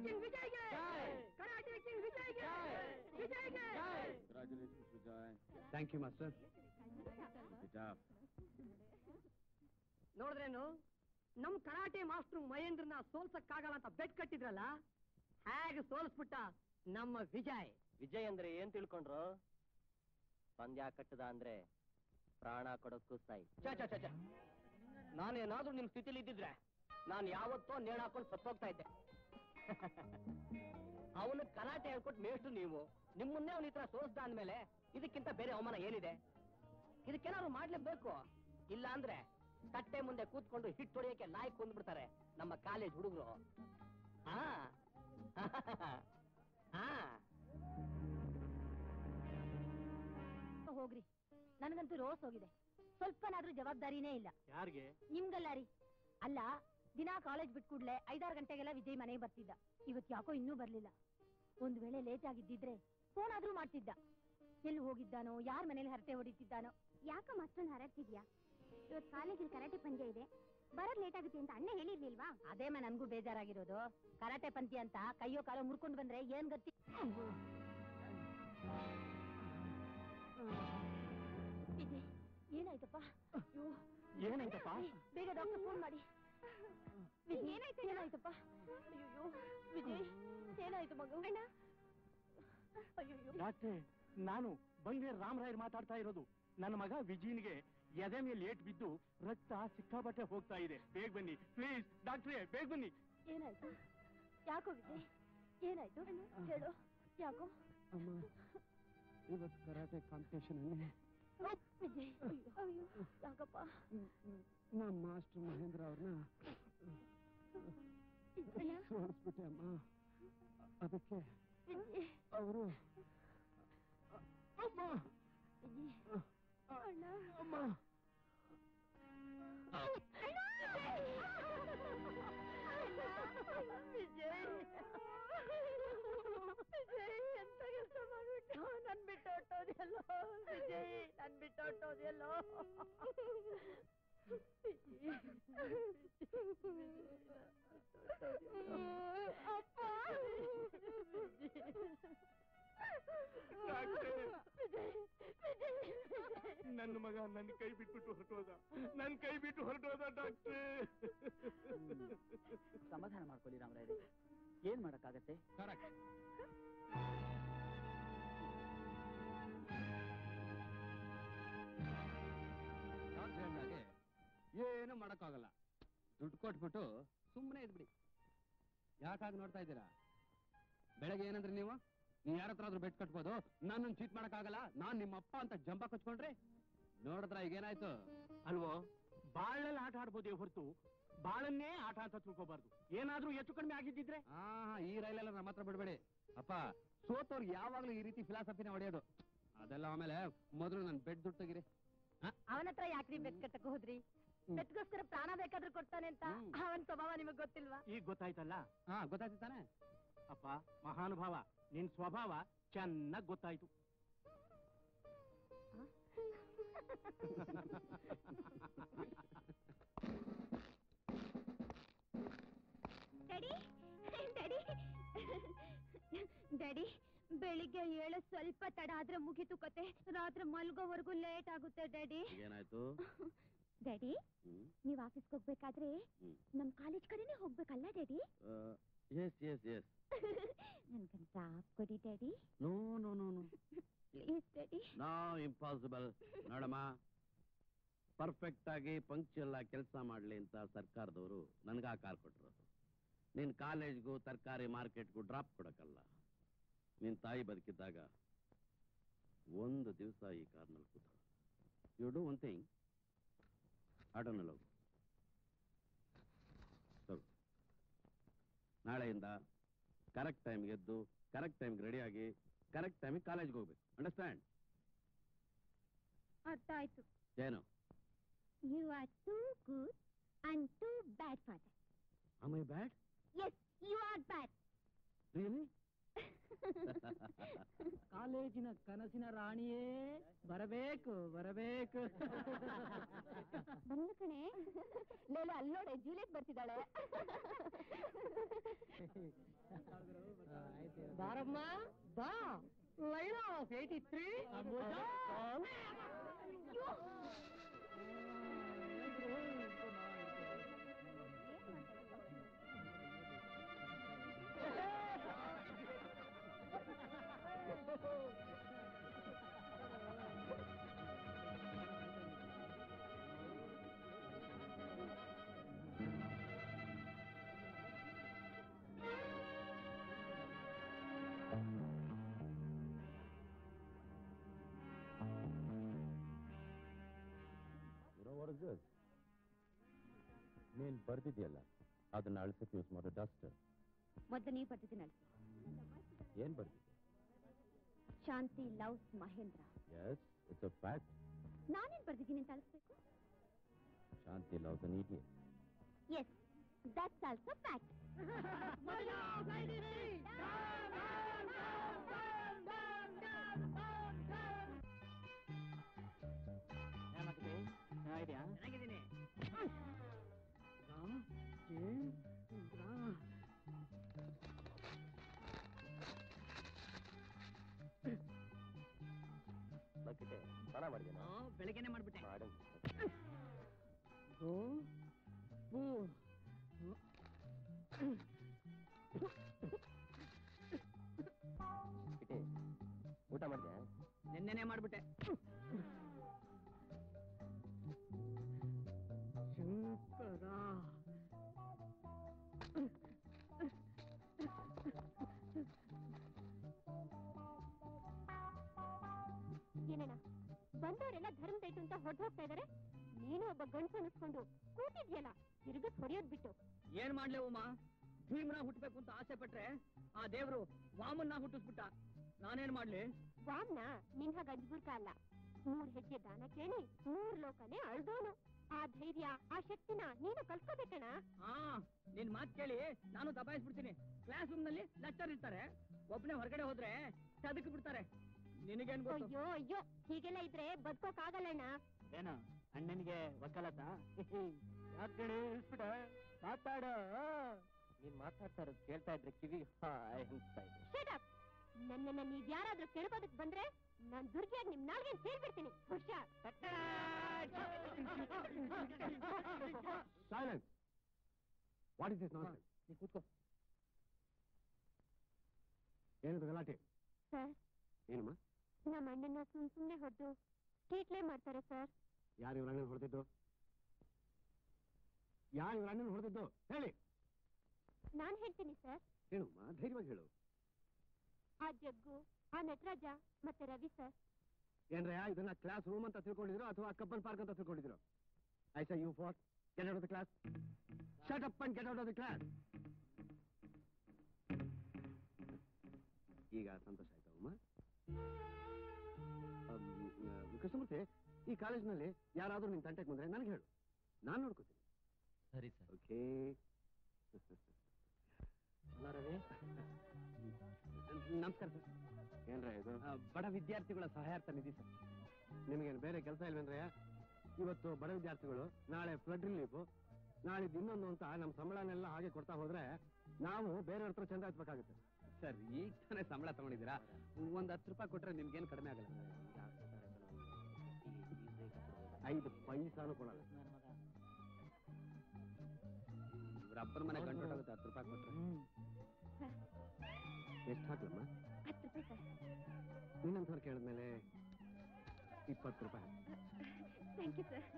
King ವಿಜಯ್ಗೆ karate king ವಿಜಯ್ಗೆ ವಿಜಯ್ಗೆ congratulations Vijay thank you master Vijay ನೋಡಿದ್ರೇನು ನಮ್ ಕರಾಟೆ ಮಾಸ್ಟ್ರು ಮಹೇಂದ್ರನ ಸೋಲ್ಸಕ್ಕಾಗಲ್ಲ ಅಂತ ಬೆಟ್ ಕಟ್ಟಿದ್ರಲ್ಲ ಹೇಗೆ ಸೋಲ್ಸ್ಬಿಟ್ಟ ನಮ್ಮ ವಿಜಯ್ ವಿಜಯ್ ಅಂದ್ರೆ ಏನ್ ತಿಳ್ಕೊಂಡ್ರು ಪಂದ್ಯ ಕಟ್ಟದ ಅಂದ್ರೆ ಪ್ರಾಣ ಕೊಡೋಕ್ಕೂ ಸಾಯಿ ಚ ಚ ಚ ಚ ನಾನೇನಾದ್ರೂ ನಿಮ್ ಸ್ಥಿತಿಲಿ ಇದ್ದಿದ್ರೆ ನಾನು ಯಾವತ್ತೋ ನೇಣು ಹಾಕೊಂಡು ಸತ್ತೋಗ್ತಾ ಇದ್ದೆ ಅವನು ಕರಾಟೆ ಹೇಳ್ಕೊಟ್ ಮೇಷ್ಟು ನೀವು ನಿಮ್ಮನ್ನೇ ಅವನ ಈ ತರ ಸೋಸ್ದ ಅಂದ್ಮೇಲೆ ಇದಕ್ಕಿಂತ ಬೇರೆ ಅವಮಾನ ಏನಿದೆ ಇದಕ್ಕೇನಾದ್ರು ಮಾಡ್ಲೇಬೇಕು ಇಲ್ಲ ಅಂದ್ರೆ ಕಟ್ಟೆ ಮುಂದೆ ಕೂತ್ಕೊಂಡು ಹಿಟ್ಟು ಹೊಡೆಯಕ್ಕೆ ನಾಯಿ ಕೊಂದ್ಬಿಡ್ತಾರೆ ನಮ್ಮ ಕಾಲೇಜ್ ಹುಡುಗರು ಹಾ ಹಾ ಹೋಗ್ರಿ ನನಗಂತೂ ರೋಸ್ ಹೋಗಿದೆ ಸ್ವಲ್ಪನಾದ್ರೂ ಜವಾಬ್ದಾರಿನೇ ಇಲ್ಲ ಯಾರಿಗೆ ನಿಮ್ಗಲ್ಲ ರೀ ಅಲ್ಲ ದಿನ ಕಾಲೇಜ್ ಬಿಟ್ ಕೂಡ್ಲೆ ಐದಾರು ಗಂಟೆಗೆಲ್ಲ ವಿಜಯ್ ಮನೆಗೆ ಬರ್ತಿದ್ದ ಇವತ್ ಯಾಕೋ ಇನ್ನೂ ಬರ್ಲಿಲ್ಲ ಒಂದ್ ವೇಳೆ ಲೇಟ್ ಆಗಿದ್ದಿದ್ರೆ ಫೋನ್ ಆದ್ರೂ ಮಾಡ್ತಿದ್ದ ಎಲ್ಲಿ ಹೋಗಿದ್ದಾನೋ ಯಾರ ಮನೇಲಿ ಹರಟೆ ಹೊಡಿತಿದ್ದಾನೋ ಯಾಕಮ್ಮ ಅಷ್ಟೊಂದು ಹರಡ್ತಿದ್ಯಾ ಇವತ್ತು ಕಾಲೇಜಲ್ಲಿ ಕರಾಟೆ ಪಂದ್ಯ ಇದೆ ಬರೋದ್ ಲೇಟ್ ಆಗುತ್ತೆ ಅಂತ ಅಣ್ಣ ಹೇಳಿರ್ಲಿಲ್ವಾ ಅದೇ ಮ ನನ್ಗೂ ಬೇಜಾರಾಗಿರೋದು ಕರಾಟೆ ಪಂಥಿ ಅಂತ ಕೈಯೋ ಕಾಲೋ ಮುರ್ಕೊಂಡ್ ಬಂದ್ರೆ ಏನ್ ಗತಿ ವಿಜಯ್ ಏನಾಯ್ತಪ್ಪ ಅಯ್ಯೋ. ಏನಾಯ್ತಪ್ಪ? ಬೇಗ ಡಾಕ್ಟರ್ ಫೋನ್ ಮಾಡಿ ವಿಜಯ್ ಏನಾಯ್ತು ಏನಾಯ್ತಪ್ಪ ಅಯ್ಯೋ ವಿಜಯ್ ಏನಾಯ್ತು ಮಗು ಅಣ್ಣ ಅಯ್ಯೋ ಡಾಕ್ಟ್ರೆ ನಾನು ಬಂದೆ ರಾಮರಾಯರ್ ಮಾತಾಡ್ತಾ ಇರೋದು ನನ್ನ ಮಗ ವಿಜಯನ್ಗೆ ಎದೆ ಮೇಲೆ ಏಟ್ ಬಿದ್ದು ರಕ್ತ ಸಿಕ್ಕಾಪಟ್ಟೆ ಹೋಗ್ತಾ ಇದೆ ಬೇಗ ಬನ್ನಿ ಪ್ಲೀಸ್ ಡಾಕ್ಟ್ರೇ ಬೇಗ ಬನ್ನಿ ಏನಾಯ್ತು ಯಾಕೋ ವಿಜಯ್ ಏನಾಯ್ತು ಹೇಳು ಯಾಕೋ ಅಮ್ಮ ಇವತ್ತು ಕರಾಟೆ ಕಾಂಪಿಟೇಷನ್ ಅಲ್ಲಿ ವಿಜಯ್ ಅಯ್ಯೋ ಯಾಕಪ್ಪ ನಮ್ಮ ಮಾಸ್ಟರ್ ಮಹೇಂದ್ರ ಅವ್ರನ್ನ ಸೋಲಿಸ್ಬಿಟ್ಟೆ ಅಮ್ಮ ಅದಕ್ಕೆ ವಿಜಯ್ ಅವರು ಅಮ್ಮ ವಿಜಯ್ ಅಣ್ಣ ಅಮ್ಮ ವಿಜಯ್ ವಿಜಯ್ ಎಂತ ಕೆಲಸ ಮಾಡ್ಬಿಟ್ಟು ನನ್ ಬಿಟ್ಟು ಹೊಟ್ಟೋದೆಲ್ಲೋ ವಿಜಯ್ ನನ್ ಬಿಟ್ಟು ಹೊಟ್ಟೋದೆಲ್ಲೋ ಅಪ್ಪ ನನ್ನ ಮಗ ನನ್ನ ಕೈ ಬಿಟ್ಬಿಟ್ಟು ಹೊರಟೋದ ನನ್ನ ಕೈ ಬಿಟ್ಟು ಹೊರಟೋದ ಡಾಕ್ಟ್ರೇ ಸಮಾಧಾನ ಮಾಡ್ಕೊಳ್ಳಿ ರಾಮರಾಯರೇ ಏನ್ ಮಾಡಕ್ಕಾಗತ್ತೆ ಕರೆಕ್ಟ್ ಡಾಕ್ಟರ್ ಹೇಳಿದಾಗೆ ಏನು ಮಾಡಕ್ಕಾಗಲ್ಲ ದುಡ್ಡು ಕೊಟ್ಬಿಟ್ಟು ಸುಮ್ಮನೆ ಇದ್ಬಿಡಿ ಯಾಕಾಗಿ ನೋಡ್ತಾ ಇದ್ದೀರಾ ಬೆಳಗ್ಗೆ ಏನಂದ್ರೆ ನೀವು ನೀವು ಯಾರ ಹತ್ರ ಆದ್ರೂ ಬೆಟ್ ಕಟ್ಬೋದು ನನ್ನನ್ನು ಚೀಟ್ ಮಾಡಕ್ಕಾಗಲ್ಲ ನಾನ್ ನಿಮ್ಮ ಅಪ್ಪ ಅಂತ ಜಂಬ ಕಚ್ಕೊಂಡ್ರಿ ನೋಡಿದ್ರ ಈಗ ಏನಾಯ್ತು ಅಲ್ವೋ ಬಾಳಲ್ಲಿ ಆಟ ಆಡ್ಬೋದೇ ಹೊರತು ಬಾಳನ್ನೇ ಆಟ ಅಂತ ತಿಳ್ಕೋಬಾರ್ದು ಏನಾದ್ರೂ ಹೆಚ್ಚು ಕಡಿಮೆ ಆಗಿದ್ದಿದ್ರೆ ಆ ಈ ರೈಲೆಲ್ಲ ನಮ್ಮ ಹತ್ರ ಬಿಡ್ಬೇಡಿ ಅಪ್ಪ ಸೋತವ್ರು ಯಾವಾಗ್ಲೂ ಈ ರೀತಿ ಫಿಲಾಸಫಿನ ಹೊಡೆಯೋದು ಅದೆಲ್ಲ ಆಮೇಲೆ ಮೊದಲು ನನ್ ಬೆಡ್ ದುಡ್ಡು ತೆಗಿರಿ ಆ? ಅವನ ಹತ್ರ ಯಾಕ್ರಿ ಬೆಟ್ ಕಟ್ಟಕ್ ಹೋದ್ರಿ ಬೆಟ್ಗೋಸ್ಕರ ಪ್ರಾಣ ಬೇಕಾದ್ರೂ ಕೊಡ್ತಾನೆ ಅಂತ ಹ್ಮ್. ಅವನ್ ಸ್ವಭಾವ ನಿಮಗ್ ಗೊತ್ತಿಲ್ವಾ ಈಗ ಗೊತ್ತಾಯ್ತಲ್ಲ ಹಾ ಗೊತ್ತಾಯ್ತು ತಾನೆ ಅಪ್ಪ ಮಹಾನುಭಾವ ನಿನ್ ಸ್ವಭಾವ ಚೆನ್ನಾಗ್ ಗೊತ್ತಾಯ್ತು ಡ್ಯಾಡಿ ಡ್ಯಾಡಿ ಡ್ಯಾಡಿ ಬೆಳಿಗ್ಗೆ ಏಳು ಸ್ವಲ್ಪ ತಡ ಆದ್ರೆ ಮುಗೀತು ಕತೆ ರಾತ್ರಿ ಮಲ್ಗೋವರೆಗೂ ಲೇಟ್ ಆಗುತ್ತೆ ಡ್ಯಾಡಿ ಏನಾಯ್ತು ಡ್ಯಾಡಿ ಹ್ಮ್ ನೀವ್ ಆಫೀಸ್ಗೆ ಹೋಗ್ಬೇಕಾದ್ರೆ ಹ್ಮ್ ನಮ್ ಕಾಲೇಜ್ ಕಡೆನೆ ಹೋಗ್ಬೇಕಲ್ಲ ಡ್ಯಾಡಿ ಎಸ್ ಎಸ್ ಎಸ್ ನನ್ಗೊಂದ್ ಡ್ರಾಪ್ ಕೊಡಿ daddy no no no no please daddy no impossible ನೋಡಮ್ಮ ಪರ್ಫೆಕ್ಟ್ ಆಗಿ ಪಂಕ್ಚುಯಲ್ ಆಗಿ ಕೆಲಸ ಮಾಡ್ಲಿ ಅಂತ ಸರ್ಕಾರದವರು ನನ್ಗ ಆ ಕಾರ್ ಕೊಟ್ರು ನಿನ್ ಕಾಲೇಜ್ಗೂ ತರಕಾರಿ ಮಾರ್ಕೆಟ್ಗೂ ಡ್ರಾಪ್ ಕೊಡಕ್ಕಲ್ಲ ನಿನ್ ತಾಯಿ ಬದುಕಿದ್ದಾಗ ಒಂದು ದಿವಸ ಈ ಕಾರ್ನಲ್ಲಿ ಕೂತ ಯು ಡೂ ಒನ್ ಥಿಂಗ್ ಆಟೋನಲ್ಲಿ ಹೋಗು ಹೋಗು. ನಾಳೆಯಿಂದ ಕರೆಕ್ಟ್ ಟೈಮ್ಗೆ ಎದ್ದು ಕರೆಕ್ಟ್ ಟೈಮ್ಗೆ ರೆಡಿ ಆಗಿ ಕರೆಕ್ಟ್ ಟೈಮಿಗೆ ಕಾಲೇಜ್ಗೆ ಹೋಗ್ಬೇಕು ಅಂಡರ್ಸ್ಟ್ಯಾಂಡ್ ಅರ್ಥ ಆಯ್ತು ಏನು you are too good and too bad father Am I bad? Yes you are bad Really? ಕಾಲೇಜಿನ ಕನಸಿನ ರಾಣಿಯೇ ಬರಬೇಕು ಬರಬೇಕು ಬಂದು ಕಣೆ ಲೇಲ ಅಲ್ಲೋಡೆ ಜೂಲಿಯಟ್ ಬರ್ತಿದ್ದಾಳೆ ಬಾರಮ್ಮ ಬಾ ಲೈನ್ ಆಫ್ ಏಯ್ಟಿ ತ್ರೀ ನೀನ್ ಬರ್ದಿದ್ಯಲ್ಲ ಅದನ್ನ ಅಳ್ಸಕ್ ಯೂಸ್ ಮಾಡೋ ಡಸ್ಟರ್ ಮೊದಲು ನೀವು ಬರ್ತಿದ್ದೀನಿ ಅಳಿಸಿ ಏನ್ ಬರ್ದಿದ್ದೆ Shanti loves Mahendra yes it's a fact ನಾನೇನ್ ಬರ್ದಿದ್ದೀನಿ ಅಂತ ಅಳಿಸ್ಬೇಕು Shanti loves an idiot yes that's also fact ಚೆನ್ನಾಗಿದ್ದೀನಿ ಬಕೆಟೆ ಸ್ನಾನ ಮಾಡಿದೇನ ಬೆಳಗ್ಗೆನೆ ಮಾಡ್ಬಿಟ್ಟೆ ಮಾಡು ಗೋ ಬೂ ಕಿಟಿ ಊಟ ಮಾಡಿದೆ ನೆನ್ನೆನೆ ಮಾಡ್ಬಿಟ್ಟೆ ಶಂಕರ ಏನಣ್ಣ ಬಂದವರೆಲ್ಲ ಧರ್ಮದೈತು ಅಂತ ಹೊರಟು ಹೋಗ್ತಾ ಇದಾರೆ ನೀನು ಒಬ್ಬ ಗಂಡಸು ಅನಿಸ್ಕೊಂಡು ಕೂತಿದ್ಯಲ್ಲ ತಿರುಗತ್ ಹೊಡೆಯೋದ್ ಬಿಟ್ಟು ಏನ್ ಮಾಡ್ಲೆ ಉಮಾ ಭೀಮ್ನ ಹುಟ್ಬೇಕು ಅಂತ ಆಸೆ ಪಟ್ರೆ ಆ ದೇವ್ರು ವಾಮನ್ನ ಹುಟ್ಟಿಸ್ಬಿಟ್ಟ ನಾನೇನ್ ಮಾಡ್ಲಿ ವಾಮ್ನ ನಿನ್ ಹಾಗ ಅಜ್ಬುರ್ಕ ಅಲ್ಲ ಮೂರ್ ಹೆಜ್ಜೆ ದಾನ ಕೇಳಿ ಮೂರ್ ಲೋಕನೇ ಅಳ್ದೋನು ಆ ಧೈರ್ಯ ಆ ಶಕ್ತಿನ ನೀನು ಕಲ್ತ್ಕೋಬೇಕಣ್ಣ ಹಾ ನಿನ್ ಮಾತ್ ಕೇಳಿ ನಾನು ದಬಾಯಿಸ್ಬಿಡ್ತೀನಿ ಕ್ಲಾಸ್ ರೂಮ್ ನಲ್ಲಿ ಲೆಕ್ಚರ್ ಇರ್ತಾರೆ ಒಬ್ನೇ ಹೊರಗಡೆ ಹೋದ್ರೆ ಚದಕ್ ಬಿಡ್ತಾರೆ ನಿನಗೇನ್ ಗೊತ್ತು ಅಯ್ಯೋ ಅಯ್ಯೋ ಹೀಗೆಲ್ಲ ಇದ್ರೆ ಬದುಕೋಕ್ ಆಗಲ್ಲಣ್ಣ ಏನು ಅಣ್ಣನಿಗೆ ಒಕ್ಕಲತ ಯಾಕಡೆ ಮಾತಾಡ ನೀನ್ ಮಾತಾಡ್ತಾ ಇರೋದು ಕೇಳ್ತಾ ಇದ್ರೆ ಕಿವಿ ಹಾಯ್ ಅನ್ಸ್ತಾ ಇದೆ Shut up! ನನ್ನನ್ನ ನೀವ್ ಯಾರಾದ್ರೂ ಕೆಳಗೋದಕ್ ಬಂದ್ರೆ ನಾನ್ ದುರ್ಗಿಯಾಗಿ ನಿಮ್ ನಾಲ್ಗೆ ಸೇರ್ಬಿಡ್ತೀನಿ ಹುಷಾರ್ silence what is this nonsense ನೀ ಕೂತ್ಕೋ ಏನಿದು ಗಲಾಟೆ ಸರ್ ಏನಮ್ಮ ನಮ್ಮ ಅಣ್ಣನ ಸುಮ್ ಸುಮ್ನೆ ಹೊಡೆದು ಕೀಟ್ಲೆ ಮಾಡ್ತಾರೆ ಸರ್ ಯಾರು ಇವ್ರ ಅಣ್ಣನ ಹೊಡೆದಿದ್ದು ಯಾರು ಇವ್ರ ಅಣ್ಣನ ಹೊಡೆದಿದ್ದು ಹೇಳಿ ನಾನ್ ಹೇಳ್ತೀನಿ ಸರ್ ಹೇಳಮ್ಮ ಧೈರ್ಯವಾಗಿ ಹೇಳು ಆ ಜಗ್ಗು ಆ ನಟರಾಜ ಮತ್ತೆ ರವಿ ಸರ್ ಏನ್ರಯ್ಯ ಇದನ್ನ ಕ್ಲಾಸ್ ರೂಮ್ ಅಂತ ತಿಳ್ಕೊಂಡಿದ್ರು ಅಥವಾ ಕಬ್ಬನ್ ಪಾರ್ಕ್ ಅಂತ ತಿಳ್ಕೊಂಡಿದ್ರು I say you for get out of the class shut up and get out of the class ಈಗ ಸಂತೋಷ ಆಯ್ತವಮ್ಮ ಕೃಷ್ಣಮೂರ್ತಿ ಈ ಕಾಲೇಜಿನಲ್ಲಿ ಯಾರಾದ್ರೂ ನಿನ್ ತಂಟೆಗೆ ಬಂದ್ರೆ ನನಗೆ ಹೇಳು ನಾನು ನೋಡ್ಕೋತೀನಿ ಸರಿ ಸರ್ ಓಕೆ ರವಿ ನಮಸ್ಕಾರ ಸರ್ ಏನ್ರ ಇದು ಬಡ ವಿದ್ಯಾರ್ಥಿಗಳ ಸಹಾಯಾರ್ಥ ನಿಧಿ ಸರ್ ನಿಮಗೇನು ಬೇರೆ ಕೆಲಸ ಇಲ್ವೇನ್ರಯ್ಯ ಇವತ್ತು ಬಡ ವಿದ್ಯಾರ್ಥಿಗಳು ನಾಳೆ ಫ್ಲಡ್ ರಿಲೀಫ್ ನಾಳಿದ್ದು ಇನ್ನೊಂದು ಅಂತ ನಮ್ಮ ಸಂಬಳನೆಲ್ಲ ಹಾಗೆ ಕೊಡ್ತಾ ಹೋದ್ರೆ ನಾವು ಬೇರೆಯವ್ರ ಹತ್ರ ಚಂದ ಹಚ್ಬೇಕಾಗುತ್ತೆ ಸರ್ ಈಗ ತಾನೇ ಸಂಬಳ ತಗೊಂಡಿದ್ದೀರಾ ಒಂದ್ ಹತ್ತು ರೂಪಾಯಿ ಕೊಟ್ರೆ ನಿಮ್ಗೇನು ಕಡಿಮೆ ಆಗಲ್ಲ ಐದು ಪೈಸಾನು ಕೊಡಲ್ಲ ಇವ್ರ ಅಪ್ಪನ ಮನೆ ಗಂಟು ಹತ್ತು ರೂಪಾಯಿ ಕೊಟ್ರೆ ಎಷ್ಟು ಹಾಕ್ಲಮ್ಮ ಹತ್ತು ರೂಪಾಯಿ ಸರ್ ಇನ್ನೊಂದ್ಸಲ ಕೇಳಿದ್ಮೇಲೆ ಇಪ್ಪತ್ತು ರೂಪಾಯಿ ಥ್ಯಾಂಕ್ ಯು ಸರ್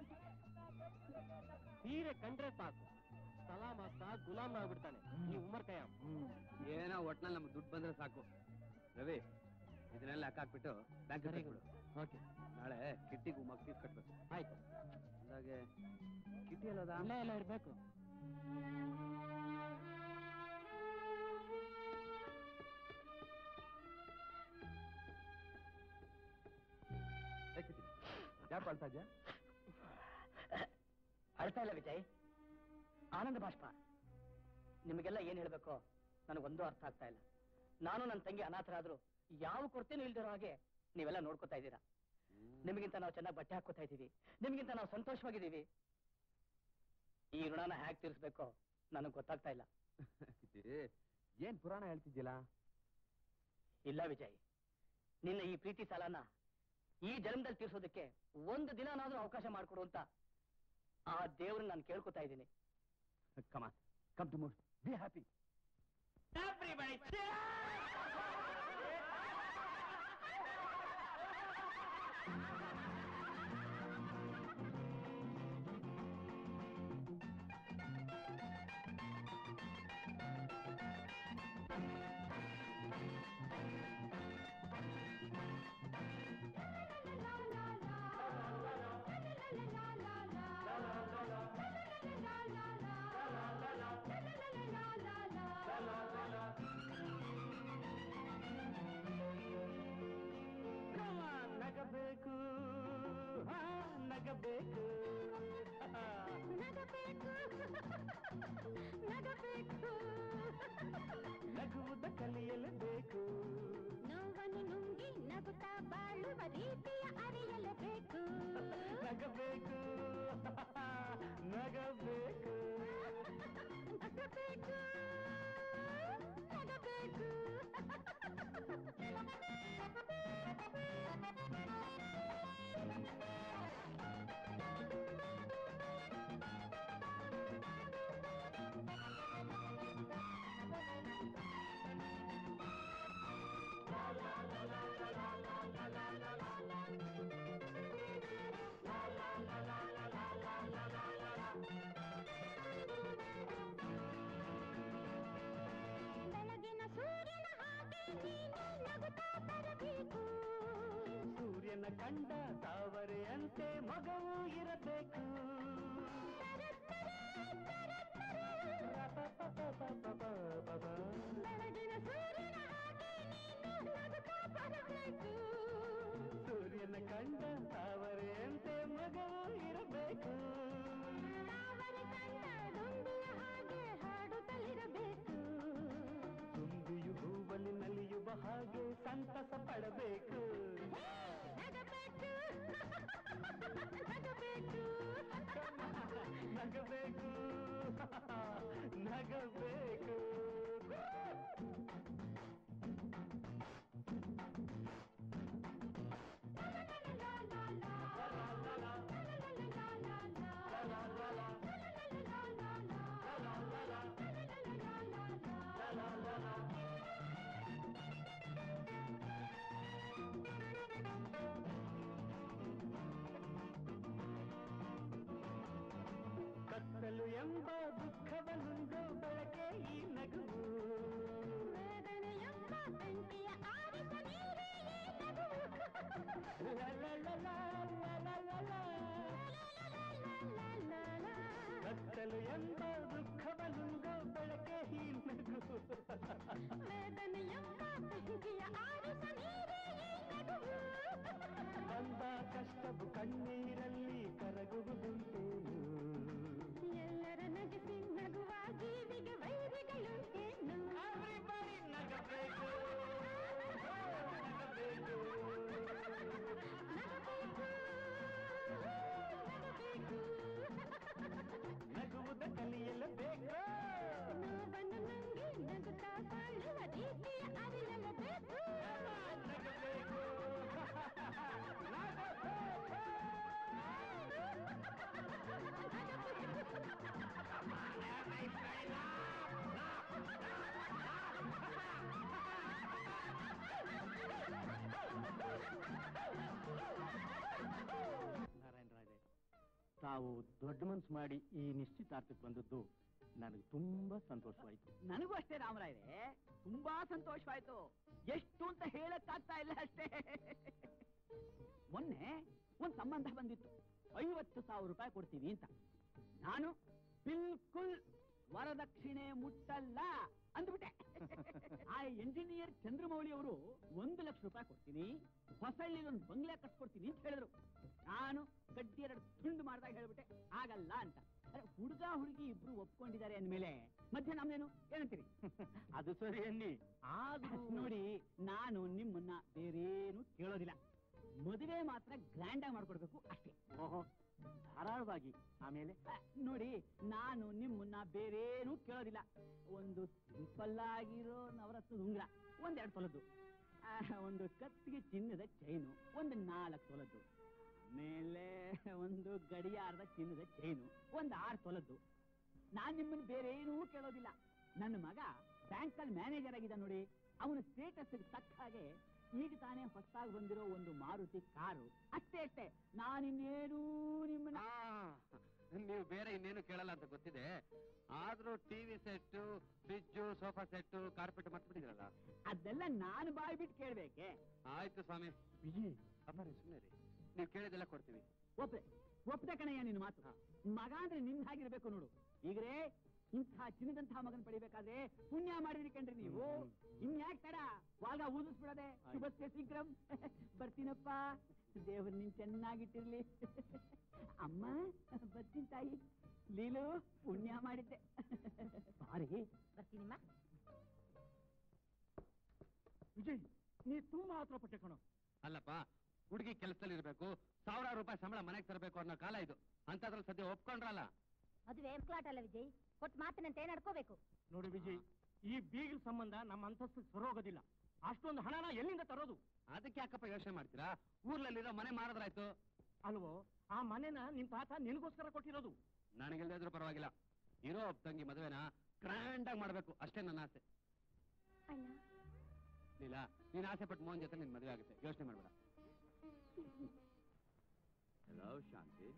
ಸೀರೆ ಕಂಡ್ರೆ ಸಾಕು ಸಲಾಮ್ ಆಗ್ತಾ ಗುಲಾಮ್ ಆಗ್ಬಿಡ್ತಾನೆ ಈ ಉಮರ್ ಕಯಾಮ್ ಏನೋ ಒಟ್ನಲ್ಲಿ ನಮ್ಗೆ ದುಡ್ಡು ಬಂದ್ರೆ ಸಾಕು ರವಿ ಇದನ್ನೆಲ್ಲ ಲೆಕ್ಕ ಹಾಕ್ಬಿಟ್ಟು ಬ್ಯಾಂಕ್ ಬಿಡು ಓಕೆ ನಾಳೆ ಕಿಟ್ಟಿಗೂ ಮಗ್ ಫೀಸ್ ಕಟ್ಬೇಕು ಆಯ್ತು ಅಂದಾಗೆ ಕಿಟ್ಟಿ ಅಲ್ಲದ ಅಲ್ಲೇ ಎಲ್ಲ ಇರ್ಬೇಕು ಯಾಕೆ ಅಳ್ತಾ ಇದ್ಯಾ ಅಳ್ತಾ ಇಲ್ಲ ವಿಜಯ್ ಆನಂದ ಬಾಷ್ಪ ನಿಮಗೆಲ್ಲ ಏನ್ ಹೇಳ್ಬೇಕೋ ನನಗೊಂದು ಅರ್ಥ ಆಗ್ತಾ ಇಲ್ಲ ನಾನು ನನ್ನ ತಂಗಿ ಅನಾಥರಾದ್ರು ಯಾವ ಕೊರತೆನೂ ಇಲ್ದಿರೋ ಹಾಗೆ ನೀವೆಲ್ಲ ನೋಡ್ಕೊತಾ ಇದ್ದೀರಾ ನಿಮಗಿಂತ ನಾವು ಚೆನ್ನಾಗಿ ಬಟ್ಟೆ ಹಾಕೋತಾ ಇದ್ದೀವಿ ನಿಮಗಿಂತ ನಾವು ಸಂತೋಷವಾಗಿದ್ದೀವಿ ಈ ಋಣನ ಹ್ಯಾಕ್ ತೀರಿಸ್ಬೇಕೋ ನನಗೆ ಗೊತ್ತಾಗ್ತಾ ಇಲ್ಲ ಏನ್ ಪುರಾಣ ಹೇಳ್ತಿದ್ದಿಲ್ಲ ಇಲ್ಲ ವಿಜಯ್ ನಿನ್ನ ಈ ಪ್ರೀತಿ ಸಾಲನ ಈ ಜನ್ಮದಲ್ಲಿ ತೀರ್ಸೋದಕ್ಕೆ ಒಂದು ದಿನನಾದ್ರೂ ಅವಕಾಶ ಮಾಡಿಕೊಡು ಅಂತ ಆ ದೇವ್ರನ್ನ ನಾನು ಕೇಳ್ಕೊತಾ ಇದ್ದೀನಿ come come to mood be happy ನಗಬೇಕು ಹಾ, ನಗಬೇಕು ನಗಬೇಕು ನಗಬೇಕು ನಗುವುದ ಕಲಿಯಲೇಬೇಕು ನೋವನ್ನು ನುಂಗಿ ನಗುತ್ತಾ ಬಾಳುವ ರೀತಿಯ ಅರಿಯಲೇಬೇಕು ನಗಬೇಕು ನಗಬೇಕು ನಗಬೇಕು ನಗಬೇಕು ಬೆಳಗಿನ ಸೂರ್ಯನ ಹಾಗೆ ನೀನು ನಗುತ್ತಾ ಬರಬೇಕು ಸೂರ್ಯನ ಕಂಡ ತಾವರೆಯಂತೆ ಮಗವು ಇರಬೇಕು ಬೆಳಗಿನ ಸೂರ್ಯನ ಹಾಗೆ ನೀನು ನಗುತ್ತಾ ಬರಬೇಕು ಸೂರ್ಯನ ಕಂಡ ತಾವರೆಯಂತೆ ಮಗವು ಇರಬೇಕು ತಾವರೆ ಕಂಡ ದುಂಬಿಯ ಹಾಗೆ ಹಾಡುತ್ತಲಿರಬೇಕು ತುಂಬಿಯು ಹೂವಲ್ಲಿ ನಲಿಯುವ ಹಾಗೆ ಸಂತಸ ಪಡಬೇಕು ನಗಬೇಕು ನಗಬೇಕು ನಗಬೇಕು ನಗಬೇಕು ಕತ್ತಲು ಎಂಬ ದುಃಖವನ್ನುಂಡು ಬಳಕೆ ಈ ನಗುವು ವೇದನೆಯೆಂಬ ಬೆಂಕಿಯ ಆರಿಸ ನೀರೇ ಈ ನಗುವು. ಲಲಲಲ, ಲಲಲಲ. ಕತ್ತಲು ಎಂಬ ದುಃಖವನ್ನುಂಡು ಬಳಕೆ ಈ ನಗುವು ವೇದನೆಯೆಂಬ ಬೆಂಕಿಯ ಆರಿಸ ನೀರೇ ಈ ನಗುವು. ಬಂದ ಕಷ್ಟವು ಕಣ್ಣೀರಲ್ಲಿ ಕರಗುವುದುಂಟೇನು ಎಲ್ಲರ ನಗಿಸಿ ನಗುವ ಜೀವಿಗೆ ವೈರಿಗಳುಂಟೇನು ನಗಬೇಕು ನಗಬೇಕು ನಗಬೇಕು ನಗಬೇಕು ನಗುವುದ ಕಲಿಯಲೇಬೇಕು ನೋವನ್ನು ನುಂಗಿ ನಗುತ್ತಾ ಬಾಳುವ ರೀತಿಯ ಅರಿಯಲೇಬೇಕು ನಗಬೇಕು ನಾರಾಯಣ ರಾಜೆ ತಾವು ದೊಡ್ಡ ಮನ್ಸು ಮಾಡಿ ಈ ನಿಶ್ಚಿತಾರ್ಥಕ್ಕೆ ಬಂದದ್ದು ನನಗೆ ತುಂಬಾ ಸಂತೋಷವಾಯ್ತು ನನಗೂ ಅಷ್ಟೇ ರಾಮರಾಯರೇ ತುಂಬಾ ಸಂತೋಷವಾಯ್ತು ಎಷ್ಟು ಅಂತ ಹೇಳಕ್ಕಾಗ್ತಾ ಇಲ್ಲ ಅಷ್ಟೇ ಮೊನ್ನೆ ಒಂದ್ ಸಂಬಂಧ ಬಂದಿತ್ತು ಐವತ್ತು ಸಾವಿರ ರೂಪಾಯಿ ಕೊಡ್ತೀವಿ ಅಂತ ನಾನು ಬಿಲ್ಕುಲ್ ವರದಕ್ಷಿಣೆ ಮುಟ್ಟಲ್ಲ ಅಂದ್ಬಿಟ್ಟೆ ಆ ಎಂಜಿನಿಯರ್ ಚಂದ್ರಮೌಳಿ ಅವರು ಒಂದು ಲಕ್ಷ ರೂಪಾಯಿ ಕೊಡ್ತೀನಿ ಹೊಸಳ್ಳಿಲಿ ಒಂದು ಬಂಗ್ಲೆ ಕಟ್ಸ್ಕೊಡ್ತೀನಿ ಅಂತ ಹೇಳಿದ್ರು ನಾನು ಕಡ್ಡಿ ಎರಡು ತುಂಡು ಮಾಡ್ದಾಗ ಹೇಳ್ಬಿಟ್ಟೆ ಆಗಲ್ಲ ಅಂತ ಅರೆ ಹುಡುಗ ಹುಡುಗಿ ಇಬ್ರು ಒಪ್ಕೊಂಡಿದ್ದಾರೆ ಅಂದ್ಮೇಲೆ ಮಧ್ಯೆ ನಮ್ದೇನು ಏನಂತೀರಿ ಅದು ಸರಿ ಅನ್ನಿ ಆದ್ರೂ ನೋಡಿ ನಾನು ನಿಮ್ಮನ್ನ ಬೇರೇನು ಕೇಳೋದಿಲ್ಲ ಮದುವೆ ಮಾತ್ರ ಗ್ರ್ಯಾಂಡ್ ಆಗಿ ಮಾಡ್ಕೊಡ್ಬೇಕು ಅಷ್ಟೇ ಓಹೋ ಧಾರಾಳವಾಗಿ ಆಮೇಲೆ ನೋಡಿ ನಾನು ನಿಮ್ಮನ್ನ ಬೇರೇನೂ ಕೇಳೋದಿಲ್ಲ ಒಂದು ಸಿಂಪಲ್ ಆಗಿರೋ ನವರತ್ನದ ಉಂಗ್ರ ಒಂದೆರಡು ತೊಲದ್ದು ಆ, ಒಂದು ಕತ್ತಿಗೆ ಚಿನ್ನದ ಚೈನು ಒಂದು ನಾಲ್ಕು ತೊಲದ್ದು ಆಮೇಲೆ ಒಂದು ಗಡಿಯಾರದ ಚಿನ್ನದ ಚೈನು ಒಂದು ಆರು ತೊಲದ್ದು ನಾನ್ ನಿಮ್ಮನ್ನ ಬೇರೆ ಏನೂ ಕೇಳೋದಿಲ್ಲ ನನ್ನ ಮಗ ಬ್ಯಾಂಕಲ್ಲಿ ಮ್ಯಾನೇಜರ್ ಆಗಿದ್ದ ನೋಡಿ ಅವನ ಸ್ಟೇಟಸ್ ತಕ್ಕ ಹಾಗೆ ಈಗ ತಾನೇ ಹೊಸದಾಗಿ ಬಂದಿರೋ ಒಂದು ಮಾರುತಿ ಕಾರು ಅಷ್ಟೇ ಅಷ್ಟೇ ನಾನಿನ್ನೇನೂ ನಿಮ್ಮನ್ನ ನೀವು ಬೇರೆ ಇನ್ನೇನು ಕೇಳಲ್ಲ ಅಂತ ಗೊತ್ತಿದೆ ಆದ್ರೂ TV set fridge sofa set carpet ಮರ್ತ್ಬಿಟ್ಟಿದ್ರಲ್ಲ ಅದೆಲ್ಲ ನಾನು ಬಾಯ್ ಬಿಟ್ಟು ಕೇಳ್ಬೇಕೆ ಆಯ್ತು ಸ್ವಾಮಿ ಅಪ್ಪ ಸುಮ್ಮನೆ ರೀ ನೀವು ಕೇಳಿದೆಲ್ಲ ಕೊಡ್ತೀವಿ ಒಪ್ಪೆ ಒಪ್ಪದೆ ಕಣಯ್ಯ ನಿನ್ನ ಮಾತು ಮಗ ಅಂದ್ರೆ ನಿನ್ ಹಾಗಿರ್ಬೇಕು ನೋಡು ಈಗ್ರೇ ಇಂಥ ಚಿನ್ನದಂತಹ ಮಗನ್ ಪಡಿಬೇಕಾದ್ರೆ ಪುಣ್ಯ ಮಾಡಿದ್ರಿ ಕಣ್ರಿ ನೀವು ಇನ್ಯಾಕ್ ತಡ ವಾಗ ಊದಿಸ್ಬಿಡದೆ ಶುಭಸ್ಯ ಶೀಘ್ರಂ ಬರ್ತೀನಪ್ಪ ದೇವ್ರು ನಿನ್ ಚೆನ್ನಾಗಿಟ್ಟಿರ್ಲಿ ಅಮ್ಮ ಬರ್ತೀನಿ ತಾಯಿ ಲೀಲು ಪುಣ್ಯ ಮಾಡಿದ್ದೆ ಬಾರಿ ಬರ್ತೀನಿಮ್ಮ ವಿಜಯ್ ನೀ ತುಂಬಾ ಆತರ ಪಟ್ಟೆ ಕಣೋ ಅಲ್ಲಪ್ಪ ಹುಡುಗಿ ಕೆಲಸದಲ್ಲಿ ಇರ್ಬೇಕು ಸಾವಿರಾರು ರೂಪಾಯಿ ಸಂಬಳ ಮನೆಗೆ ತರಬೇಕು ಅನ್ನೋ ಕಾಲ ಇದು ಅಂತದ್ರಲ್ಲಿ ಸದ್ಯ ಒಪ್ಕೊಂಡ್ರಲ್ಲ ಮದುವೆ ಕ್ಲಾಟ್ ಅಲ್ಲ ವಿಜಯ್ ಕೊಟ್ಟು ಮಾತಿನಂತೆ ನಡ್ಕೋಬೇಕು ನೋಡಿ ವಿಜಯ್ ಈ ಬೀಗರ ಸಂಬಂಧ ನಮ್ಮ ಅಂತಸ್ತು ಸರೋಗೋದಿಲ್ಲ ಅಷ್ಟೊಂದು ಹಣನ ಎಲ್ಲಿಂದ ತರೋದು ಅದಕ್ಕೆ ಯಾಕಪ್ಪ ಯೋಚನೆ ಮಾಡ್ತೀರಾ ಊರ್ನಲ್ಲಿರೋ ಮನೆ ಮಾರಿದ್ರಾಯ್ತು ಅಲ್ವೋ ಆ ಮನೆನ ನಿನ್ ತಾತ ನಿನಗೋಸ್ಕರ ಕೊಟ್ಟಿರೋದು ನನಗಿಲ್ದೇ ಇದ್ರೂ ಪರವಾಗಿಲ್ಲ ಇರೋ ಒಬ್ಬ ತಂಗಿ ಮದುವೆನ ಗ್ರ್ಯಾಂಡ್ ಆಗಿ ಮಾಡ್ಬೇಕು ಅಷ್ಟೇ ನನ್ನ ಆಸೆ ಅಣ್ಣ ಲೀಲಾ ನೀನ್ ಆಸೆ ಪಟ್ಟು ಮೋಹನ್ ಜೊತೆ ನಿನ್ ಮದುವೆ ಆಗುತ್ತೆ ಯೋಚನೆ ಮಾಡ್ಬೇಡ ಹಲೋ ಶಾಂತಿ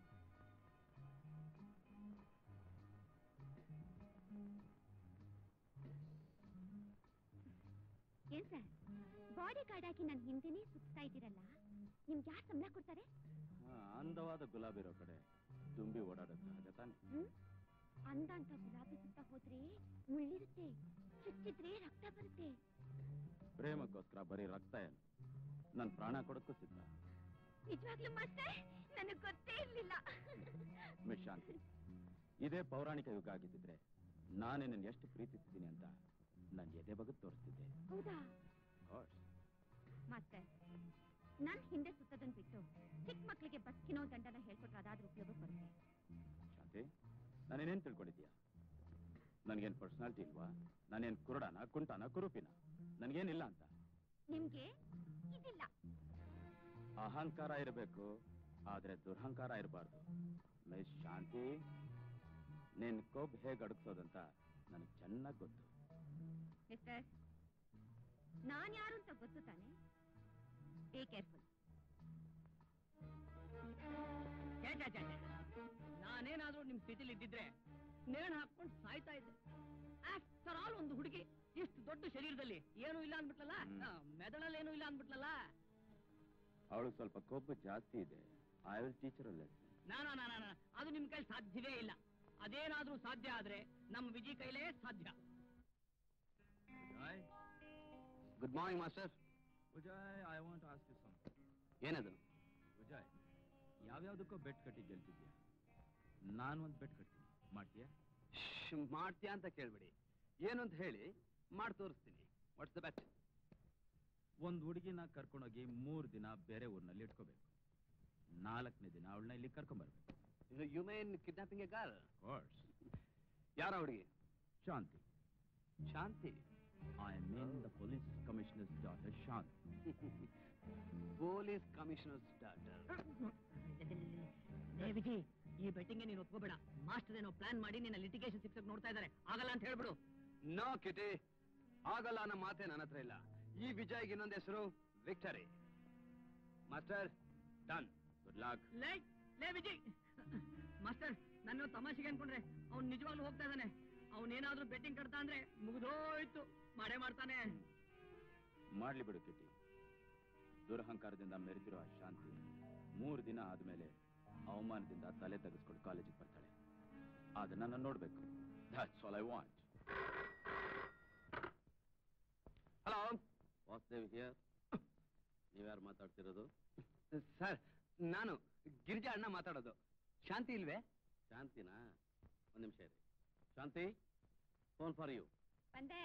ಏನ್ ಸರ್ ಬಾಡಿ ಗಾರ್ಡ್ ಹಾಕಿ ನನ್ ಹಿಂದೆನೇ ಸುತ್ತಾ ಇದ್ದೀರಲ್ಲ ನಿಮ್ಗೆ ಯಾರು ಸಂಬಳ ಕೊಡ್ತಾರೆ ಅಂದವಾದ ಗುಲಾಬಿ ಇರೋ ಕಡೆ ತುಂಬಿ ಓಡಾಡೋದು ಸಹಜ ತಾನೆ ಹ್ಮ್ ಅಂದ ಅಂತ ಗುಲಾಬಿ ಸುತ್ತ ಹೋದ್ರೆ ಮುಳ್ಳಿರುತ್ತೆ ಚುಚ್ಚಿದ್ರೆ ರಕ್ತ ಬರುತ್ತೆ ಪ್ರೇಮಕ್ಕೋಸ್ಕರ ಬರೀ ರಕ್ತ ಏನು ನನ್ ಪ್ರಾಣ ಕೊಡಕ್ಕೂ ಸಿದ್ಧ ನಿಜವಾಗ್ಲೂ ಮಾಸ್ಟರ್ ನನಗ್ ಗೊತ್ತೇ ಇರ್ಲಿಲ್ಲ ಮಿಸ್ ಶಾಂತಿ ಇದೇ ಪೌರಾಣಿಕ ಯುಗ ಆಗಿದ್ದಿದ್ರೆ ನಾನೇ ನಿನ್ನ ಎಷ್ಟು ಪ್ರೀತಿಸ್ತೀನಿ ಅಂತ ನನ್ ಎದೆ ಬಗದ್ ತೋರಿಸ್ತಿದ್ದೆ ಹೌದಾ ಮಾಸ್ಟರ್ ನನ್ ಹಿಂದೆ ಸುತ್ತದನ್ ಬಿಟ್ಟು ಚಿಕ್ಕ ಮಕ್ಕಳಿಗೆ ಬಸ್ಕಿನೋ ದಂಡನ ಹೇಳ್ಕೊಟ್ರೆ ಅದಾದ್ರೂ ಉಪಯೋಗ ಬರುತ್ತೆ ಶಾಂತಿ ನಾನೇನೇನ್ ತಿಳ್ಕೊಂಡಿದ್ಯಾ ನನ್ಗೇನ್ ಪರ್ಸನಾಲಿಟಿ ಇಲ್ವಾ ನಾನೇನ್ ಕುರುಡನ ಕುಂಟನ ಕುರುಪಿನ ನನ್ಗೇನಿಲ್ಲ ಅಂತ ನಿಮ್ಗೆ ಇದಿಲ್ಲ ಅಹಂಕಾರ ಇರಬೇಕು ಆದ್ರೆ ದುರಹಂಕಾರ ಇರಬಾರ್ದು ಮಿಸ್ ಶಾಂತಿ ನಿನ್ ಕೊಬ್ಬ್ ಹೇಗ್ ಅಡಗ್ಸೋದಂತ ನನಗೆ ಚೆನ್ನಾಗ್ ಗೊತ್ತು ಮಿಸ್ಟರ್ ನಾನ್ ಯಾರು ಅಂತ ಗೊತ್ತು ತಾನೆ ಬಿ ಕೇರ್ಫುಲ್ ಛೇ, ಛೇ, ಛೇ, ಛೇ. ನಾನೇನಾದ್ರೂ ನಿಮ್ ಸ್ಥಿತಿಲಿ ಇದ್ದಿದ್ರೆ ನೇಣು ಹಾಕೊಂಡು ಸಾಯ್ತಾ ಇದ್ದೆ ಆಫ್ಟರ್ ಆಲ್ ಒಂದು ಹುಡುಗಿ ಇಷ್ಟು ದೊಡ್ಡ ಶರೀರದಲ್ಲಿ ಏನೂ ಇಲ್ಲ ಅಂದ್ಬಿಟ್ಲಲ್ಲ ಹ್ಮ್. ಆ, ಮೆದುಳಲ್ಲಿ ಏನೂ ಇಲ್ಲ ಅಂದ್ಬಿಟ್ಲಲ್ಲ ಅವಳು ಸ್ವಲ್ಪ ಕೊಬ್ಬು ಜಾಸ್ತಿ ಇದೆ ಐ ವಿಲ್ ಟೀಚರ್ ನಾನಾ ನಾನಾ ಅದು ನಿಮ್ ಕೈ ಸಾಧ್ಯವೇ ಇಲ್ಲ ಅದೇನಾದ್ರೂ ಸಾಧ್ಯ ಆದ್ರೆ ನಮ್ಮ ವಿಜಯ್ ಕೈಲೇ ಸಾಧ್ಯ good morning master Vijay I want ask you something ಏನದು ವಿಜಯ್ ಯಾವ್ಯಾವ್ದಕ್ಕೋ ಬೆಟ್ ಕಟ್ಟಿ ಗೆಲ್ತಿದ್ಯಾ ನಾನು ಒಂದು ಬೆಟ್ ಕಟ್ತೀನಿ ಮಾಡ್ತೀಯಾ ಶ್ಶ್, ಮಾಡ್ತೀಯಾ ಅಂತ ಕೇಳ್ಬಿಡಿ ಏನು ಅಂತ ಹೇಳಿ ಮಾಡಿ ತೋರಿಸ್ತೀನಿ ವಾಟ್ಸ್ ದ ಬೆಟ್ ಒಂದು ಹುಡುಗಿನ ಕರ್ಕೊಂಡೋಗಿ ಮೂರು ದಿನ ಬೇರೆ ಊರಿನಲ್ಲಿ ಇಟ್ಕೋಬೇಕು ನಾಲ್ಕನೇ ದಿನ ಅವಳನ್ನ ಇಲ್ಲಿ ಕರ್ಕೊಂಬರ್ಬೇಕು ಇದು you mean kidnapping a girl course ಯಾರ ಹುಡುಗಿ Shanti Shanti I mean the police commissioner's daughter Shanti police commissioner's daughter ಏ ವಿಜಯ್ ಈ ಬೆಟ್ಟಿಂಗ್ ನೀನು ಒಪ್ಕೋಬೇಡ ಮಾಸ್ಟರ್ ಏನೋ ಪ್ಲಾನ್ ಮಾಡಿ ನಿನ್ನ ಲಿಟಿಗೇಷನ್ ಶಿಕ್ಷಕ್ ನೋಡ್ತಾ ಇದಾರೆ ಆಗಲ್ಲ ಅಂತ ಹೇಳ್ಬಿಡು ನೋ ಕಿಟಿ ಆಗಲ್ಲ ಅನ್ನೋ ಮಾತೆ ನನ್ನ ಹತ್ರ ಇಲ್ಲ ಈ ವಿಜಯ್ಗೆ ಇನ್ನೊಂದು ಹೆಸರು victory master done good luck ಲೇ ಲೇ ವಿಜಯ್ ಮಾಸ್ಟರ್ ನನ್ನ ತಮಾಷೆಗೆ ಅನ್ಕೊಂಡ್ರೆ ಅವ್ನು ನಿಜವಾಗ್ಲೂ ಹೋಗ್ತಾ ಇದ್ದಾನೆ ಅವನೇನಾದ್ರೂ ಬೆಟ್ಟಿಂಗ್ ಕಟ್ತಾ ಅಂದ್ರೆ ಮುಗಿದೋಯ್ತು ಮಾಡೇ ಮಾಡ್ತಾನೆ ಮಾಡ್ಲಿ ಬಿಡು ಕಿಟಿ ದುರಹಂಕಾರದಿಂದ ಮೆರೆದಿರೋ ಆ ಶಾಂತಿ ಮೂರು ದಿನ ಆದ್ಮೇಲೆ ಅವಮಾನದಿಂದ ತಲೆ ತೆಗೆಸ್ಕೊಂಡು ಕಾಲೇಜಿಗೆ ಬರ್ತಾಳೆ ಅದನ್ನ ನಾನು ನೋಡ್ಬೇಕು that's all I want hello Vasudev here ನೀವ್ಯಾರು ಮಾತಾಡ್ತಿರೋದು ಸರ್ ನಾನು ಗಿರಿಜಾ ಅಣ್ಣ ಮಾತಾಡೋದು ಶಾಂತಿ ಇಲ್ವೇ ಶಾಂತಿನಾ ಒಂದ್ ನಿಮಿಷ ಇರಿ ಶಾಂತಿ ಫೋನ್ ಫಾರ್ ಯು ಬಂದೆ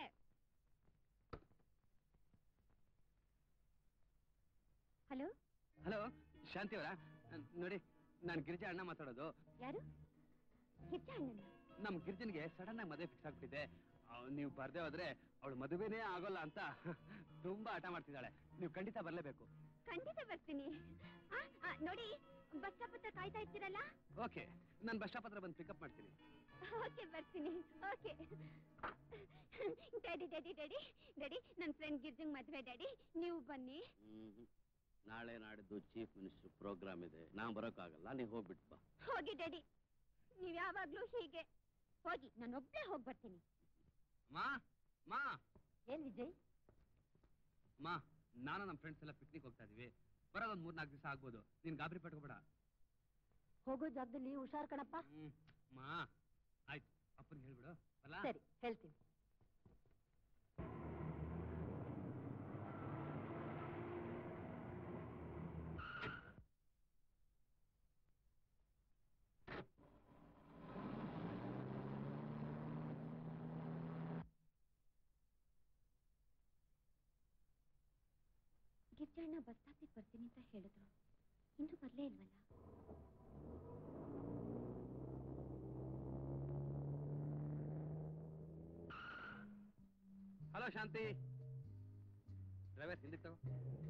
ಹಲೋ ಹಲೋ ಶಾಂತಿ ಅವರ ನೋಡಿ ನಾನು ಗಿರಿಜಾ ಅಣ್ಣ ಮಾತಾಡೋದು ಯಾರು ಕಿಚ್ಚ ಅಣ್ಣನ ನಮ್ ಗಿರ್ಜನ್ಗೆ ಸಡನ್ ಆಗಿ ಮದುವೆ ಫಿಕ್ಸ್ ಆಗ್ಬಿಟ್ಟಿದೆ ಅವ್ಳ್ ನೀವು ಬರ್ದೇ ಹೋದ್ರೆ ಅವಳು ಮದುವೆನೇ ಆಗೋಲ್ಲ ಅಂತ ತುಂಬಾ ಹಠ ಮಾಡ್ತಿದ್ದಾಳೆ ನೀವು ಖಂಡಿತ ಬರ್ಲೇಬೇಕು ಖಂಡಿತ ಬರ್ತೀನಿ ಆ, ಆ, ನೋಡಿ ಬಸ್ ಸ್ಟಾಪ್ ಹತ್ರ ಕಾಯ್ತಾ ಇರ್ತೀರಲ್ಲ ಓಕೆ ನಾನು ಬಸ್ ಸ್ಟಾಪ್ ಹತ್ರ ಬಂದು ಪಿಕಪ್ ಮಾಡ್ತೀನಿ ಓಕೆ ಬರ್ತೀನಿ okay daddy daddy daddy daddy ನನ್ನ ಫ್ರೆಂಡ್ ಗಿರ್ಜಂಗ್ ಮದ್ವೆ ಡ್ಯಾಡಿ ನೀವು ಬನ್ನಿ ಹ್ಮ್ ನಾಳೆ ನಾಡಿದ್ದು ಚೀಫ್ ಮಿನಿಸ್ಟರ್ ಪ್ರೋಗ್ರಾಮ್ ಇದೆ ನಾ ಬರೋಕ್ಕಾಗಲ್ಲ ನೀವು ಹೋಗ್ಬಿಟ್ಟು ಬಾ ಹೋಗಿ ಡ್ಯಾಡಿ ನೀವ್ ಯಾವಾಗ್ಲೂ ಹೀಗೆ ಹೋಗಿ ನಾನು ಒಬ್ಳೇ ಹೋಗಿ ಬರ್ತೀನಿ ಮಾ ಮಾ ಏನ್ ವಿಜಯ್ ಮಾ ನಾನು ನಮ್ಮ ಫ್ರೆಂಡ್ಸ್ ಎಲ್ಲ ಪಿಕ್ನಿಕ್ ಹೋಗ್ತಾ ಇದೀವಿ ಬರೋದೊಂದು ಮೂರ್ನಾಲ್ಕು ದಿವಸ ಆಗ್ಬೋದು ನೀನ್ ಗಾಬರಿ ಪಟ್ಕೋಬೇಡ ಹೋಗೋ ಜಾಗದಲ್ಲಿ ಹುಷಾರ್ ಕಣಪ್ಪ ಹ್ಮ್ ಮಾ ಆಯ್ತು ಅಪ್ಪನಿಗೆ ಹೇಳ್ಬಿಡು ಅಲ್ಲ ಸರಿ ಹೇಳ್ತೀನಿ ಗಿರ್ಜಣ್ಣ ಬಸ್ ಸ್ಟಾಪಿಗೆ ಬರ್ತೀನಿ ಅಂತ ಹೇಳಿದ್ರು ಇನ್ನೂ ಬರ್ಲೇ ಇಲ್ವಲ್ಲ ಹಲೋ ಶಾಂತಿ ಡ್ರೈವರ್ ಹಿಂದಕ್ಕೆ ತಗೋ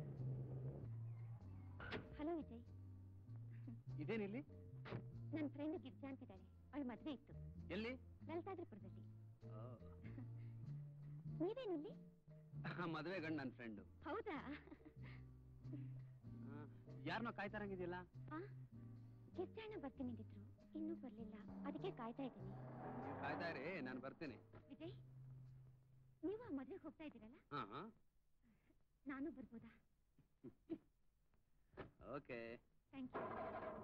ಹಲೋ ವಿಜಯ್ ಇದೇನಿಲ್ಲಿ ನನ್ನ ಫ್ರೆಂಡ್ ಗಿರ್ಜಾ ಅಂತಿದ್ದಾಳೆ ಅವಳ ಮದ್ವೆ ಇತ್ತು ಎಲ್ಲಿ ಲಲಿತಾದ್ರಿಪುರದಲ್ಲಿ ನೀವೇನಿಲ್ಲಿ ಮದುವೆ ಗಂಡ ನನ್ನ ಫ್ರೆಂಡು ಹೌದಾ ಯಾರನ್ನೋ ಕಾಯ್ತಾರಂಗಿದೆಯಲ್ಲ ಆ ಗಿರ್ಜಣ್ಣ ಬರ್ತೀನಿ ಅಂದಿದ್ರು ಇನ್ನೂ ಬರ್ಲಿಲ್ಲ ಅದಕ್ಕೆ ಕಾಯ್ತಾ ಇದ್ದೀನಿ ನೀವು ಕಾಯ್ತಾ ಇರಿ ನಾನು ಬರ್ತೀನಿ ವಿಜಯ್ ನೀವು ಆ ಮದ್ವೆಗೆ ಹೋಗ್ತಾ ಇದ್ದೀರಲ್ಲ ಹಾ ಹಾ ನಾನು ಬರ್ಬೋದಾ ಓಕೆ ಥ್ಯಾಂಕ್ ಯು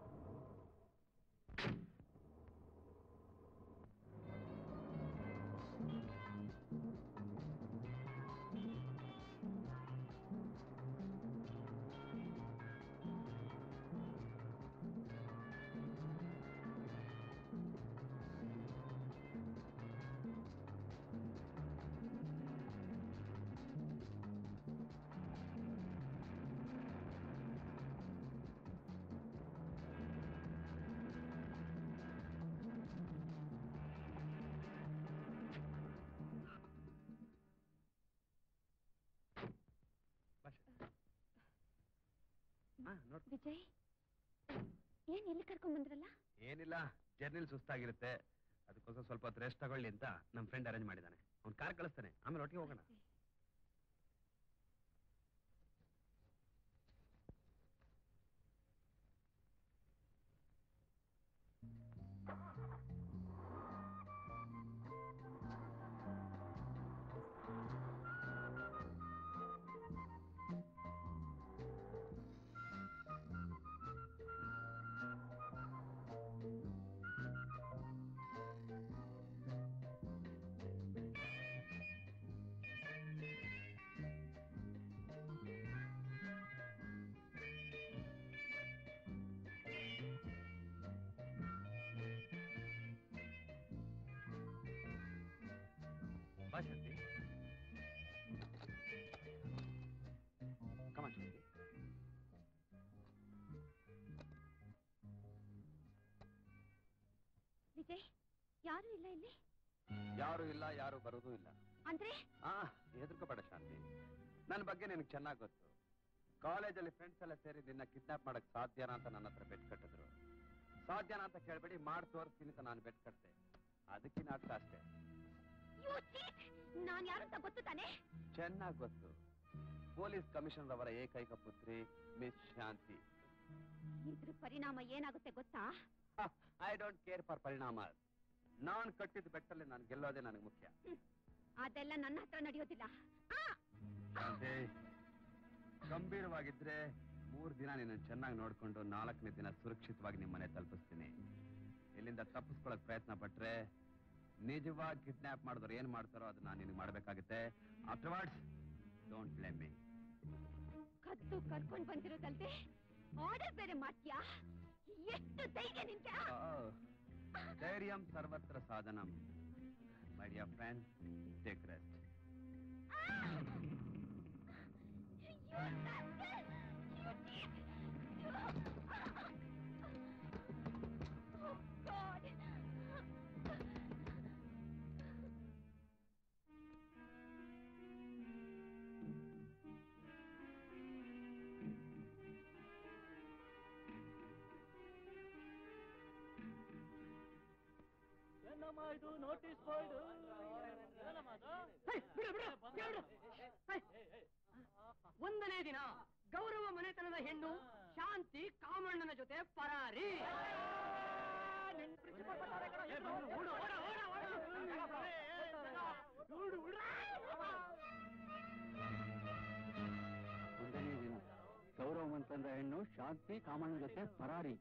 ಹಾ ನೋಡ್ ವಿಜಯ್ ಏನ್ ಎಲ್ಲಿ ಕರ್ಕೊಂಡ್ ಬಂದ್ರಲ್ಲ ಏನಿಲ್ಲ ಜರ್ನಿಲ್ ಸುಸ್ತಾಗಿರುತ್ತೆ ಅದಕ್ಕೋಸ್ಕರ ಸ್ವಲ್ಪ ಹೊತ್ತು ರೆಸ್ಟ್ ತಗೊಳ್ಳಿ ಅಂತ ನಮ್ಮ ಫ್ರೆಂಡ್ ಅರೇಂಜ್ ಮಾಡಿದ್ದಾನೆ ಅವ್ನು ಕಾರ್ ಕಳಿಸ್ತಾನೆ ಆಮೇಲೆ ಒಟ್ಟಿಗೆ ಹೋಗೋಣ ಬಾ ಶಾಂತಿ ಕಮಾನ್ ಶಾಂತಿ ವಿಜಯ್ ಯಾರು ಇಲ್ಲ ಇಲ್ಲಿ ಯಾರು ಇಲ್ಲ ಯಾರು ಬರೋದು ಇಲ್ಲ ಅಂದ್ರೆ ಆ ಹೆದರ್ಕೋಬೇಡ ಶಾಂತಿ ನನ್ನ ಬಗ್ಗೆ ನಿನಗೆ ಚೆನ್ನಾಗಿ ಗೊತ್ತು ಕಾಲೇಜಲ್ಲಿ ಫ್ರೆಂಡ್ಸ್ ಎಲ್ಲ ಸೇರಿ ನಿನ್ನ ಕಿಡ್ನಾಪ್ ಮಾಡಕ್ ಸಾಧ್ಯನಾ ಅಂತ ನನ್ನ ಹತ್ರ ಬೆಟ್ ಕಟ್ಟಿದ್ರು ಸಾಧ್ಯನಾ ಅಂತ ಕೇಳ್ಬೇಡಿ ಮಾಡಿ ತೋರಿಸ್ತೀನಿ ಅಂತ ನಾನು ಬೆಟ್ ಕಟ್ತೆ ಅದಕ್ಕೆ ನಾಟಕ ಅಷ್ಟೇ You cheat! ನಾನ್ ಯಾರು ಅಂತ ಗೊತ್ತು ತಾನೆ ಚೆನ್ನಾಗಿ ಗೊತ್ತು ಪೊಲೀಸ್ ಕಮಿಷನರ್ ಅವರ ಏಕೈಕ ಪುತ್ರಿ ಮಿಸ್ ಶಾಂತಿ ಇದ್ರ ಪರಿಣಾಮ ಏನಾಗುತ್ತೆ ಗೊತ್ತಾ ಐ ಡೋಂಟ್ ಕೇರ್ ಫಾರ್ ಪರಿಣಾಮ ನಾನ್ ಕಟ್ಟಿದ ಬೆಟ್ಟಲ್ಲಿ ನಾನು ಗೆಲ್ಲೋದೇ ನನಗೆ ಮುಖ್ಯ ಅದೆಲ್ಲ ನನ್ನ ಹತ್ರ ನಡೆಯೋದಿಲ್ಲ ಆ! ಶಾಂತಿ, ಗಂಭೀರವಾಗಿದ್ರೆ ಮೂರ್ ದಿನ ನಿನ್ನ ಚೆನ್ನಾಗಿ ನೋಡ್ಕೊಂಡು ನಾಲ್ಕನೇ ದಿನ ಸುರಕ್ಷಿತವಾಗಿ ನಿಮ್ಮ ಮನೆ ತಲುಪಿಸ್ತೀನಿ ಇಲ್ಲಿಂದ ತಪ್ಪಿಸ್ಕೊಳ್ಳೋಕ್ ಪ್ರಯತ್ನ ಪಟ್ರೆ ನಿಜವಾಗಿ ಕಿಡ್ನಾಪ್ ಮಾಡಿದವ್ರು ಏನ್ ಮಾಡ್ತಾರೋ ಅದು ನಾನು ನಿನಗೆ ಮಾಡ್ಬೇಕಾಗುತ್ತೆ ಆಫ್ಟರ್ವರ್ಡ್ಸ್ ಡೋಂಟ್ ಬ್ಲೇಮ್ ಮೀ ಕದ್ದು ಕರ್ಕೊಂಡ್ ಬಂದಿರೋದಲ್ದೆ ಆರ್ಡರ್ ಬೇರೆ ಮಾಡ್ತೀಯಾ ಎಷ್ಟು ಧೈರ್ಯ ನಿನ್ಗೆ ಧೈರ್ಯಂ ಸರ್ವತ್ರ ಸಾಧನಂ my dear friend take rest You rascal! You thief! ಇದು ನೋಟಿಸ್ ಬೋರ್ಡ್ ಒಂದನೇ ದಿನ ಗೌರವ ಮನೆತನದ ಹೆಣ್ಣು ಶಾಂತಿ ಕಾಮಣ್ಣನ ಜೊತೆ ಪರಾರಿ ಒಂದನೇ ದಿನ ಗೌರವ ಮಂತ್ರದ ಹೆಣ್ಣು ಶಾಂತಿ ಕಾಮಣ್ಣ ಜೊತೆ ಪರಾರಿ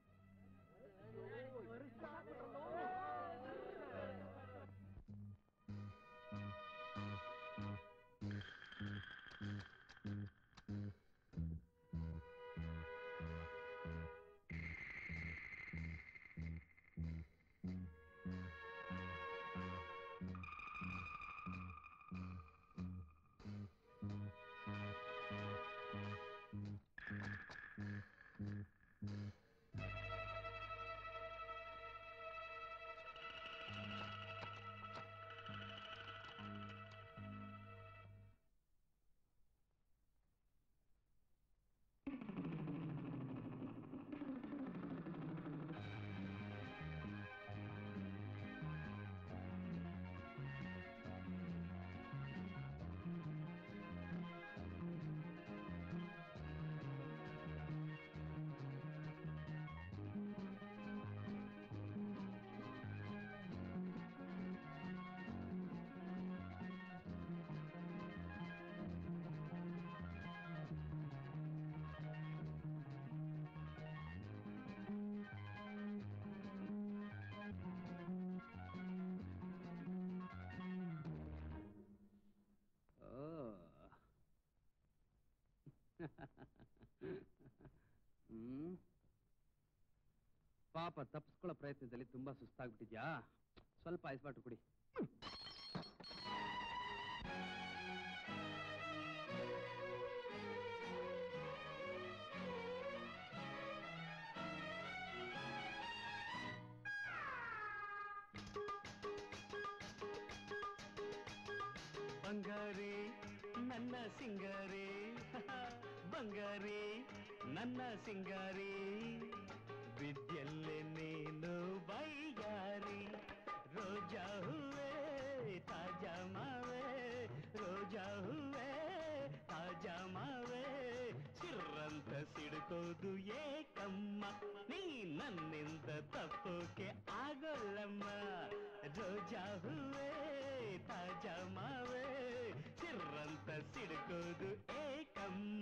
ಹ್ಮ್ ಪಾಪ ತಪ್ಪಿಸ್ಕೊಳ್ಳೋ ಪ್ರಯತ್ನದಲ್ಲಿ ತುಂಬಾ ಸುಸ್ತಾಗ್ಬಿಟ್ಟಿದ್ಯಾ ಸ್ವಲ್ಪ ಐಸ್ ಬಾಟು ಕುಡಿ ಬಂಗಾರಿ ನನ್ನ ಸಿಂಗಾರಿ ಬಂಗಾರಿ ನನ್ನ ಸಿಂಗಾರಿ ವಿದ್ಯಲ್ಲೆ ನೀನು ಬೈಯಾರಿ ರೋಜಾ ಹೂವೆ ತಾಜಾ ಮಾವೆ ರೋಜಾ ಹೂವೆ ತಾಜಾ ಮಾವೆ ಸಿರ್ರಂತ ಸಿಡ್ಕೋದು ಏಕಮ್ಮ ನೀ ನನ್ನಿಂದ ತಪ್ಪೋಕೆ ಆಗೋಲ್ಲಮ್ಮ ರೋಜಾ ಹೂವೆ ತಾಜಾ ಮಾವೆ ಸಿರ್ರಂತ ಸಿಡ್ಕೋದು ಏಕಮ್ಮ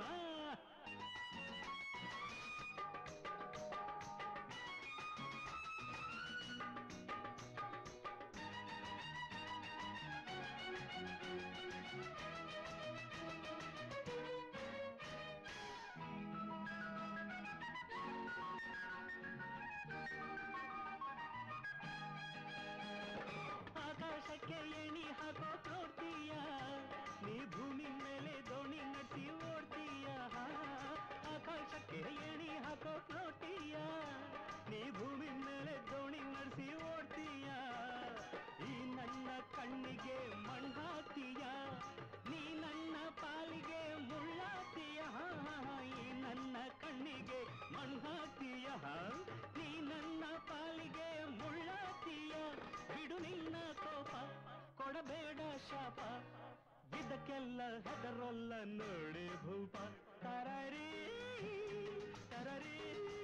ಆಕಾಶಕ್ಕೆ ಎಣಿ ಹಾಕೋ ನೋಡ್ತೀಯ ನೀ ಭೂಮಿ ಮೇಲೆ ದೋಣಿ ನಟಿ ಓಡ್ತೀಯ ಆಕಾಶಕ್ಕೆ ಎಣಿ ಹಾಕೋ ನೋಡ್ತೀಯ ನೀ ಭೂಮಿ ಮೇಲೆ ದೋಣಿ ನಡೆಸಿ ಓಡ್ತೀಯ ಈ ನನ್ನ ಕಣ್ಣಿಗೆ ಮಣ್ಣಾತೀಯ ನೀ ನನ್ನ ಪಾಲಿಗೆ ಮುಳ್ಳಾತೀಯ ಈ ನನ್ನ ಕಣ್ಣಿಗೆ ಮಣ್ಣಾತೀಯ ನೀ ನನ್ನ ಪಾಲಿಗೆ ಮುಳ್ಳಾತೀಯ ಬಿಡು ನಿನ್ನ ಕೋಪ ಕೊಡಬೇಡ ಶಾಪ ಇದಕ್ಕೆಲ್ಲ ಹೆದರೊಲ್ಲ ನೋಡಿ ಭೂಪ ತರರಿ ತರರಿ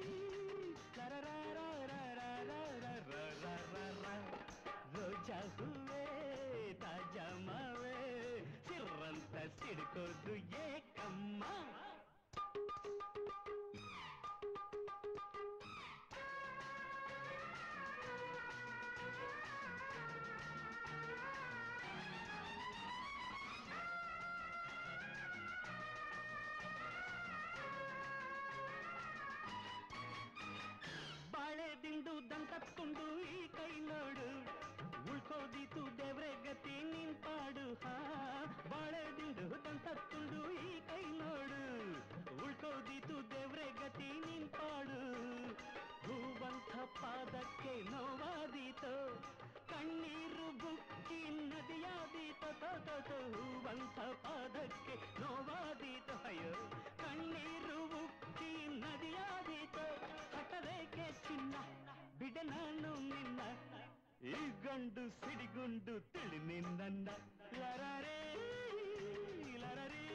ರೋಜಾ ಹೂವೆ ತಾಜಾ ಮಾವೆ ಸಿರ್ರಂತ ಸಿಡ್ಕೋದು ಏಕಮ್ಮ ಬಾಳೆ ದಿಂಡು ದಂಟತ್ಕೊಂಡು ಈ ಕೈ ನೋಡು ಉಳ್ಕೋದಿತು ದೇವ್ರೆ ಗತಿ ನಿನ್ ಪಾಡು ಹಾ ಬಾಳೆ ದಿಂಡು ದಂಟತ್ಕೊಂಡು ಈ ಕೈ ನೋಡು ಉಳ್ಕೋದಿತು ದೇವ್ರೆ ಗತಿ ನಿನ್ ಪಾಡು ಹೂವಂತ ಪಾದಕ್ಕೆ ನೋವಾದೀತು ಕಣ್ಣೀರು ಬುಕ್ಕಿ ನದಿಯಾದೀತು ತೋ ತೋ ತೋ ಹೂವಂತ ಪಾದಕ್ಕೆ ನೋವಾದೀತು ಅಯ್ಯೋ ಕಣ್ಣೀರು ಉಕ್ಕಿ ನದಿಯಾದೀತು ಹಠರೇಕೆ ಚಿನ್ನ ಬಿಡ ನಾನು ನಿನ್ನ ಈ ಗಂಡು ಸಿಡಿಗುಂಡು ತಿಳಿ ನಿನ್ನ ಲರರೇ ಲರರೇ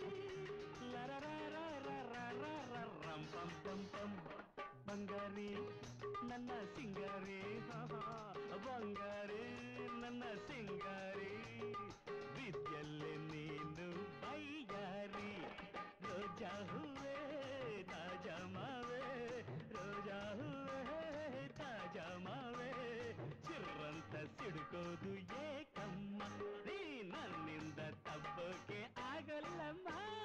ಲರರರರರರರರಂ ಪಂ ಪಂ ಪಂ ಬಂಗಾರಿ ನನ್ನ ಸಿಂಗಾರಿ ಹಾ, ಹಾ, ಬಂಗಾರಿ ನನ್ನ ಸಿಂಗಾರಿ ವಿದ್ಯಲ್ಲೇ ನೀನು ಬೈಯಾರಿ ರೋಜಾ ಹೂವೇ ತಾಜಾ ಮಾವೇ ರೋಜಾ ಹೂವೇ ತಾಜಾ ಮಾವೇ ಚಿರ್ರಂತ ಸಿಡುಕೋದು ಏಕಮ್ಮ ನೀ ನನ್ನಿಂದ ತಪ್ಪಕ್ಕೆ ಆಗಲ್ಲಮ್ಮ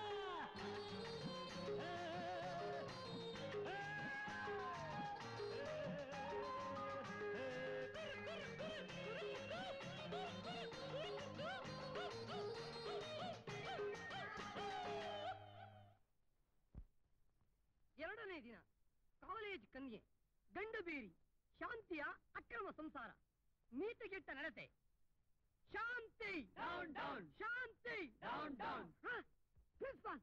ಎರಡನೇ ದಿನ ಕಾಲೇಜ್ ಕನ್ಯೆ ಗಂಡು ಬೀರಿ ಶಾಂತಿಯ ಅಕ್ರಮ ಸಂಸಾರ ನೀತಿಗೆಟ್ಟ ನಡತೆ Shanti down down Shanti down down principal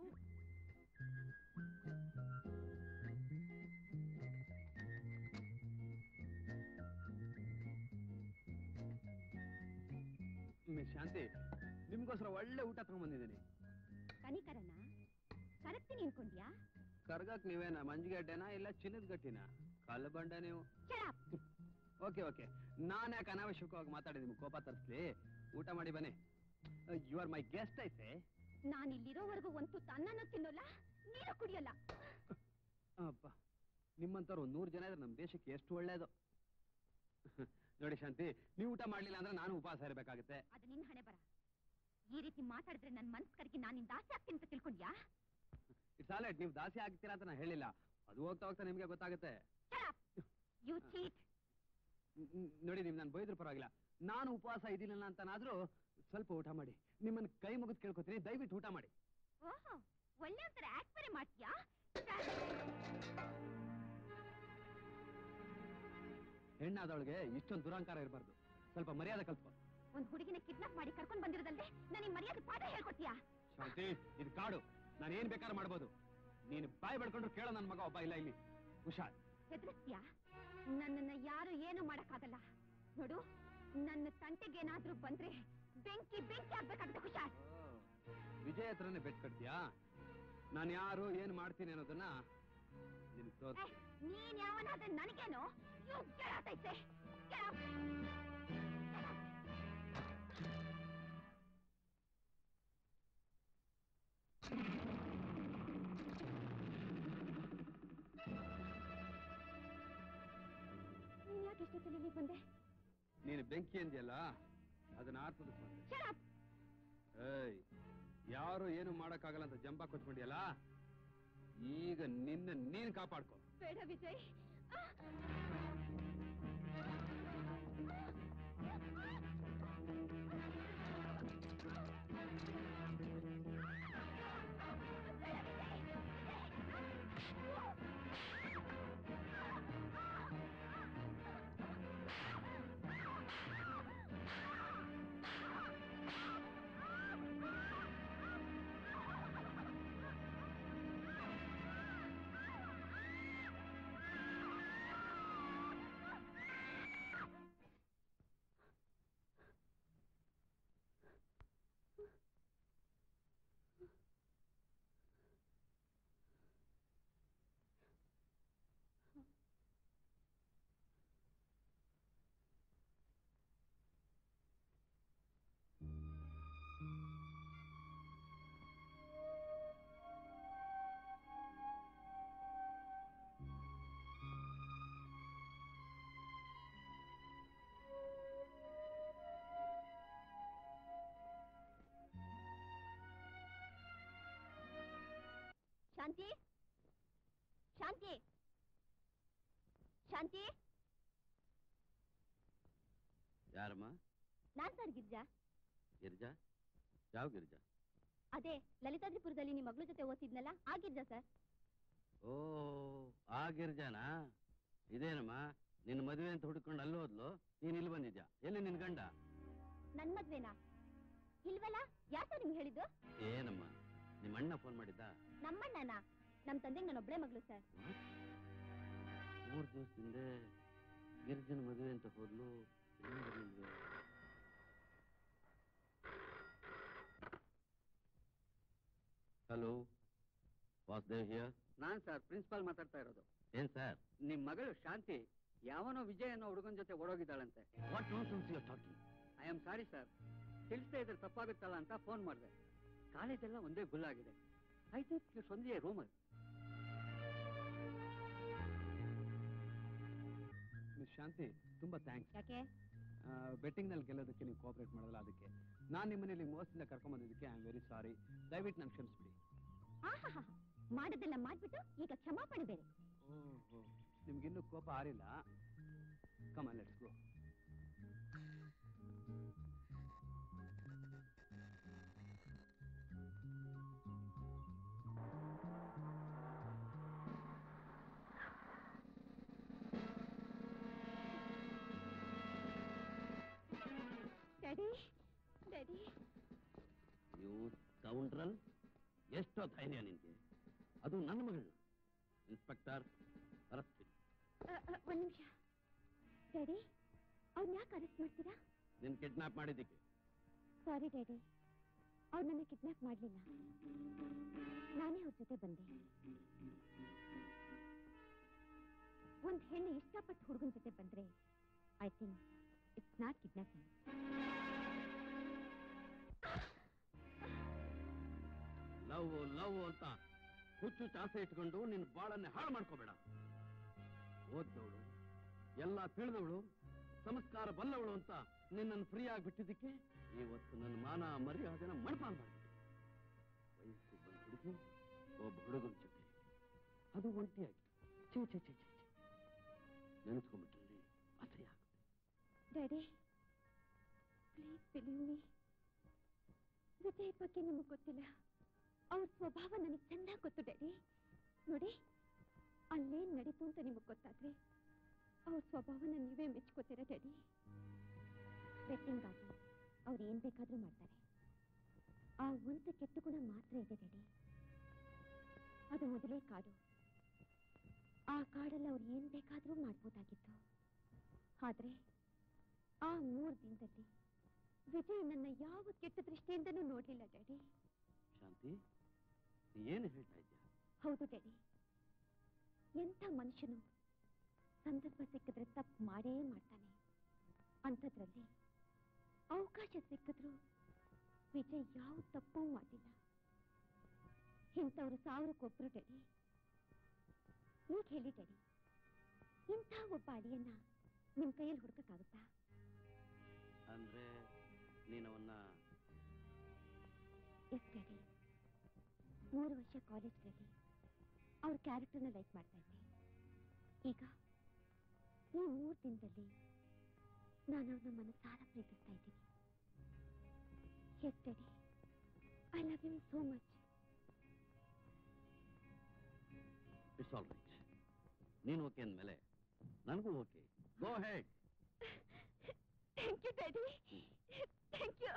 miss Shanti ನಿಮ್ಗೋಸ್ಕರ ಒಳ್ಳೆ ಊಟ ತಗೊಂಡ್ಬಂದಿದ್ದೀನಿ ಕನಿಕರನ ಕರಗ್ತೀನಿ ಅನ್ಕೊಂಡ್ಯಾ ಕರ್ಗಕ್ ನೀವೇನ ಮಂಜುಗೆಡ್ಡೆನಾ ಇಲ್ಲ ಚಿನ್ನದ ಗಟ್ಟಿನ ಕಲ್ಲು ಬಂಡ ನೀವು ಓಕೆ ಓಕೆ ನಾನ್ ಯಾಕೆ ಅನಾವಶ್ಯಕವಾಗಿ ಮಾತಾಡಿ ನಿಮ್ಗೆ ಕೋಪ ತರಿಸ್ಲಿ ಊಟ ಮಾಡಿ ಬನ್ನಿ ಯು ಆರ್ ಮೈ ಗೆಸ್ಟ್ ಐತೆ ನಾನು ಇಲ್ಲಿರೋವರೆಗೂ ಒಂದು ತುತ್ತು ಅನ್ನನೂ ತಿನ್ನೋಲ್ಲ ನೀರು ಕುಡಿಯಲ್ಲ ಅಪ್ಪ ನಿಮ್ಮಂತವ್ರು ಒಂದ್ ನೂರು ಜನ ಇದ್ರೆ ನಮ್ಮ ದೇಶಕ್ಕೆ ಎಷ್ಟು ಒಳ್ಳೇದು ನೋಡಿ ಶಾಂತಿ ನೀವು ಊಟ ಮಾಡ್ಲಿಲ್ಲ ಅಂದ್ರೆ ನಾನು ಉಪವಾಸ ಇರಬೇಕಾಗುತ್ತೆ ಅದು ನಿನ್ ಹಣೆ ಬರ ಈ ರೀತಿ ಮಾತಾಡಿದ್ರೆ ನನ್ ಮನ್ಸ್ ಕಡೆಗೆ ನಾನು ನಿನ್ ದಾಸೆ ಆಗ್ತೀನಿ ಅಂತ ತಿಳ್ಕೊಂಡ್ಯಾ ಇಟ್ಸ್ ಆಲ್ ನೀವು ದಾಸಿ ಆಗ್ತೀರಾ ಅಂತ ನಾನು ಹೇಳಿಲ್ಲ ಅದು ಹೋಗ್ತಾ ಹೋಗ್ತಾ ನಿಮ್ಗೆ ಗೊತ್ತಾಗುತ್ತೆ ಯು ಚೀಟ್ ನ್- ನ್- ನೋಡಿ ನೀವು ನಾನು ಬೈದ್ರು ಪರವಾಗಿಲ್ಲ ನಾನು ಉಪವಾಸ ಇದ್ದೀನಲ್ಲ ಅಂತನಾದ್ರೂ ಸ್ವಲ್ಪ ಊಟ ಮಾಡಿ ನಿಮ್ಮನ್ನ ಕೈ ಮುಗಿದು ಕೇಳ್ಕೊತೀನಿ ದಯವಿಟ್ಟು ಊಟ ಮಾಡಿ ಓಹೋ ಒಳ್ಳೆ ಒಂಥರ ಆಕ್ಟ್ ಬೇರೆ ಮಾಡ್ತೀಯಾ ಹೆಣ್ಣಾದವಳಿಗೆ ಇಷ್ಟೊಂದು ದುರಾಂಕಾರ ಇರಬಾರ್ದು ಸ್ವಲ್ಪ ಮರ್ಯಾದೆ ಕಲ್ತ್ಕೊ ಒಂದ್ ಹುಡುಗಿನ ಕಿಡ್ನಾಪ್ ಮಾಡಿ ಕರ್ಕೊಂಡ್ ಬಂದಿರೋದಲ್ದೆ ನನಗೆ ಮರ್ಯಾದೆ ಪಾಠ ಹೇಳ್ಕೊಡ್ತೀಯಾ ಶಾಂತಿ ಇದು ಕಾಡು ನಾನು ಏನ್ ಬೇಕಾದ್ರೂ ಮಾಡ್ಬೋದು ನೀನು ಬಾಯಿ ಬೆಳ್ಕೊಂಡ್ರು ಕೇಳೋ ನನ್ನ ಮಗ ಒಬ್ಬ ಇಲ್ಲ ಇಲ್ಲಿ ಹುಷಾರ್ ಹೆದರ್ಸ್ತೀಯಾ ನನ್ನನ್ನ ಯಾರು ಏನು ಮಾಡಕ್ಕಾಗಲ್ಲ ನೋಡು ನನ್ನ ತಂಟೆಗೇನಾದ್ರೂ ಬಂದ್ರೆ ಬೆಂಕಿ ಬೆಂಕಿ ಆಗ್ಬೇಕಾಗುತ್ತೆ ಹುಷಾರ್ ವಿಜಯ ಹತ್ರನೇ ಬೆಟ್ ಕಟ್ತೀಯಾ ನಾನು ಯಾರು ಏನ್ ಮಾಡ್ತೀನಿ ಅನ್ನೋದನ್ನ ನಿನ್ ಏ, ತೋರ್ಸಿ ನೀನ್ ಯಾವನಾದ್ರೆ ನನಗೇನು You get out, I say. Get out. ನೀನ್ ಯಾಕೆ ಇಷ್ಟೊತ್ತಲ್ಲಿ ಇಲ್ಲಿಗ್ ಬಂದೆ ನೀನು ಬೆಂಕಿ ಅಂದ್ಯಲ್ಲ ಅದನ್ನ ಆರ್ಪದ Shut up. ಏಯ್ ಯಾರು ಏನು ಮಾಡಕ್ಕಾಗಲ್ಲ ಅಂತ ಜಂಬ ಕೊಚ್ಕೊಂಡಿಯಲ್ಲ ಈಗ ನಿನ್ನ ನೀನ್ ಕಾಪಾಡ್ಕೊ ಬೇಡ ವಿಜಯ್ ಶಾಂತಿ ಶಾಂತಿ ಶಾಂತಿ ಯಾರಮ್ಮ ನಾನ್ ಸರ್ ಗಿರ್ಜಾ ಗಿರಿಜಾ ಯಾವ ಗಿರಿಜಾ ಅದೇ ಲಲಿತಾದ್ರಿಪುರದಲ್ಲಿ ನಿಮ್ ಮಗಳ ಜೊತೆ ಓದ್ತಿದ್ನಲ್ಲ ಆ ಗಿರ್ಜಾ ಸರ್ ಓ ಆ ಗಿರಿಜಾನಾ ಇದೇನಮ್ಮ ನಿನ್ನ ಮದುವೆ ಅಂತ ಹುಡ್ಕೊಂಡು ಅಲ್ಲಿ ಹೋದ್ಲು ನೀನ್ ಇಲ್ಲಿ ಬಂದಿದ್ಯಾ ಎಲ್ಲಿ ನಿನ್ ಗಂಡ ನನ್ ಮದ್ವೆನಾ ಇಲ್ವಲ್ಲ ಯಾರ್ ಸರ್ ನಿಮ್ಗೆ ಹೇಳಿದ್ದು ಏನಮ್ಮ ನಿಮ್ಮ ಅಣ್ಣ ಫೋನ್ ಮಾಡಿದ್ದ ನಮ್ಮಣ್ಣನ ನಮ್ ತಂದೆಗೆ ನಾನು ಒಬ್ಳೆ ಮಗಳು ಸರ್ ಮೂರ್ ದಿವಸದಿಂದ ಗಿರಿಜನ ಮದುವೆ ಅಂತ ಹೋದ್ಲು ಇನ್ನೂ ಬರ್ಲಿಲ್ವೇ? ಹಲೋ ವಾಸುದೇವ್ ಹಿಯರ್ ನಾನ್ ಸರ್ ಪ್ರಿನ್ಸಿಪಾಲ್ ಮಾತಾಡ್ತಾ ಇರೋದು ಏನ್ ಸರ್ ನಿಮ್ ಮಗಳು ಶಾಂತಿ ಯಾವನೋ ವಿಜಯ್ ಅನ್ನೋ ಹುಡುಗನ ಜೊತೆ ಓಡೋಗಿದ್ದಾಳಂತೆ what nonsense you are talking I am sorry sir ತಿಳಿಸ್ತಾ ಇದ್ರೆ ತಪ್ಪಾಗುತ್ತಲ್ಲ ಅಂತ ಫೋನ್ ಮಾಡಿದೆ ಕಾಲೇಜೆಲ್ಲ ಒಂದೇ ಗುಲ್ಲಾಗಿದೆ ಐ ಥಿಂಕ್ ಯು ಒಂದೇ ರೂಮರ್ ಮಿಸ್ ಶಾಂತಿ ತುಂಬಾ ಥ್ಯಾಂಕ್ಸ್ ಯಾಕೆ ಬೆಟ್ಟಿಂಗ್ ನಲ್ಲಿ ಗೆಲ್ಲೋದಕ್ಕೆ ನೀವು ಕೋಆಪರೇಟ್ ಮಾಡೋದಲ್ಲ ಅದಕ್ಕೆ ನಾನು ನಿಮ್ಮನೇಲಿ ಮೋಸದಿಂದ ಕರ್ಕೊಂಡ್ ಬಂದಿದ್ದಕ್ಕೆ ಐ ಆಮ್ ವೆರಿ ಸಾರಿ ದಯವಿಟ್ಟು ನಾನು ಕ್ಷಮಿಸ್ಬಿಡಿ ಆಹಾಹಾ ಮಾಡದೆಲ್ಲ ಮಾಡ್ಬಿಟ್ಟು ಈಗ ಕ್ಷಮಾಪಣೆ ಬೇರೆ ಓಹೋ ನಿಮ್ಗಿನ್ನೂ ಕೋಪ ಆರಿಲ್ಲ come on let's go daddy daddy you ಕೌಂಟ್ರಲ್ ಎಷ್ಟೋ ಧೈರ್ಯ ನಿನ್ಗೆ ಅದು ನನ್ನ ಮಗಳು ಇನ್ಸ್ಪೆಕ್ಟರ್ ಅರಸ್ತಿ ಅ, ಅ, ಒಂದ್ ನಿಮಿಷ ಡ್ಯಾಡಿ ಅವ್ನ ಯಾಕೆ ಅರೆಸ್ಟ್ ಮಾಡ್ತೀರಾ ನಿನ್ ಕಿಡ್ನಾಪ್ ಮಾಡಿದ್ದಕ್ಕೆ ಸಾರಿ ಡ್ಯಾಡಿ ಅವ್ರು ನನ್ನ ಕಿಡ್ನಾಪ್ ಮಾಡ್ಲಿಲ್ಲ ನಾನೇ ಅವ್ರ ಜೊತೆ ಬಂದೆ ಒಂದ್ ಹೆಣ್ಣು ಇಷ್ಟಪಟ್ಟು ಹುಡುಗನ ಜೊತೆ ಬಂದ್ರೆ I think it's not kidnapping love love ಅಂತ ಹುಚ್ಚು ಚಾಸೆ ಇಟ್ಕೊಂಡು ನಿನ್ ಬಾಳನ್ನೇ ಹಾಳು ಮಾಡ್ಕೋಬೇಡ ಓದ್ದವಳು ಎಲ್ಲ ತಿಳಿದವಳು ಸಂಸ್ಕಾರ ಬಲ್ಲವಳು ಅಂತ ನಿನ್ನನ್ನು ಫ್ರೀ ಆಗಿ ಬಿಟ್ಟಿದ್ದಕ್ಕೆ ಇವತ್ತು ನನ್ನ ಮಾನ ಮರ್ಯಾದೆನ ಮಣ್ಪಾಲ್ ಮಾಡಿದೆ ವಯಸ್ಸು ಬಂದ ಹುಡುಗಿ ಒಬ್ಬ ಹುಡುಗನ ಜೊತೆ ಅದು ಒಂಟಿಯಾಗಿ ಛೇ ಛೇ ಛೇ ಛೇ ಛೇ. ನೆನೆಸ್ಕೊಂಡ್ಬಿಟ್ರಲ್ಲಿ ಅಸಹ್ಯ ಆಗುತ್ತೆ daddy please believe me Vijay ಬಗ್ಗೆ ನಿಮಗೆ ಗೊತ್ತಿಲ್ಲ ಅವ್ರ ಸ್ವಭಾವ ನನಗೆ ಚೆನ್ನಾಗಿ ಗೊತ್ತು ಡ್ಯಾಡಿ ನೋಡಿ ಅಲ್ಲೇನ್ ನಡೀತು ಅಂತ ನಿಮಗೆ ಗೊತ್ತಾದ್ರೆ ಅವ್ರ ಸ್ವಭಾವನ ನೀವೇ ಮೆಚ್ಕೋತೀರಾ ಡ್ಯಾಡಿ ಬೆಟ್ಟಿಂಗ್ ಆಗಿ ಅವ್ರು ಏನ್ ಬೇಕಾದ್ರೂ ಮಾಡ್ತಾರೆ ಆ ಒಂದು ಕೆಟ್ಟ ಗುಣ ಮಾತ್ರ ಇದೆ ಡ್ಯಾಡಿ ಅದು ಮೊದಲೇ ಕಾಡು ಆ ಕಾಡಲ್ಲಿ ಅವ್ರು ಏನ್ ಬೇಕಾದ್ರೂ ಮಾಡ್ಬೋದಾಗಿತ್ತು ಆದ್ರೆ ಆ ಮೂರ್ ದಿನದಲ್ಲಿ ವಿಜಯ್ ನನ್ನ ಯಾವ ಕೆಟ್ಟ ದೃಷ್ಟಿಯಿಂದನೂ ನೋಡ್ಲಿಲ್ಲ ಡ್ಯಾಡಿ ಶಾಂತಿ ನೀ ಏನು ಹೇಳ್ತಾ ಇದ್ಯಾ ಹೌದು ಡ್ಯಾಡಿ ಎಂಥ ಮನುಷ್ಯನು ಸಂದರ್ಭ ಸಿಕ್ಕಿದ್ರೆ ತಪ್ಪು ಮಾಡೇ ಮಾಡ್ತಾನೆ ಅಂಥದ್ರಲ್ಲಿ ಅವಕಾಶ ಸಿಕ್ಕಿದ್ರು ವಿಜಯ್ ಯಾವ ತಪ್ಪೂ ಮಾಡಿಲ್ಲ ಇಂಥವ್ರು ಸಾವಿರಕ್ಕೊಬ್ರು ಡ್ಯಾಡಿ ಈಗ ಹೇಳಿ ಡ್ಯಾಡಿ ಇಂಥ ಒಬ್ಬ ಅಡಿಯನ್ನ ನಿಮ್ ಕೈಯಲ್ಲಿ ಹುಡುಕಕ್ಕಾಗುತ್ತಾ ಅಂದ್ರೆ ನೀನವನ್ನ ಎಸ್ ಡ್ಯಾಡಿ ಮೂರು ವರ್ಷ ಕಾಲೇಜ್ನಲ್ಲಿ ಅವ್ರ ಕ್ಯಾರೆಕ್ಟರ್ನ ಲೈಕ್ ಮಾಡ್ತಾ ಇದ್ದೆ ಈಗ ಈ ಮೂರು ದಿನದಲ್ಲಿ ನಾನು ಅವ್ರನ್ನ ಮನಸಾರ ಪ್ರೀತಿಸ್ತಾ ಇದ್ದೀನಿ yes daddy I love you so much it's all right ನೀನು ಓಕೆ ಅಂದಮೇಲೆ ನನಗೂ okay go ahead thank you daddy thank you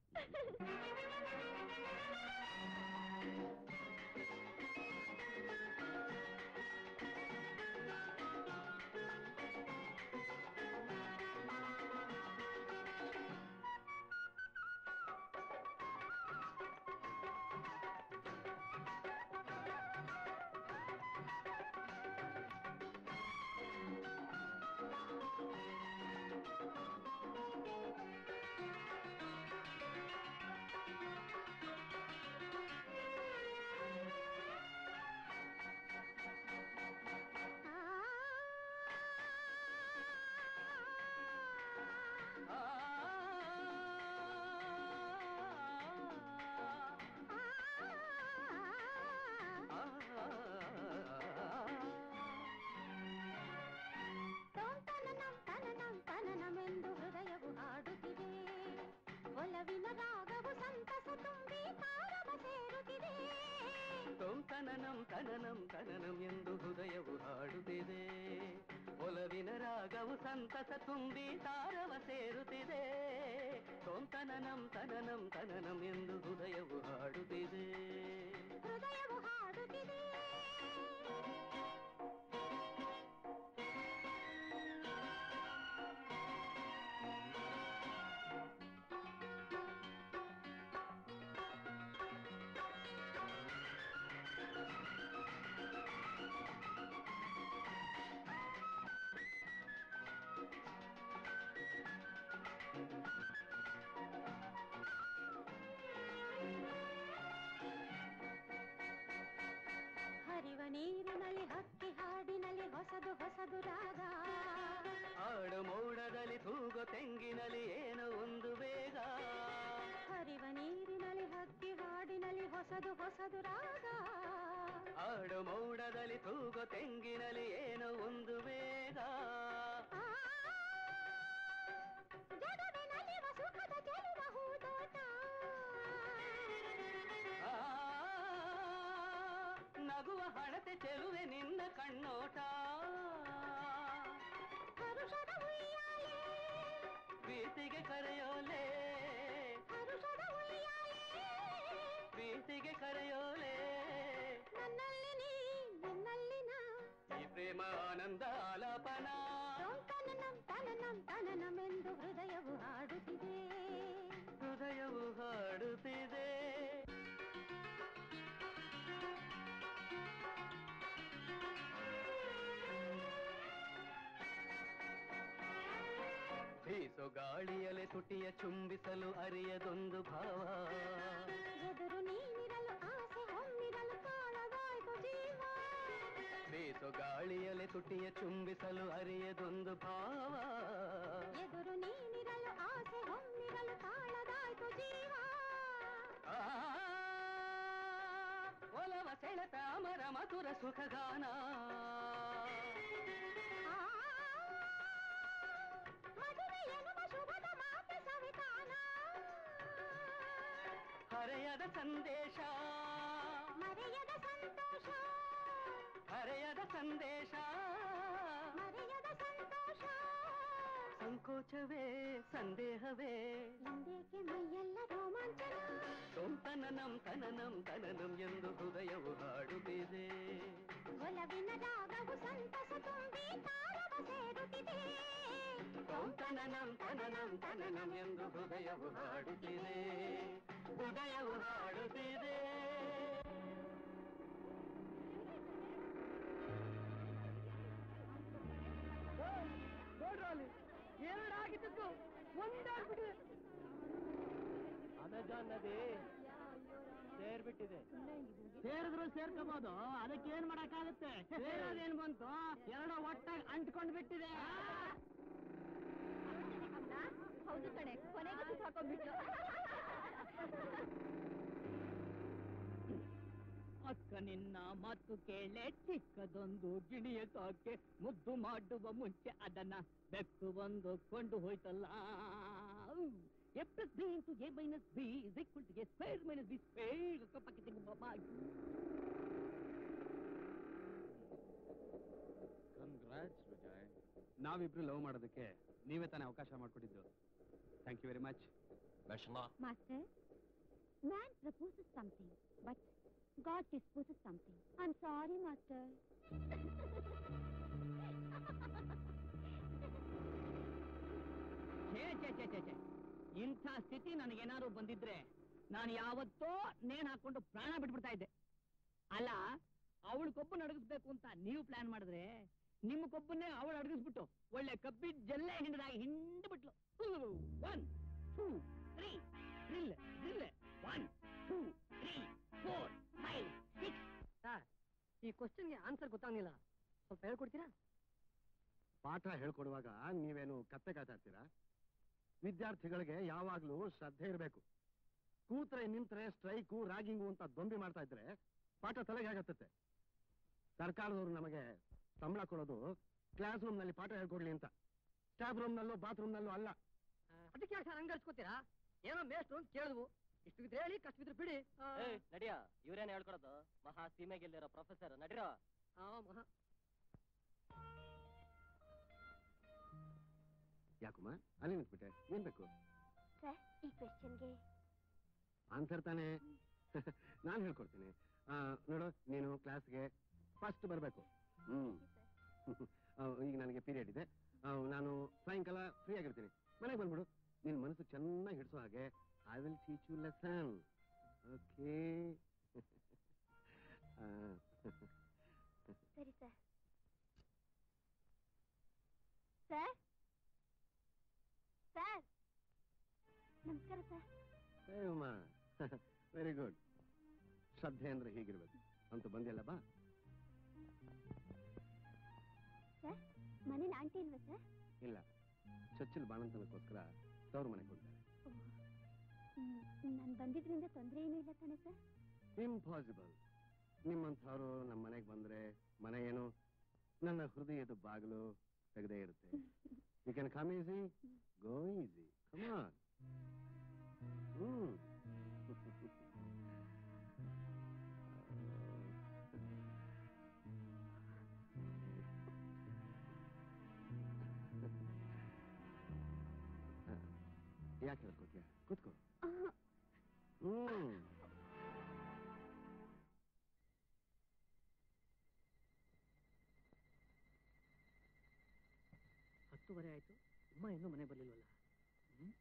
ತನನಂ ತನನಂ ತನನಮೆಂದು ಹೃದಯವು ಹಾಡುತ್ತಿದೆ ಒಲವಿನ ರಾಗವು ಸಂತಸ ತುಂಬಿ ತಾರವ ಸೇರುತ್ತಿದೆ ತೊಂ ತನನಂ ತನನಂ ತನನಂ ಎಂದು ಹೃದಯವು ಹಾಡುತ್ತಿದೆ ಒಲವಿನ ರಾಗವು ಸಂತಸ ತುಂಬಿ ತಾರವ ಸೇರುತ್ತಿದೆ ತೊಂ ತನನಂ ತನನಂ ತನನಂ ಎಂದು ಹೃದಯವು ಹಾಡುತ್ತಿದೆ ಹೃದಯವು ಹಾಡುತ್ತಿದೆ ಹೊಸದು ಹೊಸದು ರಾಗ ಆಡು ಮೋಡದಲ್ಲಿ ತೂಗೋ ತೆಂಗಿನಲ್ಲಿ ಏನೋ ಒಂದು ವೇಗ ಆ, ಜಗವೇ ನಲಿವ ಸುಖದ ಚೆಲುವ ಹೂದೋಟ ಆ, ನಗುವ ಹಣತೆ ಚೆಲುವೆ ನಿನ್ನ ಕಣ್ಣೋಟ ಹರುಷದ ಉಯ್ಯಾಲೆ ಪ್ರೀತಿಗೆ ಕರೆಯೋಲೆ ಹರುಷದ ಉಯ್ಯಾಲೆ ಪ್ರೀತಿಗೆ ಕರೆಯೋಲೆ ನನ್ನಲ್ಲಿ ನೀ ನಿನ್ನಲ್ಲಿ ನಾ ಈ ಪ್ರೇಮ ಆನಂದ ಆಲಾಪನ ತನನಂ ತನನಂ ತನನಮೆಂದು ಹೃದಯವು ಹಾಡುತ್ತಿದೆ ಹೃದಯವು ಹಾಡುತ್ತಿದೆ ಬೀಸೋ ಗಾಳಿಯಲೆ ತುಟಿಯ ಚುಂಬಿಸಲು ಅರಿಯದೊಂದು ಭಾವ ಎದುರು ನೀನಿರಲು ಆಸೆ ಹೊಮ್ಮಿರಲು ಕಾಣದಾಯ್ತು ಜೀವ ಬೀಸೋ ಗಾಳಿಯಲೆ ತುಟಿಯ ಚುಂಬಿಸಲು ಅರಿಯದೊಂದು ಭಾವ ಎದುರು ನೀನಿರಲು ಆಸೆ ಹೊಮ್ಮಿರಲು ಕಾಣದಾಯ್ತು ಜೀವ ಆ, ಒಲವ ಸೆಳೆತ ಅಮರ ಮಧುರ ಸುಖಗಾನ ಆ, ಮದುವೆ ಎನ್ನುವ ಶುಭದ ಮಾತೆ ಸವಿತಾನ ಹರೆಯದ ಸಂದೇಶ ಮರೆಯದ ಸಂತೋಷ ಹರೆಯದ ಸಂದೇಶ ಮರೆಯದ ಸಂತೋಷ ಸಂಕೋಚವೇ ಸಂದೇಹವೇ ಎಂದೇಕೆ ಮೈಯೆಲ್ಲ ರೋಮಾಂಚನ ಸೊಂತನನಂ ತನನಂ ತನನಂ ಎಂದು ಹೃದಯವು ಹಾಡುತ್ತಿದೆ ಒಲವಿನ ರಾಗವು ಸಂತಸ ತುಂಬಿ ತಾರವ ಸೇರುತ್ತಿದೆ ಸೊಂತನನಂ ತನನಂ ತನನಂ ಎಂದು ಹೃದಯವು ಹಾಡುತ್ತಿದೆ ಹೃದಯವು ಹಾಡುತ್ತಿದೆ ನೋಡ್ರಲ್ಲಿ ಎರಡಾಗಿದ್ದು ಒಂದಾಗ್ಬಿಟ್ಟಿದೆ ಅಮೆಜಾನ್ ನದಿ ಸೇರ್ಬಿಟ್ಟಿದೆ ಸೇರಿದ್ರು ಸೇರ್ಕೋಬಹುದು ಅದಕ್ಕೆ ಏನ್ ಮಾಡಕ್ಕಾಗುತ್ತೆ ಸೇರೋದೇನ್ ಬಂತು ಎರಡು ಒಟ್ಟಾಗಿ ಅಂಟ್ಕೊಂಡ್ ಬಿಟ್ಟಿದೆ ಹೌದು ಕಣೆ ಕೊನೆಗೂ ಹಾಕೊಂಡ್ಬಿಟ್ಟು ಅಕ್ಕ ನಿನ್ನ ಮಾತು ಕೇಳೆ ಚಿಕ್ಕದೊಂದು ಗಿಣಿಯ ಕಾಕೆ ಮುದ್ದು ಮಾಡುವ ಮುಂಚೆ ಅದನ್ನ ಬೆಕ್ಕು ಬಂದು ಕೊಂಡು ಹೋಯ್ತಲ್ಲ A plus B into A minus B is equal to A square minus B square congrats Vijay ನಾವಿಬ್ರು ಲವ್ ಮಾಡೋದಕ್ಕೆ ನೀವೇ ತಾನೇ ಅವಕಾಶ ಮಾಡಿಕೊಟ್ಟಿದ್ದು thank you very much Master, man proposes something, but God disposes something. I'm sorry, Master. ಛೇ ಛೇ ಛೇ ಛೇ ಛೇ ಇಂಥ ಸ್ಥಿತಿ ನನಗೇನಾದ್ರು ಬಂದಿದ್ರೆ ನಾನು ಯಾವತ್ತೋ ನೇಣ್ ಹಾಕೊಂಡು ಪ್ರಾಣ ಬಿಟ್ಬಿಡ್ತಾ ಇದ್ದೆ ಅಲ್ಲ ಅವಳು ಕೊಬ್ಬು ಅಡಗಿಸ್ಬೇಕು ಅಂತ ನೀವು ಪ್ಲಾನ್ ಮಾಡಿದ್ರೆ ನಿಮ್ಮ ಕೊಬ್ಬನ್ನೇ ಅವಳು ಅಡಗಿಸ್ಬಿಟ್ಟು ಒಳ್ಳೆ ಕಬ್ಬಿನ ಜಲ್ಲೆ ಹಿಂಡದಾಗಿ ಹಿಂಡ್ಬಿಟ್ಲು one two three drill drill one two three four five six sir ಈ ಕ್ವಶನ್ಗೆ ಆನ್ಸರ್ ಗೊತ್ತಾಗ್ಲಿಲ್ಲ ಸ್ವಲ್ಪ ಹೇಳ್ಕೊಡ್ತೀರಾ ಪಾಠ ಹೇಳ್ಕೊಡುವಾಗ ನೀವೇನು ಕತ್ತೆ ಕಾತಾಡ್ತೀರಾ ವಿದ್ಯಾರ್ಥಿಗಳಿಗೆ ಯಾವಾಗ್ಲೂ ಶ್ರದ್ಧೆ ಇರಬೇಕು ಕೂತ್ರೆ ನಿಂತ್ರೆ ಸ್ಟ್ರೈಕು ರಾಗಿಂಗು ಅಂತ ದೊಂಬಿ ಮಾಡ್ತಾ ಇದ್ರೆ ಪಾಠ ತಲೆಗೆ ಆಗತ್ತೆ ಸರ್ಕಾರದವರು ನಮಗೆ ಸಂಬಳ ಕೊಡೋದು ಕ್ಲಾಸ್ ರೂಮ್ ನಲ್ಲಿ ಪಾಠ ಹೇಳ್ಕೊಡ್ಲಿ ಅಂತ ಟ್ಯಾಬ್ ರೂಮ್ ನಲ್ಲೋ ಬಾತ್ರೂಮ್ ನಲ್ಲೋ ಅಲ್ಲ ಅದಕ್ಕೆ ಯಾಕೆ ಸರ್ ಹಂಗರ್ಸ್ಕೊತೀರಾ ಏನೋ ಮೇಷ್ಟ್ರು ಅಂತ ಕೇಳಿದ್ವು ಇಷ್ಟು ಬಿದ್ರೆ ಹೇಳಿ ಕಷ್ಟ ಬಿದ್ರೆ ಬಿಡಿ ಆ, ನಡಿಯ ಇವ್ರೇನ್ ಹೇಳ್ಕೊಡೋದು ಮಹಾ ಸೀಮೆಗೆಲ್ಲಿರೋ ಪ್ರೊಫೆಸರ್ ನಡಿರೋ ಆ, ಮಹಾ ಯಾಕಮ್ಮ ಅಲ್ಲಿ ನಿಂತ್ಬಿಟ್ಟೆ ಏನ್ ಬೇಕು ಸರ್ ಈ ಕ್ವೆಶ್ಚನ್ಗೆ ಆನ್ಸರ್ ತಾನೇ ನಾನು ಹೇಳ್ಕೊಡ್ತೀನಿ ಆ, ನೋಡು ನೀನು ಕ್ಲಾಸ್ಗೆ ಫಸ್ಟ್ ಬರಬೇಕು ಹ್ಮ್ ಆ, ಈಗ ನನಗೆ ಪೀರಿಯಡ್ ಇದೆ ಆ, ನಾನು ಸಾಯಂಕಾಲ ಫ್ರೀ ಆಗಿರ್ತೀನಿ ಮನೆಗೆ ಬಂದ್ಬಿಡು ನಿನ್ ಮನಸ್ಸು ಚೆನ್ನಾಗಿ ಹಿಡಿಸೋ ಹಾಗೆ I will teach you lesson okay ಸರಿ ಸರ್ ಸರ್ ಸರ್ ನಮಸ್ಕಾರ ಸರ್ ಉಮಾ ವೆರಿ ಗುಡ್ ಶ್ರದ್ಧೆ ಅಂದ್ರೆ ಹೀಗಿರ್ಬೇಕು ಅಂತೂ ಬಂದಿಲ್ಲ ಬಾ ಸರ್ ಮನೇಲಿ ಆಂಟಿ ಇಲ್ವಾ ಸರ್ ಇಲ್ಲ ಚೊಚ್ಚಲು ಬಾಣಂತನಕ್ಕೋಸ್ಕರ ತವ್ರ ಮನೆಗೆ ಹೋಗಿದ್ದಾರೆ ನಾನು ಬಂದಿದ್ರಿಂದ ತೊಂದರೆ ಏನೂ ಇಲ್ಲ ತಾನೆ ಸರ್ ಇಂಪಾಸಿಬಲ್ ನಿಮ್ಮಂಥವ್ರು ನಮ್ಮ ಮನೆಗೆ ಬಂದ್ರೆ ಮನೆ ಏನು ನನ್ನ ಹೃದಯದ ಬಾಗಿಲು ತೆಗೆದೇ ಇರುತ್ತೆ you can come easy go easy come on hmm ಹೇಳ್ಕೊತೀಯ ಕೂತ್ಕೋ ಹ್ಮ್ ಹತ್ತುವರೆ ಆಯ್ತು ಅಮ್ಮ ಇನ್ನೂ ಮನೆ ಬರ್ಲಿಲ್ವಲ್ಲ ಹ್ಮ್?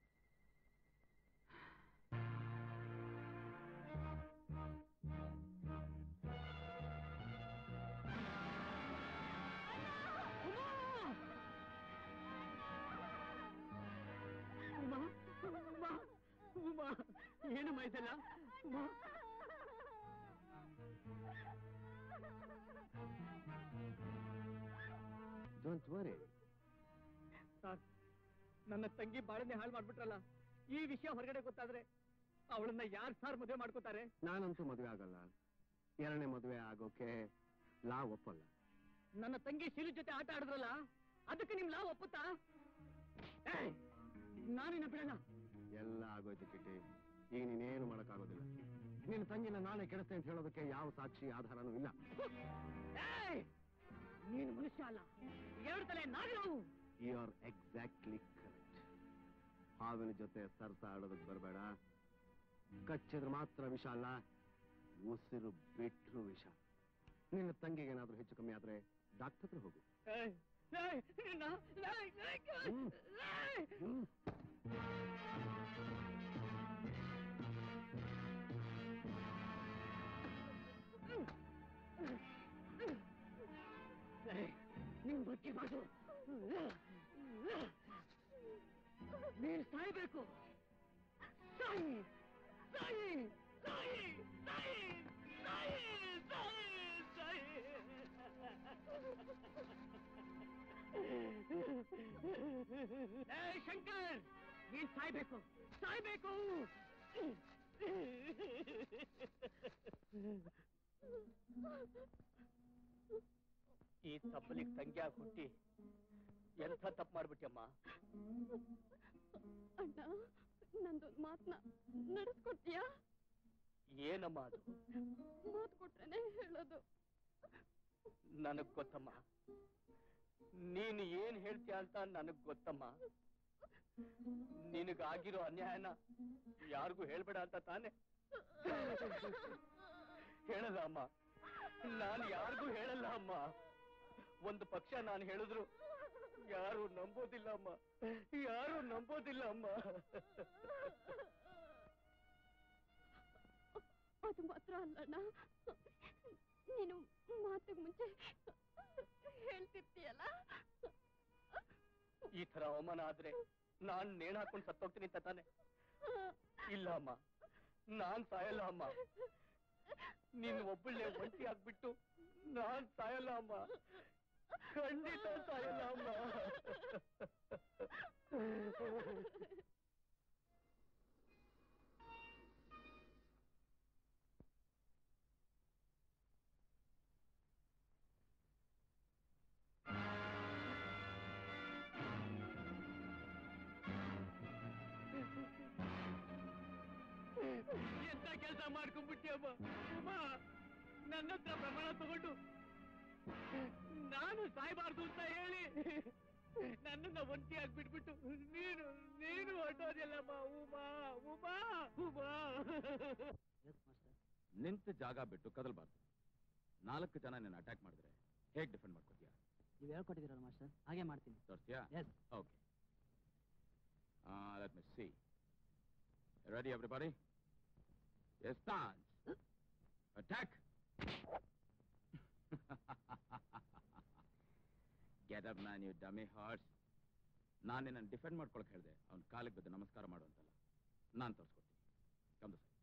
ಉಮಾ ಉಮಾ ಉಮಾ ಏನಮ್ಮ ಇದೆಲ್ಲ ಉಮಾ ಡೋಂಟ್ ವರಿ ಸರ್ ನನ್ನ ತಂಗಿ ಬಾಳನ್ನೇ ಹಾಳು ಮಾಡ್ಬಿಟ್ರಲ್ಲ ಈ ವಿಷಯ ಹೊರಗಡೆ ಗೊತ್ತಾದ್ರೆ ಅವಳನ್ನ ಯಾರು ಸಾರ್ ಮದುವೆ ಮಾಡ್ಕೋತಾರೆ ನಾನಂತೂ ಮದುವೆ ಆಗಲ್ಲ ಎರಡನೇ ಮದುವೆ ಆಗೋಕೆ ಲಾ ಒಪ್ಪಲ್ಲ ನನ್ನ ತಂಗಿ ಶಿಲು ಜೊತೆ ಆಟ ಆಡಿದ್ರಲ್ಲ ಅದಕ್ಕೆ ನಿಮ್ ಲಾ ಒಪ್ಪುತ್ತಾ ಏಯ್, ನಾನಿನ್ನ ಬಿಡಲ್ಲ ಎಲ್ಲ ಆಗೋಯ್ತು ಕಿಟ್ಟಿ ಈಗ ನೀನೇನು ಮಾಡಕ್ಕಾಗೋದಿಲ್ಲ ನಿನ್ನ ತಂಗಿನ ನಾಳೆ ಕೆಡಿಸ್ತೆ ಅಂತ ಹೇಳೋದಕ್ಕೆ ಯಾವ ಸಾಕ್ಷಿ ಆಧಾರನೂ ಇಲ್ಲ ಏಯ್, ನೀನು ಮನುಷ್ಯ ಅಲ್ಲ ಎರಡು ತಲೆ ನಾಗರಾವು ಯು ಆರ್ ಎಕ್ಸಾಕ್ಟ್ಲಿ ಕರೆಕ್ಟ್ ಹಾವಿನ ಜೊತೆ ಸರ್ತ ಆಡೋದಕ್ಕೆ ಬರಬೇಡ ಕಚ್ಚಿದ್ರೆ ಮಾತ್ರ ವಿಷ ಅಲ್ಲ ಉಸಿರು ಬಿಟ್ರು ವಿಷ ನಿನ್ನ ತಂಗಿಗೆ ಏನಾದ್ರೂ ಹೆಚ್ಚು ಕಮ್ಮಿ ಆದ್ರೆ ಡಾಕ್ಟರ್ ಹತ್ರ ಹೋಗು ಏಯ್, ಏಯ್, ನಿನ್ನ, ಏಯ್, ಏಯ್, ಹ್ಮ್. ಏಯ್. ಹ್ಮ್. ಏಯ್, ನಿನ್ ಬಗ್ಗೆ ಮಾತು ನೀನ್ ಸಾಯ್ಬೇಕು ಸಾಯಿ ಸಾಯಿ ಸಾಯಿ ಸಾಯಿ ಸಾಯಿ ಸಾಯಿ ಸಾಯಿ ಶಂಕರ್ ನೀನ್ ಸಾಯ್ಬೇಕು ಸಾಯ್ಬೇಕು ಈ ತಪ್ಪಲಿಗೆ ತಂಗ್ಯಾಗ ಹುಟ್ಟಿ ಎಂಥ ತಪ್ಪು ಮಾಡ್ಬಿಟ್ಟಮ್ಮ ಅಣ್ಣ ನಂದೊಂದ್ ಮಾತ್ನ ನಡೆಸ್ಕೊಡ್ತೀಯಾ ಏನಮ್ಮ ಅದು ಮಾತು ಕೊಟ್ರೇನೆ ಹೇಳೋದು ನನಗ್ ಗೊತ್ತಮ್ಮ ನೀನು ಏನ್ ಹೇಳ್ತೀಯ ಅಂತ ನನಗ್ ಗೊತ್ತಮ್ಮ ನಿನಗಾಗಿರೋ ಅನ್ಯಾಯನ ಯಾರಿಗೂ ಹೇಳ್ಬೇಡ ಅಂತ ತಾನೆ ಹೇಳಲ್ಲ ಅಮ್ಮ ನಾನು ಯಾರಿಗೂ ಹೇಳಲ್ಲ ಅಮ್ಮ ಒಂದು ಪಕ್ಷ ನಾನು ಹೇಳಿದ್ರು ಯಾರು ನಂಬೋದಿಲ್ಲ ಅಮ್ಮ ಯಾರು ನಂಬೋದಿಲ್ಲ ಅಮ್ಮ ಅದು ಮಾತ್ರ ಅಲ್ಲಣ್ಣ ನೀನು ಮಾತಿಗೆ ಮುಂಚೆ ಹೇಳ್ತಿರ್ತೀಯಲ್ಲ ಈ ತರ ಅವಮಾನ ಆದ್ರೆ ನಾನ್ ನೇಣ್ ಹಾಕೊಂಡು ಸತ್ತೋಗ್ತೀನಿ ಅಂತ ತಾನೆ ಇಲ್ಲ ಅಮ್ಮ ನಾನ್ ಸಾಯಲ್ಲ ಅಮ್ಮ ನೀನ್ ಒಬ್ಬಳೇ ಒಂಟಿ ಆಗ್ಬಿಟ್ಟು ನಾನ್ ಸಾಯಲ್ಲ ಅಮ್ಮ ಖಂಡಿತ ಸಾಯಲ್ಲ ಅಮ್ಮ ಎಂತ ಕೆಲಸ ಮಾಡ್ಕೊಂಡ್ಬಿಟ್ಟಿಯಮ್ಮ ಅಮ್ಮ ನನ್ನ ಹತ್ರ ಪ್ರಮಾಣ ತಗೊಂಡು ನಾನು ಸಾಯ್ಬಾರ್ದು ಅಂತ ಹೇಳಿ ನನ್ನನ್ನ ಒಂಟಿಯಾಗಿ ಬಿಟ್ಬಿಟ್ಟು ನೀನು ನೀನು ಹೊಟ್ಟೋದಿಲ್ಲಮ್ಮ ಉಮಾ ಉಮಾ ಉಮಾ ನಿಂತ ಜಾಗ ಬಿಟ್ಟು ಕದಲ್ಬಾರ್ದು ನಾಲ್ಕು ಜನ ನಿನ್ನ ಅಟ್ಯಾಕ್ ಮಾಡಿದ್ರೆ ಹೇಗ್ ಡಿಫೆಂಡ್ ಮಾಡ್ಕೋತೀಯ ನೀವು ಹೇಳ್ಕೊಟ್ಟಿದ್ದೀರಲ್ಲ ಮಾಸ್ಟರ್ ಹಾಗೆ ಮಾಡ್ತೀನಿ ತೋರಿಸ್ತೀಯಾ yes okay let me see ready everybody stance attack get up man you dummy horse ನಾನು ನಿನ್ನನ್ನು ಡಿಫೆಂಡ್ ಮಾಡ್ಕೊಳಕ್ ಹೇಳಿದೆ ಅವ್ನ ಕಾಲಿಗೆ ಬಿದ್ದು ನಮಸ್ಕಾರ ಮಾಡು ಅಂತಲ್ಲ ನಾನು ತೋರಿಸ್ಕೊಡ್ತೀನಿ ಕಮ್ದು sir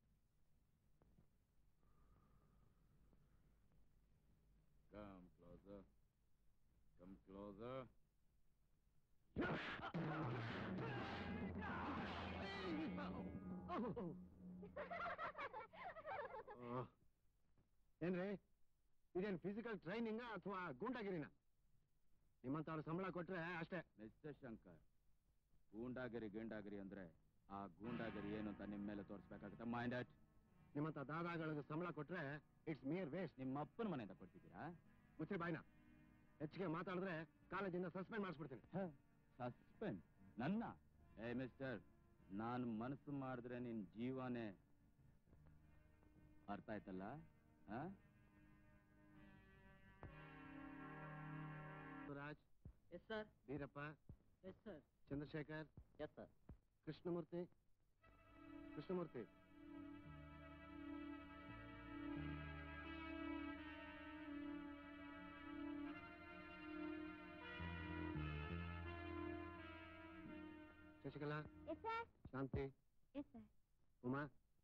Come closer. Come closer. ಏನ್ರಿ ಇದೇನ್ ಫಿಸಿಕಲ್ ಟ್ರೈನಿಂಗ್ ಅಥವಾ ಗೂಂಡಾಗಿರಿನ ನಿಮ್ಮಂತವ್ರು ಸಂಬಳ ಕೊಟ್ರೆ ಅಷ್ಟೇ ಮಿಸ್ಟರ್ ಶಂಕರ್ ಗೂಂಡಾಗಿರಿ ಗೀಂಡಾಗಿರಿ ಅಂದ್ರೆ ಆ ಗೂಂಡಾಗಿರಿ ಏನು ಅಂತ ನಿಮ್ ಮೇಲೆ ತೋರಿಸ್ಬೇಕಾಗುತ್ತೆ ಮೈಂಡ್ ನಿಮ್ಮಂತ ದಾದಾಗಳಿಗೆ ಸಂಬಳ ಕೊಟ್ರೆ ಇಟ್ಸ್ ಮಿಯರ್ ವೇಸ್ಟ್ ನಿಮ್ಮ ಅಪ್ಪನ ಮನೆಯಿಂದ ಕೊಡ್ತಿದ್ದೀರಾ ಮುಚ್ಚಿ ಬಾಯ್ನ ಹೆಚ್ಚಿಗೆ ಮಾತಾಡಿದ್ರೆ ಕಾಲೇಜಿಂದ ಸಸ್ಪೆಂಡ್ ಮಾಡಿಸ್ಬಿಡ್ತೀನಿ ಸಸ್ಪೆಂಡ್ ನನ್ನ ಏ ಮಿಸ್ಟರ್ ನಾನು ಮನಸ್ಸು ಮಾಡಿದ್ರೆ ನಿನ್ ಜೀವನೇ ಅರ್ಥ ಆಯ್ತಲ್ಲ ಆ? Raj yes sir Veerappa yes sir Chandrashekar yes sir Krishnamurthy Krishnamurthy Shashikala yes sir Shanti yes sir Uma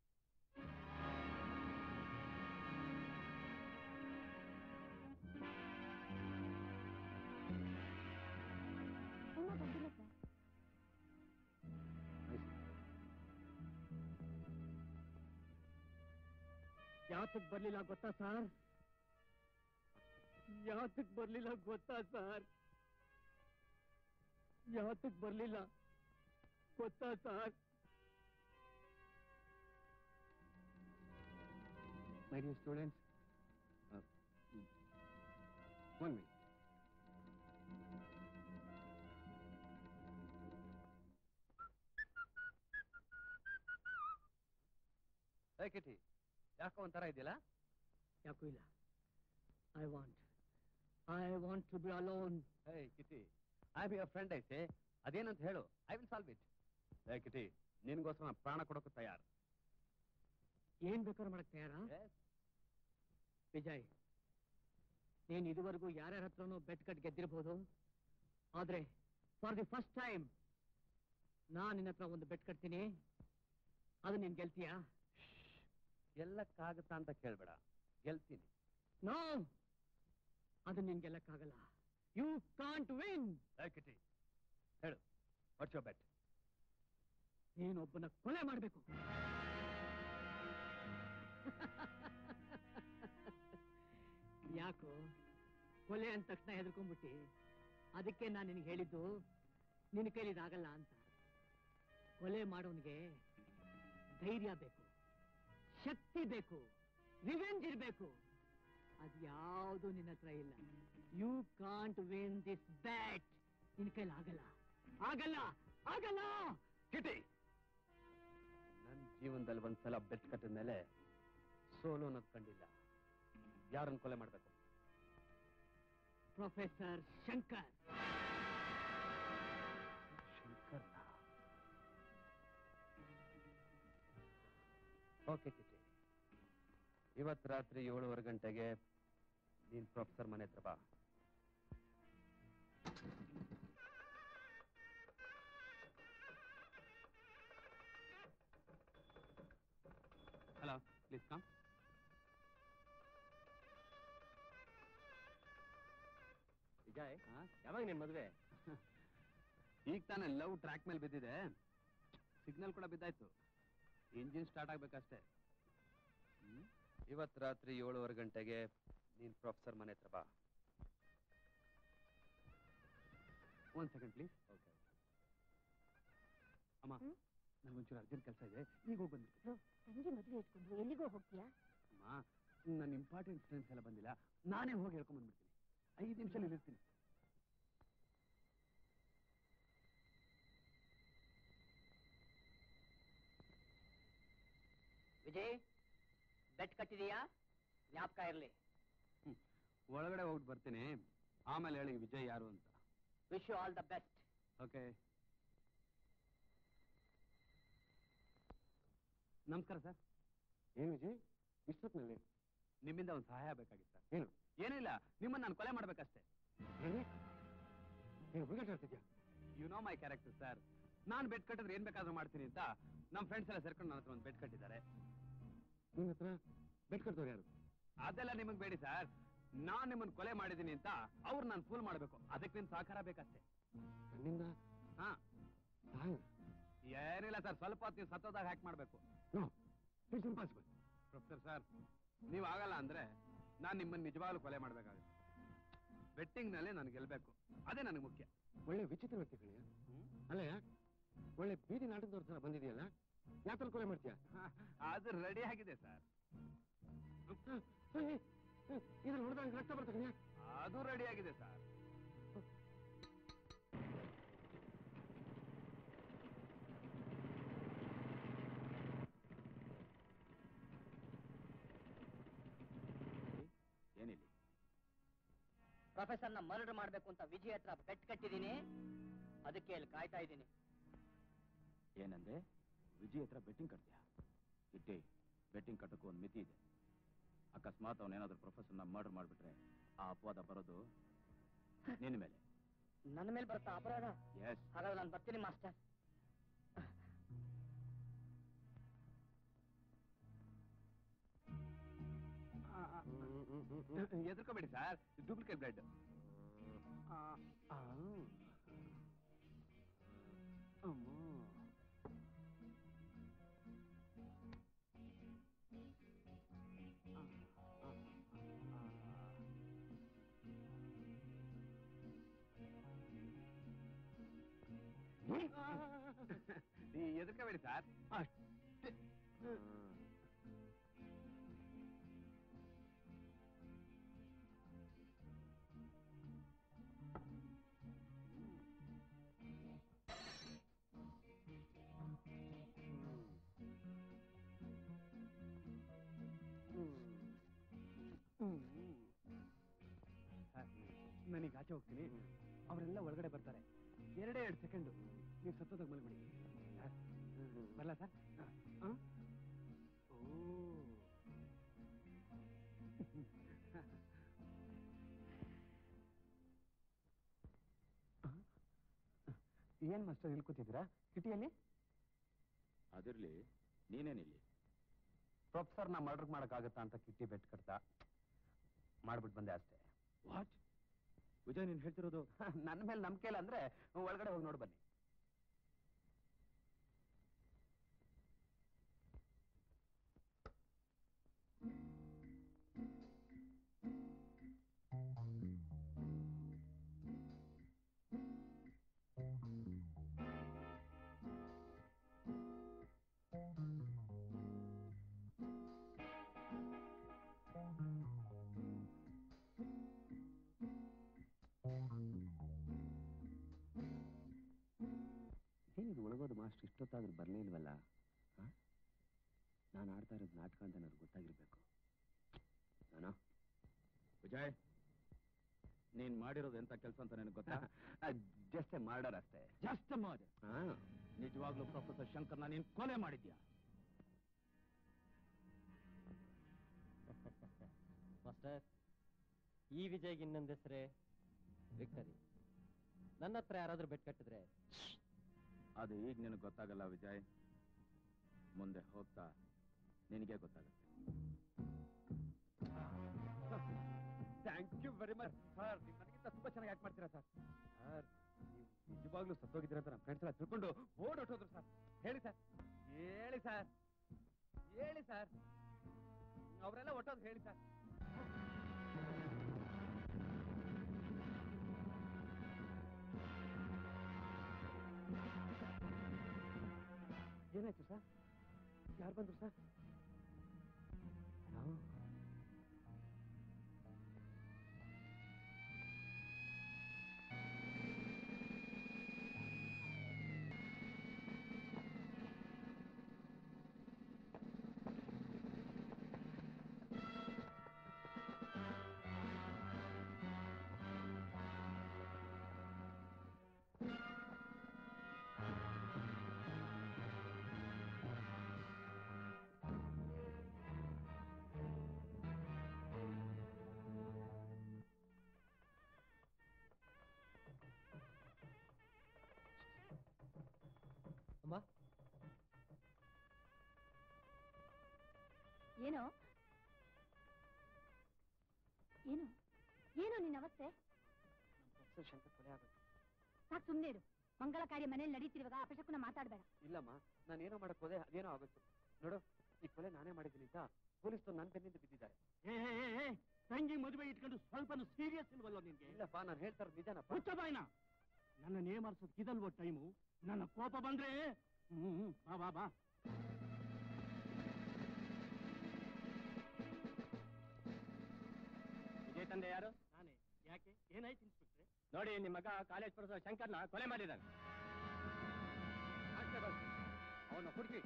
ಇನ್ನೂ ಬಂದಿಲ್ಲ ಸರ್ ಯಾತಕ್ ಬರ್ಲಿಲ್ಲ ಗೊತ್ತಾ ಸರ್ ಯಾತಕ್ ಬರ್ಲಿಲ್ಲ ಗೊತ್ತಾ ಸರ್ ಯಾತಕ್ ಬರ್ಲಿಲ್ಲ ಗೊತ್ತಾ sir My dear students, uh, one minute. Hey Kitty ಯಾಕೋ ಒಂಥರ ಇದೆಯಲ್ಲ ಯಾಕೂ ಇಲ್ಲ I want I want to be alone hey Kitty I be your friend ಐತೆ ಅದೇನಂತ ಹೇಳು I will solve it hey Kitty ನಿನ್ಗೋಸ್ಕರ ನಾನ್ ಪ್ರಾಣ ಕೊಡೋಕೆ ತಯಾರು ಏನ್ ಬೇಕಾದ್ರೂ ಮಾಡಕ್ ತಯಾರಾ ವಿಜಯ್ ನೀನ್ ಇದುವರೆಗೂ ಯಾರ್ಯಾರ ಹತ್ರನೂ ಬೆಟ್ ಕಟ್ ಗೆದ್ದಿರ್ಬೋದು ಆದ್ರೆ ಫಾರ್ ದಿ ಫಸ್ಟ್ ಟೈಮ್ ನಾನ್ ನಿನ್ನ ಹತ್ರ ಒಂದು ಬೆಟ್ ಕಟ್ತೀನಿ ಅದು ನೀನ್ ಗೆಲ್ತೀಯಾ ಗೆಲ್ಲಕ್ಕಾಗತ್ತಾ ಅಂತ ಕೇಳ್ಬೇಡ ಗೆಲ್ತೀನಿ ನೋ ಅದು ನೀನ್ ಗೆಲ್ಲಕ್ಕಾಗಲ್ಲ you can't win hey Kitty ಹೇಳು ವಾಟ್ಸ್ ಯೋರ್ ಬೆಟ್ ನೀನೊಬ್ಬನ ಕೊಲೆ ಮಾಡ್ಬೇಕು ಯಾಕೋ ಕೊಲೆ ಅಂದ ತಕ್ಷಣ ಹೆದರ್ಕೊಂಡ್ಬಿಟ್ಟಿ ಅದಕ್ಕೆ ನಾನು ನಿನಗೆ ಹೇಳಿದ್ದು ನಿನ್ನ ಕೈಲಿ ಇದಾಗಲ್ಲ ಅಂತ ಕೊಲೆ ಮಾಡೋನಿಗೆ ಧೈರ್ಯ ಬೇಕು ಶಕ್ತಿ ಬೇಕು ರಿವೆಂಜ್ ಇರಬೇಕು ಅದ್ಯಾವುದು ನಿನ್ನ ಹತ್ರ ಇಲ್ಲ you can't win this bet ನಿನ್ನ ಕೈಲಿ ಆಗಲ್ಲ ಆಗಲ್ಲ ಆಗಲ್ಲ ಕಿಟಿ ನನ್ನ ಜೀವನದಲ್ಲಿ ಒಂದ್ಸಲ ಬೆಟ್ ಕಟ್ಟಿದ ಮೇಲೆ ಸೋಲು ಅನ್ನೋದು ಕಂಡಿಲ್ಲ ಯಾರನ್ನ ಕೊಲೆ ಮಾಡ್ಬೇಕು ಪ್ರೊಫೆಸರ್ ಶಂಕರ್ ಶಂಕರ್ನ ಓಕೆ ಕಿಟಿ ಇವತ್ತು ರಾತ್ರಿ ಏಳುವರೆ ಗಂಟೆಗೆ ನೀನ್ ಪ್ರೊಫೆಸರ್ ಮನೆ ಹತ್ರ ಬಾ ಹಲೋ ಪ್ಲೀಸ್ ಕಮ್ ವಿಜಯ್ ಯಾವಾಗ ನಿನ್ ಮದ್ವೆ ಈಗ ತಾನೇ ಲವ್ ಟ್ರ್ಯಾಕ್ ಮೇಲೆ ಬಿದ್ದಿದೆ ಸಿಗ್ನಲ್ ಕೂಡ ಬಿದ್ದಾಯ್ತು ಇಂಜಿನ್ ಸ್ಟಾರ್ಟ್ ಆಗ್ಬೇಕಷ್ಟೇ ಇವತ್ತು ರಾತ್ರಿ ಏಳುವರೆ ಗಂಟೆಗೆ ನೀನ್ ಪ್ರೊಫೆಸರ್ ಮನೆ ಹತ್ರ ಬಾ ಒಂದ್ ಸೆಕೆಂಡ್ ಪ್ಲೀಸ್ ಓಕೆ ಅಮ್ಮ ಹ್ಮ್? ನಂಗೊಂಚೂರು ಅರ್ಜೆಂಟ್ ಕೆಲಸ ಇದೆ ಈಗ ಹೋಗಿ ಬಂದ್ಬಿಡ್ತೀನಿ ತಂಗಿ ಮದುವೆ ಇಟ್ಕೊಂಡು ಎಲ್ಲಿಗೋ ಹೋಗ್ತೀಯಾ ಅಮ್ಮ ನನ್ನ ಇಂಪಾರ್ಟೆಂಟ್ ಫ್ರೆಂಡ್ಸ್ ಎಲ್ಲ ಬಂದಿಲ್ಲ ನಾನೇ ಹೋಗಿ ಹೇಳ್ಕೊಂಡ್ ಬಂದ್ಬಿಡ್ತೀನಿ ಐದು ನಿಮಿಷ ಇರ್ತೀನಿ ವಿಜಯ್ ಬೆಟ್ ಕಟ್ಟಿದೀಯಾ ಜ್ಞಾಪಕ ಇರ್ಲಿ ಒಳಗಡೆ ಹೋಗ್ಬಿಟ್ಟು ಬರ್ತೀನಿ ಆಮೇಲೆ ಹೇಳಿ ವಿಜಯ್ ಯಾರು ಅಂತ wish you all the best okay ನಮಸ್ಕಾರ ಸರ್ ಏನು ವಿಜಯ್ ಇಷ್ಟೊತ್ತಿನಲ್ಲಿ ನಿಮ್ಮಿಂದ ಒಂದು ಸಹಾಯ ಬೇಕಾಗಿತ್ತು ಸರ್ ಏನು ಏನಿಲ್ಲ ನಿಮ್ಮನ್ನ ನಾನು ಕೊಲೆ ಮಾಡ್ಬೇಕಷ್ಟೇ ಏನು ಏನು ಹುಡುಗಾಟ ಆಡ್ತಿದ್ಯಾ you know my character sir ನಾನು ಬೆಡ್ ಕಟ್ಟಿದ್ರೆ ಏನ್ ಬೇಕಾದ್ರೂ ಮಾಡ್ತೀನಿ ಅಂತ ನಮ್ಮ ಫ್ರೆಂಡ್ಸ್ ಎಲ್ಲ ಸೇರ್ಕೊಂಡು ನನ್ನ ಹತ್ರ ಒಂದು ಬೆಡ್ ಕಟ್ಟಿದ್ದಾರೆ ನಿನ್ನ ಹತ್ರ ಬೆಟ್ ಕಟ್ದವ್ರು ಯಾರು ಅದೆಲ್ಲ ನಿಮಗೆ ಬೇಡಿ ಸರ್ ನಾನ್ ನಿಮ್ಮನ್ನ ಕೊಲೆ ಮಾಡಿದ್ದೀನಿ ಅಂತ ಅವ್ರು ನಾನು ಫೂಲ್ ಮಾಡಬೇಕು ಅದಕ್ಕೆ ನಿಮ್ ಸಹಕಾರ ಬೇಕಷ್ಟೇ ನನ್ನಿಂದ ಹಾ ಸಹಾಯ ಏನಿಲ್ಲ ಸರ್ ಸ್ವಲ್ಪ ಹೊತ್ತು ನೀವು ಸತ್ತೋದಾಗ ಹ್ಯಾಕ್ ಮಾಡಬೇಕು no it's impossible professor sir ನೀವು ಆಗಲ್ಲ ಅಂದ್ರೆ ನಾನು ನಿಮ್ಮನ್ನ ನಿಜವಾಗ್ಲೂ ಕೊಲೆ ಮಾಡ್ಬೇಕಾಗುತ್ತೆ ಬೆಟ್ಟಿಂಗ್ ನಲ್ಲಿ ನಾನು ಗೆಲ್ಬೇಕು ಅದೇ ನನಗೆ ಮುಖ್ಯ ಒಳ್ಳೆ ವಿಚಿತ್ರ ವ್ಯಕ್ತಿ ಕಣಯ್ಯ ಅಲ್ಲ ಒಳ್ಳೆ ಬೀದಿ ನಾಟಕದವ್ರ ತರ ಬಂದಿದೆಯಲ್ಲ ಯಾಕಲ್ಲಿ ಕೊಲೆ ಮಾಡ್ತೀಯ ಅದು ರೆಡಿ ಆಗಿದೆ ಸರ್ ಇದ್ರಲ್ಲಿ ನೋಡಿದ್ರೆ ರಕ್ತ ಬರ್ತದೆ ಕಣಯ್ಯ ಅದು ರೆಡಿ ಆಗಿದೆ ಸರ್ ಏನಿಲ್ಲಿ ಪ್ರೊಫೆಸರ್ನ ಮರ್ಡರ್ ಮಾಡ್ಬೇಕು ಅಂತ ವಿಜಯ್ ಹತ್ರ ಬೆಟ್ ಕಟ್ಟಿದೀನಿ ಅದಕ್ಕೆ ಇಲ್ಲಿ ಕಾಯ್ತಾ ಇದ್ದೀನಿ ಏನಂದ್ರೆ ವಿಜಯ್ ಹತ್ರ ಬೆಟ್ಟಿಂಗ್ ಕಟ್ತೀಯಾ ಇಟ್ಟಿ ಬೆಟ್ಟಿಂಗ್ ಕಟ್ಟಕ್ಕೂ ಒಂದು ಮಿತಿ ಇದೆ ಅಕಸ್ಮಾತ್ ಅವನೇನಾದ್ರೂ ಪ್ರೊಫೆಸರ್ನ ಮರ್ಡರ್ ಮಾಡ್ಬಿಟ್ರೆ ಆ ಅಪವಾದ ಬರೋದು ನಿನ್ನ ಮೇಲೆ ನನ್ನ ಮೇಲೆ ಬರುತ್ತಾ ಅಪರಾಧ ಎಸ್ ಹಾಗಾದ್ರೆ ನಾನು ಬರ್ತೀನಿ ಮಾಸ್ಟರ್ ಎದುರ್ಕೋಬೇಡಿ ಸರ್ ಡೂಪ್ಲಿಕೇಟ್ ಬ್ಲಡ್ ಎದುರ್ಕೋಬೇಡಿ ಸರ್ ನನಗೆ ಆಚೆ ಹೋಗ್ತೀನಿ ಅವರೆಲ್ಲ ಒಳಗಡೆ ಬರ್ತಾರೆ ಎರಡೇ ಎರಡು ಸೆಕೆಂಡು ನೀವು ಸತ್ತೋದಾಗ ಮಲ್ಬಿಡಿ ಸರ್ ಬರಲ್ಲ ಸರ್ ಹಾಂ ಓ ಏನ್ ಮಾಸ್ಟರ್ ಇಲ್ಲಿ ಕೂತಿದ್ದೀರಾ ಕಿಟಿಯಲ್ಲಿ ಅದಿರ್ಲಿ ನೀನೇನಿಲ್ಲಿ ಪ್ರೊಫೆಸರ್ನ ಮರ್ಡರ್ ಮಾಡಕ್ಕಾಗತ್ತಾ ಅಂತ ಕಿಟ್ಟಿ ಬೆಟ್ ಕಟ್ತಾ ಮಾಡ್ಬಿಟ್ಟು ಬಂದೆ ಅಷ್ಟೇ ವಾಟ್ ವಿಜಯ್ ನೀನ್ ಹೇಳ್ತಿರೋದು ನನ್ನ ಮೇಲೆ ನಂಬಿಕೆ ಇಲ್ಲ ಅಂದ್ರೆ ಒಳಗಡೆ ಹೋಗಿ ನೋಡಿ ಬನ್ನಿ ಏನಿದು ಒಳಗೋದು ಮಾಸ್ಟರ್ ಇಷ್ಟೊತ್ತಾದ್ರೂ ಬರಲೇ ಇಲ್ವಲ್ಲ ನಾನು ಆಡ್ತಾ ಇರೋದು ನಾಟಕ ಅಂತ ನನಗೆ ಗೊತ್ತಾಗಿರ್ಬೇಕು ನಾನು ವಿಜಯ್ ನೀನ್ ಮಾಡಿರೋದು ಎಂತ ಕೆಲಸ ಅಂತ ನನಗೆ ಗೊತ್ತಾ ಜಸ್ಟ್ ಮರ್ಡರ್ ಅಷ್ಟೇ ಜಸ್ಟ್ ಮಾಡ ನಿಜವಾಗ್ಲೂ ಪ್ರೊಫೆಸರ್ ಶಂಕರ್ನ ನೀನ್ ಕೊಲೆ ಮಾಡಿದ್ಯಾ ಮಾಸ್ಟರ್ ಈ ವಿಜಯ್ಗೆ ಇನ್ನೊಂದು ಹೆಸರೇ ವಿಕ್ಟರಿ ನನ್ನ ಹತ್ರ ಯಾರಾದ್ರೂ ಬೆಟ್ ಕಟ್ಟಿದ್ರೆ ಅದು ಈಗ ನಿನಗೆ ಗೊತ್ತಾಗಲ್ಲ ವಿಜಯ್ ಮುಂದೆ ಹೋಗ್ತಾ ನಿನಗೆ ಗೊತ್ತಾಗುತ್ತೆ thank you very much sir ನೀವು ನನಗಿಂತ ತುಂಬಾ ಚೆನ್ನಾಗಿ ಆಕ್ಟ್ ಮಾಡ್ತೀರಾ ಸರ್ ಸರ್ ನೀವು ನಿಜವಾಗ್ಲೂ ಸತ್ತೋಗಿದ್ದೀರ ಅಂತ ನಮ್ಮ ಫ್ರೆಂಡ್ಸ್ ಎಲ್ಲ ತಿಳ್ಕೊಂಡು ಓಡ್ ಹೊಟ್ಟೋದ್ರು ಸರ್ ಹೇಳಿ ಸರ್ ಹೇಳಿ ಸರ್ ಹೇಳಿ ಸರ್ ಅವರೆಲ್ಲ ಒಟ್ಟೋದು ಹೇಳಿ ಸರ್ ಏನಾಯ್ತು ಸರ್ ಯಾರು ಬಂದ್ರು ಸರ್ ನಾವು ಅಮ್ಮ ಏನೋ ಏನು ಏನು ನಿನ್ನ ಅವಸ್ಥೆ ಪ್ರೊಫೆಸರ್ ಶಂಕರ್ ಕೊಲೆ ಆಗುತ್ತೆ ಸಾಕು ಸುಮ್ಮನೆ ಇರು ಮಂಗಳ ಕಾರ್ಯ ಮನೇಲಿ ನಡೀತಿರುವಾಗ ಅಪಶಕುನ ಮಾತಾಡ್ಬೇಡ ಇಲ್ಲಮ್ಮ ನಾನು ಏನೋ ಮಾಡಕ್ ಹೋದೆ ಅದೇನೋ ಆಗುತ್ತೆ ನೋಡು ಈ ಕೊಲೆ ನಾನೇ ಮಾಡಿದ್ದೀನಿ ಅಂತ ಪೊಲೀಸ್ ನನ್ನ ಬೆನ್ನಿಂದ ಬಿದ್ದಿದ್ದಾರೆ ಏ ಏ, ಏ, ಏ, ತಂಗಿ ಮದುವೆ ಇಟ್ಕೊಂಡು ಸ್ವಲ್ಪ ಸೀರಿಯಸ್ ಇಲ್ವಲ್ಲ ನಿನ್ಗೆ ಇಲ್ಲಪ್ಪ ನಾನು ಹೇಳ್ತಾ ಇರೋದು ನಿಜನಪ್ಪ ಹುಚ್ಚ ಬಾಯ್ನ ನನ್ನ ನೇಮರ್ಸೋದ್ ಇದಲ್ವೋ ಟೈಮು ನನ್ನ ಕೋಪ ಬಂದ್ರೆ ಹ್ಮ್ ಹ್ಮ್, ಬಾ ಬಾ ಬಾ ವಿಜಯ್ ತಂದೆ ಯಾರು ನಾನೇ ಯಾಕೆ ಏನಾಯ್ತು ಇನ್ಸ್ಪೆಕ್ಟ್ರೆ ನೋಡಿ ನಿಮ್ಮ ಮಗ ಕಾಲೇಜ್ ಪ್ರೊಫೆಸರ್ ಶಂಕರ್ನ ಕೊಲೆ ಮಾಡಿದ್ದಾನೆ ಅವನ ಹುಡುಗಿ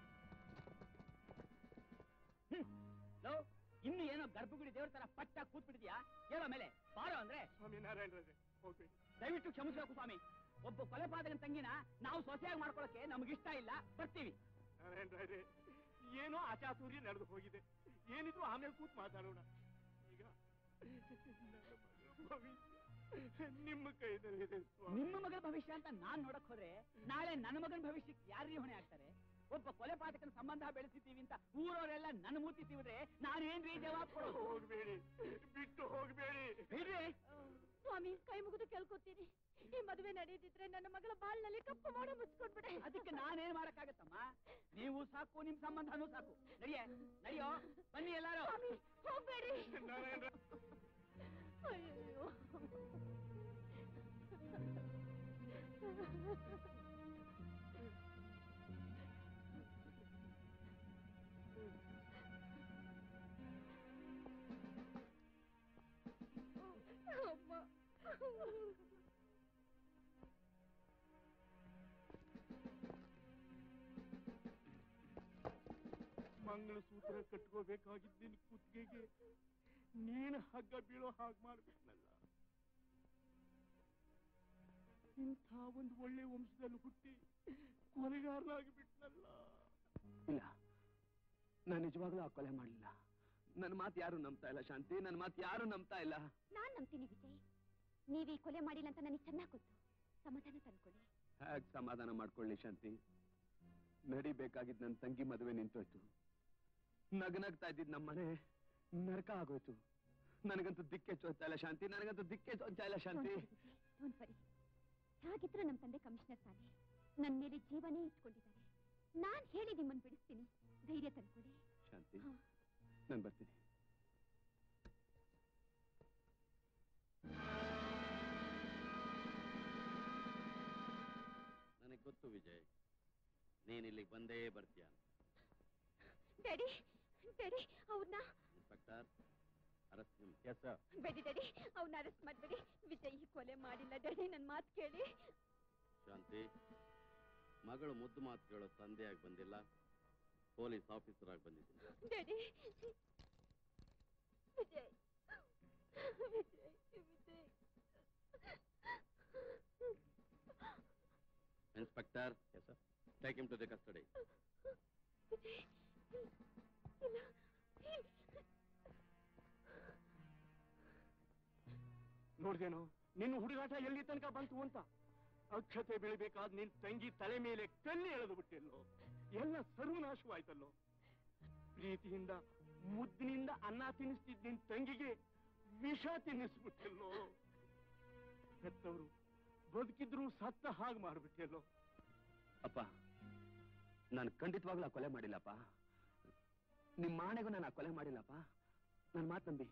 ಇನ್ನು ಏನೋ ಗರ್ಭಗುಡಿ ದೇವ್ರ ತರ ಪಟ್ಟ ಕೂತ್ಬಿಟ್ಟಿದ್ಯಾ ಹೇಳೋ ಮೇಲೆ ಬಾರೋ ಅಂದ್ರೆ ಸ್ವಾಮಿ ನಾರಾಯಣ ಹೋಗ್ಬೇಡಿ ದಯವಿಟ್ಟು ಕ್ಷಮಿಸ್ಬೇಕು ಸ್ವಾಮಿ ಒಬ್ಬ ಕೊಲೆಪಾತಕನ ತಂಗಿನ ನಾವು ಸೊಸೆಯಾಗಿ ಮಾಡ್ಕೊಳಕ್ಕೆ ನಮಗಿಷ್ಟ ಇಲ್ಲ ಬರ್ತೀವಿ ನಾರಾಯಣ ರಾಯ್ರೆ ಏನೋ ಅಚಾತುರ್ಯ ನಡೆದು ಹೋಗಿದೆ ಏನಿದ್ರು ಆಮೇಲೆ ಕೂತ್ ಮಾತಾಡೋಣ ಈಗ ನನ್ನ ಮಗಳ ಭವಿಷ್ಯ ನಿಮ್ಮ ಕೈನಲ್ಲಿದೆ ಸ್ವಾಮಿ ನಿಮ್ಮ ಮಗನ ಭವಿಷ್ಯ ಅಂತ ನಾನ್ ನೋಡಕ್ ಹೋದ್ರೆ ನಾಳೆ ನನ್ನ ಮಗನ ಭವಿಷ್ಯಕ್ಕೆ ಯಾರೀ ಹೊಣೆ ಆಗ್ತಾರೆ ಒಬ್ಬ ಕೊಲೆಪಾತಕನ ಸಂಬಂಧ ಬೆಳೆಸಿದ್ದೀವಿ ಅಂತ ಊರವರೆಲ್ಲ ನನ್ನ ಮೂತಿ ತಿವಿದ್ರೆ ನಾನೇನ್ರಿ ಜವಾಬ್ ಕೊಡೋದು ಹೋಗ್ಬೇಡಿ ಬಿಟ್ಟು ಹೋಗ್ಬೇಡಿ ಬಿಡ್ರಿ ಸ್ವಾಮಿ ಕೈ ಮುಗಿದು ಕೇಳ್ಕೊತೀನಿ ಈ ಮದುವೆ ನಡೆದಿದ್ರೆ ನನ್ನ ಮಗಳ ಬಾಲ್ನಲ್ಲಿ ಕಪ್ಪು ಮಾಡೋ ಮುಚ್ಕೊಂಡ್ಬಿಡೆ ಅದಕ್ಕೆ ನಾನೇನ್ ಮಾಡಕ್ಕಾಗತ್ತಮ್ಮ ನೀವು ಸಾಕು ನಿಮ್ ಸಂಬಂಧನೂ ಸಾಕು ನಡಿಯೇ ನಡಿಯೋ ಬನ್ನಿ ಎಲ್ಲಾರು ಸ್ವಾಮಿ ಹೋಗ್ಬೇಡಿ ನಾರಾಯಣ ಅಯ್ಯೋ ಅಮ್ಮ ಮಂಗಳಸೂತ್ರ ಕಟ್ಕೋಬೇಕಾಗಿದ್ದ ನಿನ್ ಕುತ್ತಿಗೆಗೆ ನೀನು ಹಗ್ಗ ಬೀಳೋ ಹಾಗೆ ಮಾಡ್ಬಿಟ್ನಲ್ಲ ಇಂಥ ಒಂದು ಒಳ್ಳೆ ವಂಶದಲ್ಲಿ ಹುಟ್ಟಿ ಕೊಲೆಗಾರನಾಗಿ ಬಿಟ್ನಲ್ಲ ಇಲ್ಲ ನಾನು ನಿಜವಾಗ್ಲೂ ಆ ಕೊಲೆ ಮಾಡಲಿಲ್ಲ ನನ್ನ ಮಾತು ಯಾರು ನಂಬ್ತಾ ಇಲ್ಲ ಶಾಂತಿ ನನ್ನ ಮಾತು ಯಾರು ನಂಬ್ತಾ ಇಲ್ಲ ನಾನ್ ನಂಬ್ತೀನಿ ವಿಜಯ್ ನೀವ್ ಈ ಕೊಲೆ ಮಾಡಿಲ್ಲ ಅಂತ ನನಗೆ ಚೆನ್ನಾಗ್ ಗೊತ್ತು ಸಮಾಧಾನ ತಂದ್ಕೊಳ್ಳಿ ಹೇಗ್ ಸಮಾಧಾನ ಮಾಡ್ಕೊಳ್ಳಿ ಶಾಂತಿ ನಡಿಬೇಕಾಗಿದ್ ನನ್ನ ತಂಗಿ ಮದುವೆ ನಿಂತೋಯ್ತು ನಗನಗ್ತಾ ಇದ್ದಿದ್ ನಮ್ಮ ಮನೆ ನರಕ ಆಗೋಯ್ತು ನನಗಂತೂ ದಿಕ್ಕೆ ಚೋಚ್ತಾ ಇಲ್ಲ ಶಾಂತಿ ನನಗಂತೂ ದಿಕ್ಕೆ ಚೋಚ್ತಾ ಇಲ್ಲ ಶಾಂತಿ ಡೋಂಟ್ ವರಿ ಹಾಗಿದ್ರು ನಮ್ ತಂದೆ ಕಮಿಷನರ್ ತಾನೆ ನನ್ ಮೇಲೆ ಜೀವನೇ ಇಟ್ಕೊಂಡಿದ್ದಾರೆ ನಾನ್ ಹೇಳಿ ನಿಮ್ಮನ್ ಬಿಡಿಸ್ತೀನಿ ಧೈರ್ಯ ತಂದ್ಕೊಡಿ ಶಾಂತಿ ಹಾ. ನಾನು ಬರ್ತೀನಿ ನನಗೆ ಗೊತ್ತು ವಿಜಯ್ ನೀನ್ ಇಲ್ಲಿಗೆ ಬಂದೇ ಬರ್ತೀಯ ಅಂತ. ಡ್ಯಾಡಿ ಡ್ಯಾಡಿ ಅವ್ರನ್ನ inspector arrest him yes sir ಬೇಡಿ ಡ್ಯಾಡಿ ಅವ್ರನ್ನ ಅರೆಸ್ಟ್ ಮಾಡ್ಬೇಡಿ ವಿಜಯ್ ಈ ಕೊಲೆ ಮಾಡಿಲ್ಲ ಡ್ಯಾಡಿ ನನ್ ಮಾತು ಕೇಳಿ ಶಾಂತಿ ಮಗಳು ಮುದ್ದು ಮಾತು ಕೇಳೋ ತಂದೆಯಾಗಿ ಬಂದಿಲ್ಲ ಪೊಲೀಸ್ ಆಫೀಸರ್ ಆಗಿ ಬಂದಿದ್ದೀನಿ daddy Vijay Vijay Vijay inspector yes sir take him to the custody Vijay ಇಲ್ಲ ನೋಡ್ದೇನೋ ನಿನ್ನ ಹುಡುಗಾಟ ಎಲ್ಲಿ ತನಕ ಬಂತು ಅಂತ ಅಕ್ಷತೆ ಬೆಳಿಬೇಕಾದ್ ನಿನ್ ತಂಗಿ ತಲೆ ಮೇಲೆ ಕಲ್ಲಿ ಎಳೆದು ಬಿಟ್ಟಿಲ್ಲೋ ಎಲ್ಲ ಸರ್ವನಾಶವಾಯ್ತಲ್ಲೋ ಪ್ರೀತಿಯಿಂದ ಮುದ್ದಿನಿಂದ ಅನ್ನ ತಿನ್ನಿಸ್ತಿದ್ ನಿನ್ ತಂಗಿಗೆ ವಿಷ ತಿನ್ನಿಸ್ಬಿಟ್ಟಿಲ್ಲೋ ಹೆತ್ತವರು ಬದುಕಿದ್ರು ಸತ್ತ ಹಾಗೆ ಮಾಡ್ಬಿಟ್ಟಿಲ್ಲೋ ಅಪ್ಪ ನಾನು ಖಂಡಿತವಾಗ್ಲೂ ಆ ಕೊಲೆ ಮಾಡಿಲ್ಲಪ್ಪ ನಿಮ್ಮ ಆಣೆಗೂ ನಾನು ಆ ಕೊಲೆ ಮಾಡಿಲ್ಲಪ್ಪ ನನ್ನ ಮಾತು ನಂಬಿ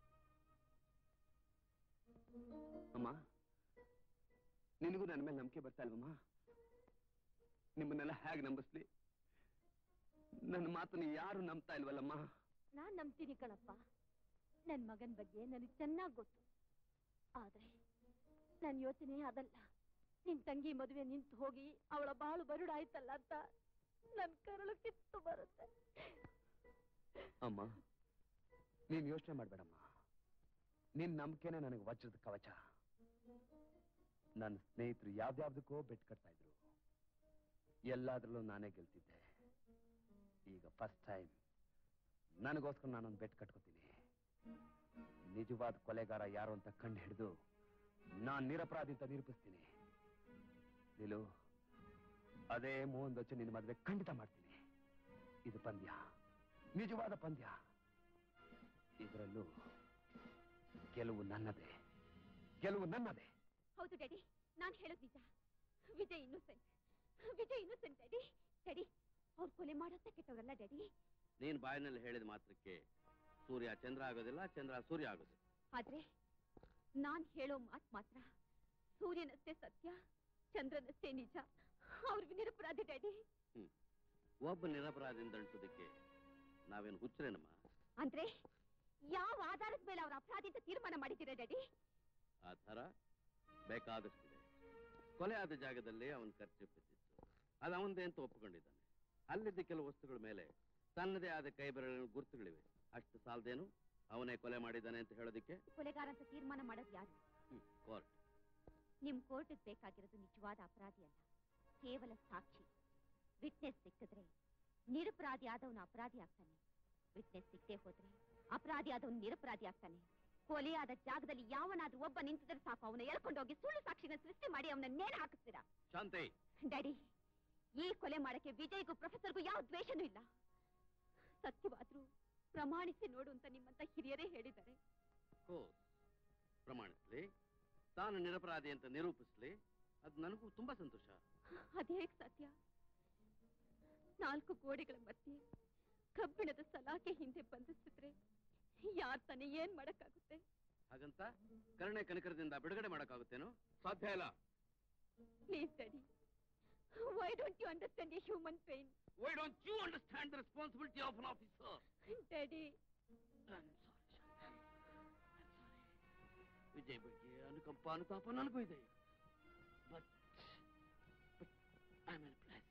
ಅಮ್ಮ ನಿನಗೂ ನನ್ನ ಮೇಲೆ ನಂಬಿಕೆ ಬರ್ತಾ ಇಲ್ವಮ್ಮ ನಿಮ್ಮನ್ನೆಲ್ಲ ಹೇಗೆ ನಂಬಿಸ್ಲಿ ನನ್ನ ಮಾತನ್ನು ಯಾರು ನಂಬ್ತಾ ಇಲ್ವಲ್ಲಮ್ಮ ನಾನ್ ನಂಬ್ತೀನಿ ಕಣಪ್ಪ ನನ್ ಮಗನ್ ಬಗ್ಗೆ ನನಗ್ ಚೆನ್ನಾಗ್ ಗೊತ್ತು ಆದ್ರೆ ನನ್ ಯೋಚನೆ ಅದಲ್ಲ ನಿನ್ ತಂಗಿ ಮದುವೆ ನಿಂತು ಹೋಗಿ ಅವಳ ಬಾಳು ಬರುಡಾಯ್ತಲ್ಲ ಅಂತ ನನ್ ಕರಳು ಕಿತ್ತು ಬರುತ್ತೆ ಅಮ್ಮ ನೀನ್ ಯೋಚನೆ ಮಾಡ್ಬೇಡಮ್ಮ ನಿನ್ ನಂಬಿಕೆನೆ ನನಗೆ ವಜ್ರದ ಕವಚ ನನ್ನ ಸ್ನೇಹಿತರು ಯಾವ್ದ್ಯಾವ್ದಕ್ಕೋ ಬೆಟ್ ಕಟ್ತಾ ಇದ್ರು ಎಲ್ಲಾದ್ರಲ್ಲೂ ನಾನೇ ಗೆಲ್ತಿದ್ದೆ ಈಗ ಫಸ್ಟ್ ಟೈಮ್ ನನಗೋಸ್ಕರ ನಾನೊಂದು ಬೆಟ್ ಕಟ್ಕೋತೀನಿ ನಿಜವಾದ ಕೊಲೆಗಾರ ಯಾರು ಅಂತ ಕಂಡು ಹಿಡಿದು ನಾನ್ ನಿರಪರಾಧಿ ಅಂತ ನಿರೂಪಿಸ್ತೀನಿ ನಿಲು ಅದೇ ಮೋಹನ್ ದೊಚ್ಚ ನಿನ್ನ ಮದುವೆ ಖಂಡಿತ ಮಾಡ್ತೀನಿ ಇದು ಪಂದ್ಯ ನಿಜವಾದ ಪಂದ್ಯ ಇದರಲ್ಲೂ ಗೆಲುವು ನನ್ನದೇ ಗೆಲುವು ನನ್ನದೇ ಹೌದು ಡ್ಯಾಡಿ ನಾನ್ ಹೇಳೋದ್ ನಿಜ Vijay innocent Vijay innocent daddy daddy ಅವ್ರು ಕೊಲೆ ಮಾಡೋಂತ ಕೆಟ್ಟವರಲ್ಲ ಡ್ಯಾಡಿ ನೀನ್ ಬಾಯಿನಲ್ಲಿ ಹೇಳಿದ ಮಾತ್ರಕ್ಕೆ ಸೂರ್ಯ ಚಂದ್ರ ಆಗೋದಿಲ್ಲ ಚಂದ್ರ ಸೂರ್ಯ ಆಗೋದಿಲ್ಲ ಆದ್ರೆ ನಾನ್ ಹೇಳೋ ಮಾತ್ ಮಾತ್ರ ಸೂರ್ಯನಷ್ಟೇ ಸತ್ಯ ಚಂದ್ರನಷ್ಟೇ ನಿಜ ಅವ್ರಿಗೆ ನಿರಪರಾಧಿ ಡ್ಯಾಡಿ ಹ್ಮ್ ಒಬ್ಬ ನಿರಪರಾಧಿಯಿಂದ ದಂಡಿಸೋದಕ್ಕೆ ನಾವೇನು ಹುಚ್ಚರೇನಮ್ಮ ಅಂದ್ರೆ ಯಾವ ಆಧಾರದ ಮೇಲೆ ಅವ್ರ ಅಪರಾಧಿ ಅಂತ ತೀರ್ಮಾನ ಮಾಡಿದ್ದೀರಾ ಡ್ಯಾಡಿ ಆ ಥರ ಬೇಕಾದಷ್ಟಿದೆ ಕೊಲೆ ಆದ ಜಾಗದಲ್ಲಿ ಅವನ ಖರ್ಚು ಬಿದ್ದಿತ್ತು ಅದು ಅವನದೇ ಅಂತ ಒಪ್ಪಿಕೊಂಡಿದ್ದಾನೆ ಅಲ್ಲಿದ್ದ ಕೆಲವು ವಸ್ತುಗಳ ಮೇಲೆ ತನ್ನದೇ ಆದ ಕೈ ಬೆರಳಿನ ಗುರುತುಗಳಿವೆ ಅಷ್ಟು ಸಾಲದೇನು ಅವನೇ ಕೊಲೆ ಮಾಡಿದ್ದಾನೆ ಅಂತ ಹೇಳೋದಕ್ಕೆ ಕೊಲೆಗಾರ ಅಂತ ತೀರ್ಮಾನ ಮಾಡೋದು ಯಾರು ಕೋರ್ಟ್ ನಿಮ್ ಕೋರ್ಟ್ಗೆ ಬೇಕಾಗಿರೋದು ನಿಜವಾದ ಅಪರಾಧಿ ಅಲ್ಲ ಕೇವಲ ಸಾಕ್ಷಿ ವಿಟ್ನೆಸ್ ಸಿಕ್ಕಿದ್ರೆ ನಿರಪರಾಧಿ ಆದವನು ಅಪರಾಧಿ ಆಗ್ತಾನೆ ವಿಟ್ನೆಸ್ ಸಿಕ್ಕದೆ ಹೋದ್ರೆ ಅಪರಾಧಿ ಆದವನು ನಿರಪರಾಧಿ ಆಗ್ತಾನೆ ಕೊಲೆಯಾದ ಜಾಗದಲ್ಲಿ ಯಾವನಾದ್ರೂ ಒಬ್ಬ ನಿಂತಿದ್ರೆ ಸಾಕು ಅವನ ಎಳ್ಕೊಂಡೋಗಿ ಸುಳ್ಳು ಸಾಕ್ಷಿನ ಸೃಷ್ಟಿ ಮಾಡಿ ಅವನ ನೇಣು ಹಾಕಿಸ್ತೀರಾ ಶಾಂತಿ ಡ್ಯಾಡಿ ಈ ಕೊಲೆ ಮಾಡಕ್ಕೆ ವಿಜಯ್ಗೂ ಪ್ರೊಫೆಸರ್ಗೂ ಯಾವ ದ್ವೇಷನೂ ಇಲ್ಲ ಸತ್ಯವಾದ್ರೂ ಪ್ರಮಾಣಿಸಿ ನೋಡು ಅಂತ ನಿಮ್ಮಂತ ಹಿರಿಯರೇ ಹೇಳಿದ್ದಾರೆ ಕೋರ್ಸ್ ಪ್ರಮಾಣಿಸ್ಲಿ ತಾನು ನಿರಪರಾಧಿ ಅಂತ ನಿರೂಪಿಸ್ಲಿ ಅದು ನನಗೂ ತುಂಬಾ ಸಂತೋಷ ಅದೇಗ್ ಸತ್ಯ ನಾಲ್ಕು ಗೋಡೆಗಳ ಮಧ್ಯೆ ಕಬ್ಬಿಣದ ಸಲಾಕೆ ಹಿಂದೆ ಬಂಧಿಸಿದ್ರೆ ಯಾರ್ ತಾನೇ ಏನ್ ಮಾಡಕ್ಕಾಗುತ್ತೆ ಹಾಗಂತ ಕರುಣೆ ಕನಕರದಿಂದ ಬಿಡುಗಡೆ ಮಾಡಕ್ಕಾಗುತ್ತೇನೋ ಸಾಧ್ಯ ಇಲ್ಲ please daddy why don't you understand a human pain why don't you understand the responsibility of an officer daddy Vijay ಬಗ್ಗೆ ಅನುಕಂಪ ಅನುತಾಪ ನನಗೂ ಇದೆ ಬಟ್ ಐ ಆಮ್ ಪ್ಲಸ್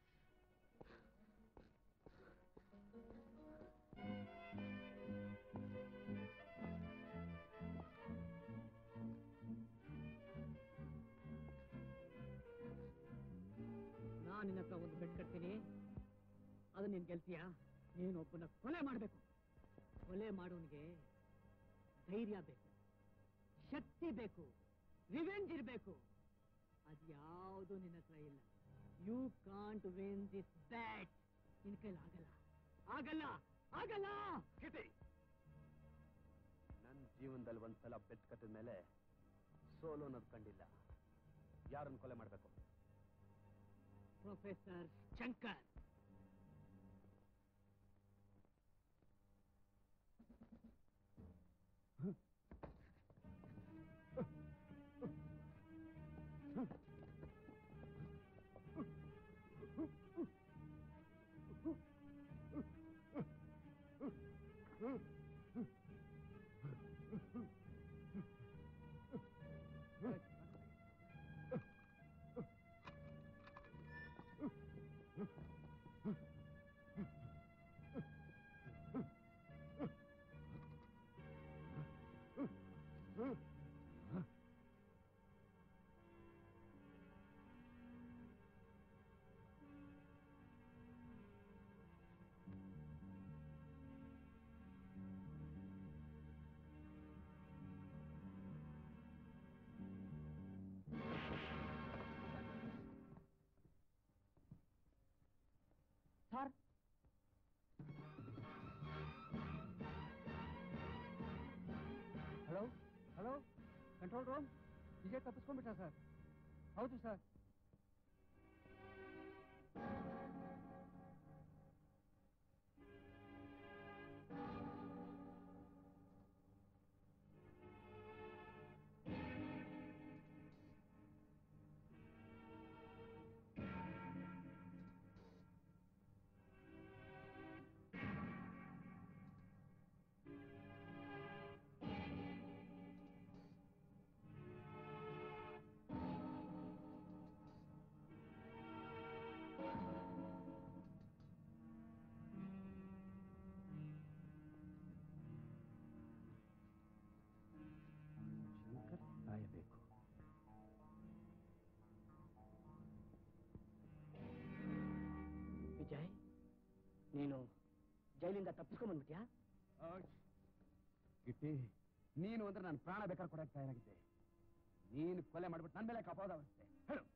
ನಾನು ನಿನ್ನ ಹತ್ರ ಒಂದು ಬೆಟ್ ಕಟ್ತೀನಿ ಅದು ನೀನ್ ಗೆಲ್ತೀಯಾ ನೀನು ಒಬ್ಬನ ಕೊಲೆ ಮಾಡಬೇಕು ಕೊಲೆ ಮಾಡೋನಿಗೆ ಧೈರ್ಯ ಬೇಕು ಶಕ್ತಿ ಬೇಕು ರಿವೆಂಜ್ ಇರಬೇಕು ಅದ್ಯಾವುದು ನಿನ್ನ ಹತ್ರ ಇಲ್ಲ you can't win this bet ನಿನ್ ಕೈಲಿ ಆಗಲ್ಲ ಆಗಲ್ಲ ಆಗಲ್ಲ ನನ್ನ ಜೀವನದಲ್ಲಿ ಒಂದ್ಸಲ ಬೆಟ್ ಕಟ್ಟಿದ ಮೇಲೆ ಸೋಲು ಅನ್ನೋದು ಕಂಡಿಲ್ಲ ಯಾರನ್ನು ಕೊಲೆ ಮಾಡಬೇಕು professor Shankar sir hello hello control room Vijay ತಪ್ಪಿಸ್ಕೊಂಡ್ಬಿಟ್ಟ ಸರ್ ಹೌದು ಸರ್ ಶಂಕರ್ ಸಾಯಬೇಕು ವಿಜಯ್ ನೀನು ಜೈಲಿಂದ ತಪ್ಪಿಸ್ಕೊಂಡ್ ಬಂದ್ಬಿಟ್ಯಾ ಗಿಟ್ಟಿ ನೀನು ಅಂದ್ರೆ ನಾನು ಪ್ರಾಣ ಬೇಕಾದ್ರೆ ಕೊಡಕ್ಕೆ ತಯಾರಾಗಿದ್ದೆ ನೀನು ಕೊಲೆ ಮಾಡ್ಬಿಟ್ಟು ನನ್ನ ಮೇಲೆ ಕಪಾದ ಅವಸ್ಥೆ ಹೇಳು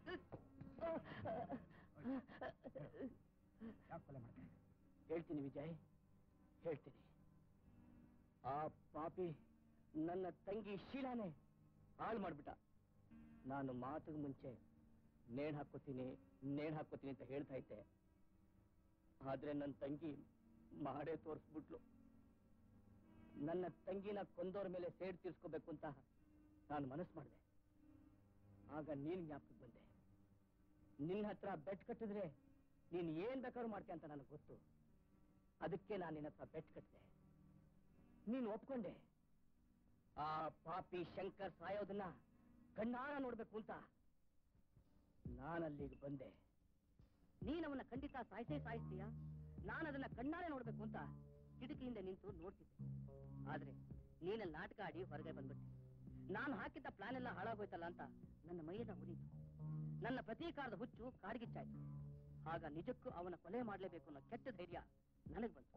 ಯಾಕೆ ಕೊಲೆ ಮಾಡ್ದೆ ಹೇಳ್ತೀನಿ ವಿಜಯ್ ಹೇಳ್ತೀನಿ ಆ ಪಾಪಿ ನನ್ನ ತಂಗಿ ಶೀಲಾನೆ ಹಾಳು ಮಾಡ್ಬಿಟ್ಟ ನಾನು ಮಾತಿಗೆ ಮುಂಚೆ ನೇಣ್ ಹಾಕೋತೀನಿ ನೇಣ್ ಹಾಕೋತೀನಿ ಅಂತ ಹೇಳ್ತಾ ಇದ್ದೆ ಆದ್ರೆ ನನ್ನ ತಂಗಿ ಮಾಡೇ ತೋರಿಸ್ಬಿಟ್ಲು ನನ್ನ ತಂಗಿನ ಕೊಂದೋರ್ ಮೇಲೆ ಸೇಡ್ ತೀರ್ಸ್ಕೋಬೇಕು ಅಂತ ನಾನು ಮನಸ್ಸು ಮಾಡಿದೆ ಆಗ ನೀನ್ ಜ್ಞಾಪಕಕ್ಕೆ ಬಂದೆ ನಿನ್ನ ಹತ್ರ ಬೆಟ್ ಕಟ್ಟಿದ್ರೆ ನೀನ್ ಏನ್ ಬೇಕಾದ್ರೂ ಮಾಡ್ತೀಯ ಅಂತ ನನಗೆ ಗೊತ್ತು ಅದಕ್ಕೆ ನಾನು ನಿನ್ನ ಹತ್ರ ಬೆಟ್ ಕಟ್ಟಿದೆ ನೀನು ಒಪ್ಕೊಂಡೆ ಆ ಪಾಪಿ ಶಂಕರ್ ಸಾಯೋದನ್ನ ಕಣ್ಣಾರ ನೋಡ್ಬೇಕು ಅಂತ ನಾನಲ್ಲಿಗೆ ಬಂದೆ ನೀನವನ್ನ ಖಂಡಿತ ಸಾಯಿಸೇ ಸಾಯಿಸ್ತೀಯ ನಾನು ಅದನ್ನ ಕಣ್ಣಾರೆ ನೋಡ್ಬೇಕು ಅಂತ ಕಿಟಕಿಯಿಂದ ನಿಂತು ನೋಡ್ತಿದ್ದೆ ಆದ್ರೆ ನೀನಲ್ಲಿ ನಾಟಕ ಆಡಿ ಹೊರಗೆ ಬಂದ್ಬಿಟ್ಟೆ ನಾನು ಹಾಕಿದ್ದ ಪ್ಲಾನ್ ಎಲ್ಲ ಹಾಳಾಗೋಯ್ತಲ್ಲ ಅಂತ ನನ್ನ ಮೈಯೆಲ್ಲ ಉರಿತು ನನ್ನ ಪ್ರತೀಕಾರದ ಹುಚ್ಚು ಕಾಡ್ಗಿಚ್ಚಾಯ್ತು ಆಗ ನಿಜಕ್ಕೂ ಅವನ ಕೊಲೆ ಮಾಡಲೇಬೇಕು ಅನ್ನೋ ಕೆಟ್ಟ ಧೈರ್ಯ ನನಗ್ ಬಂತು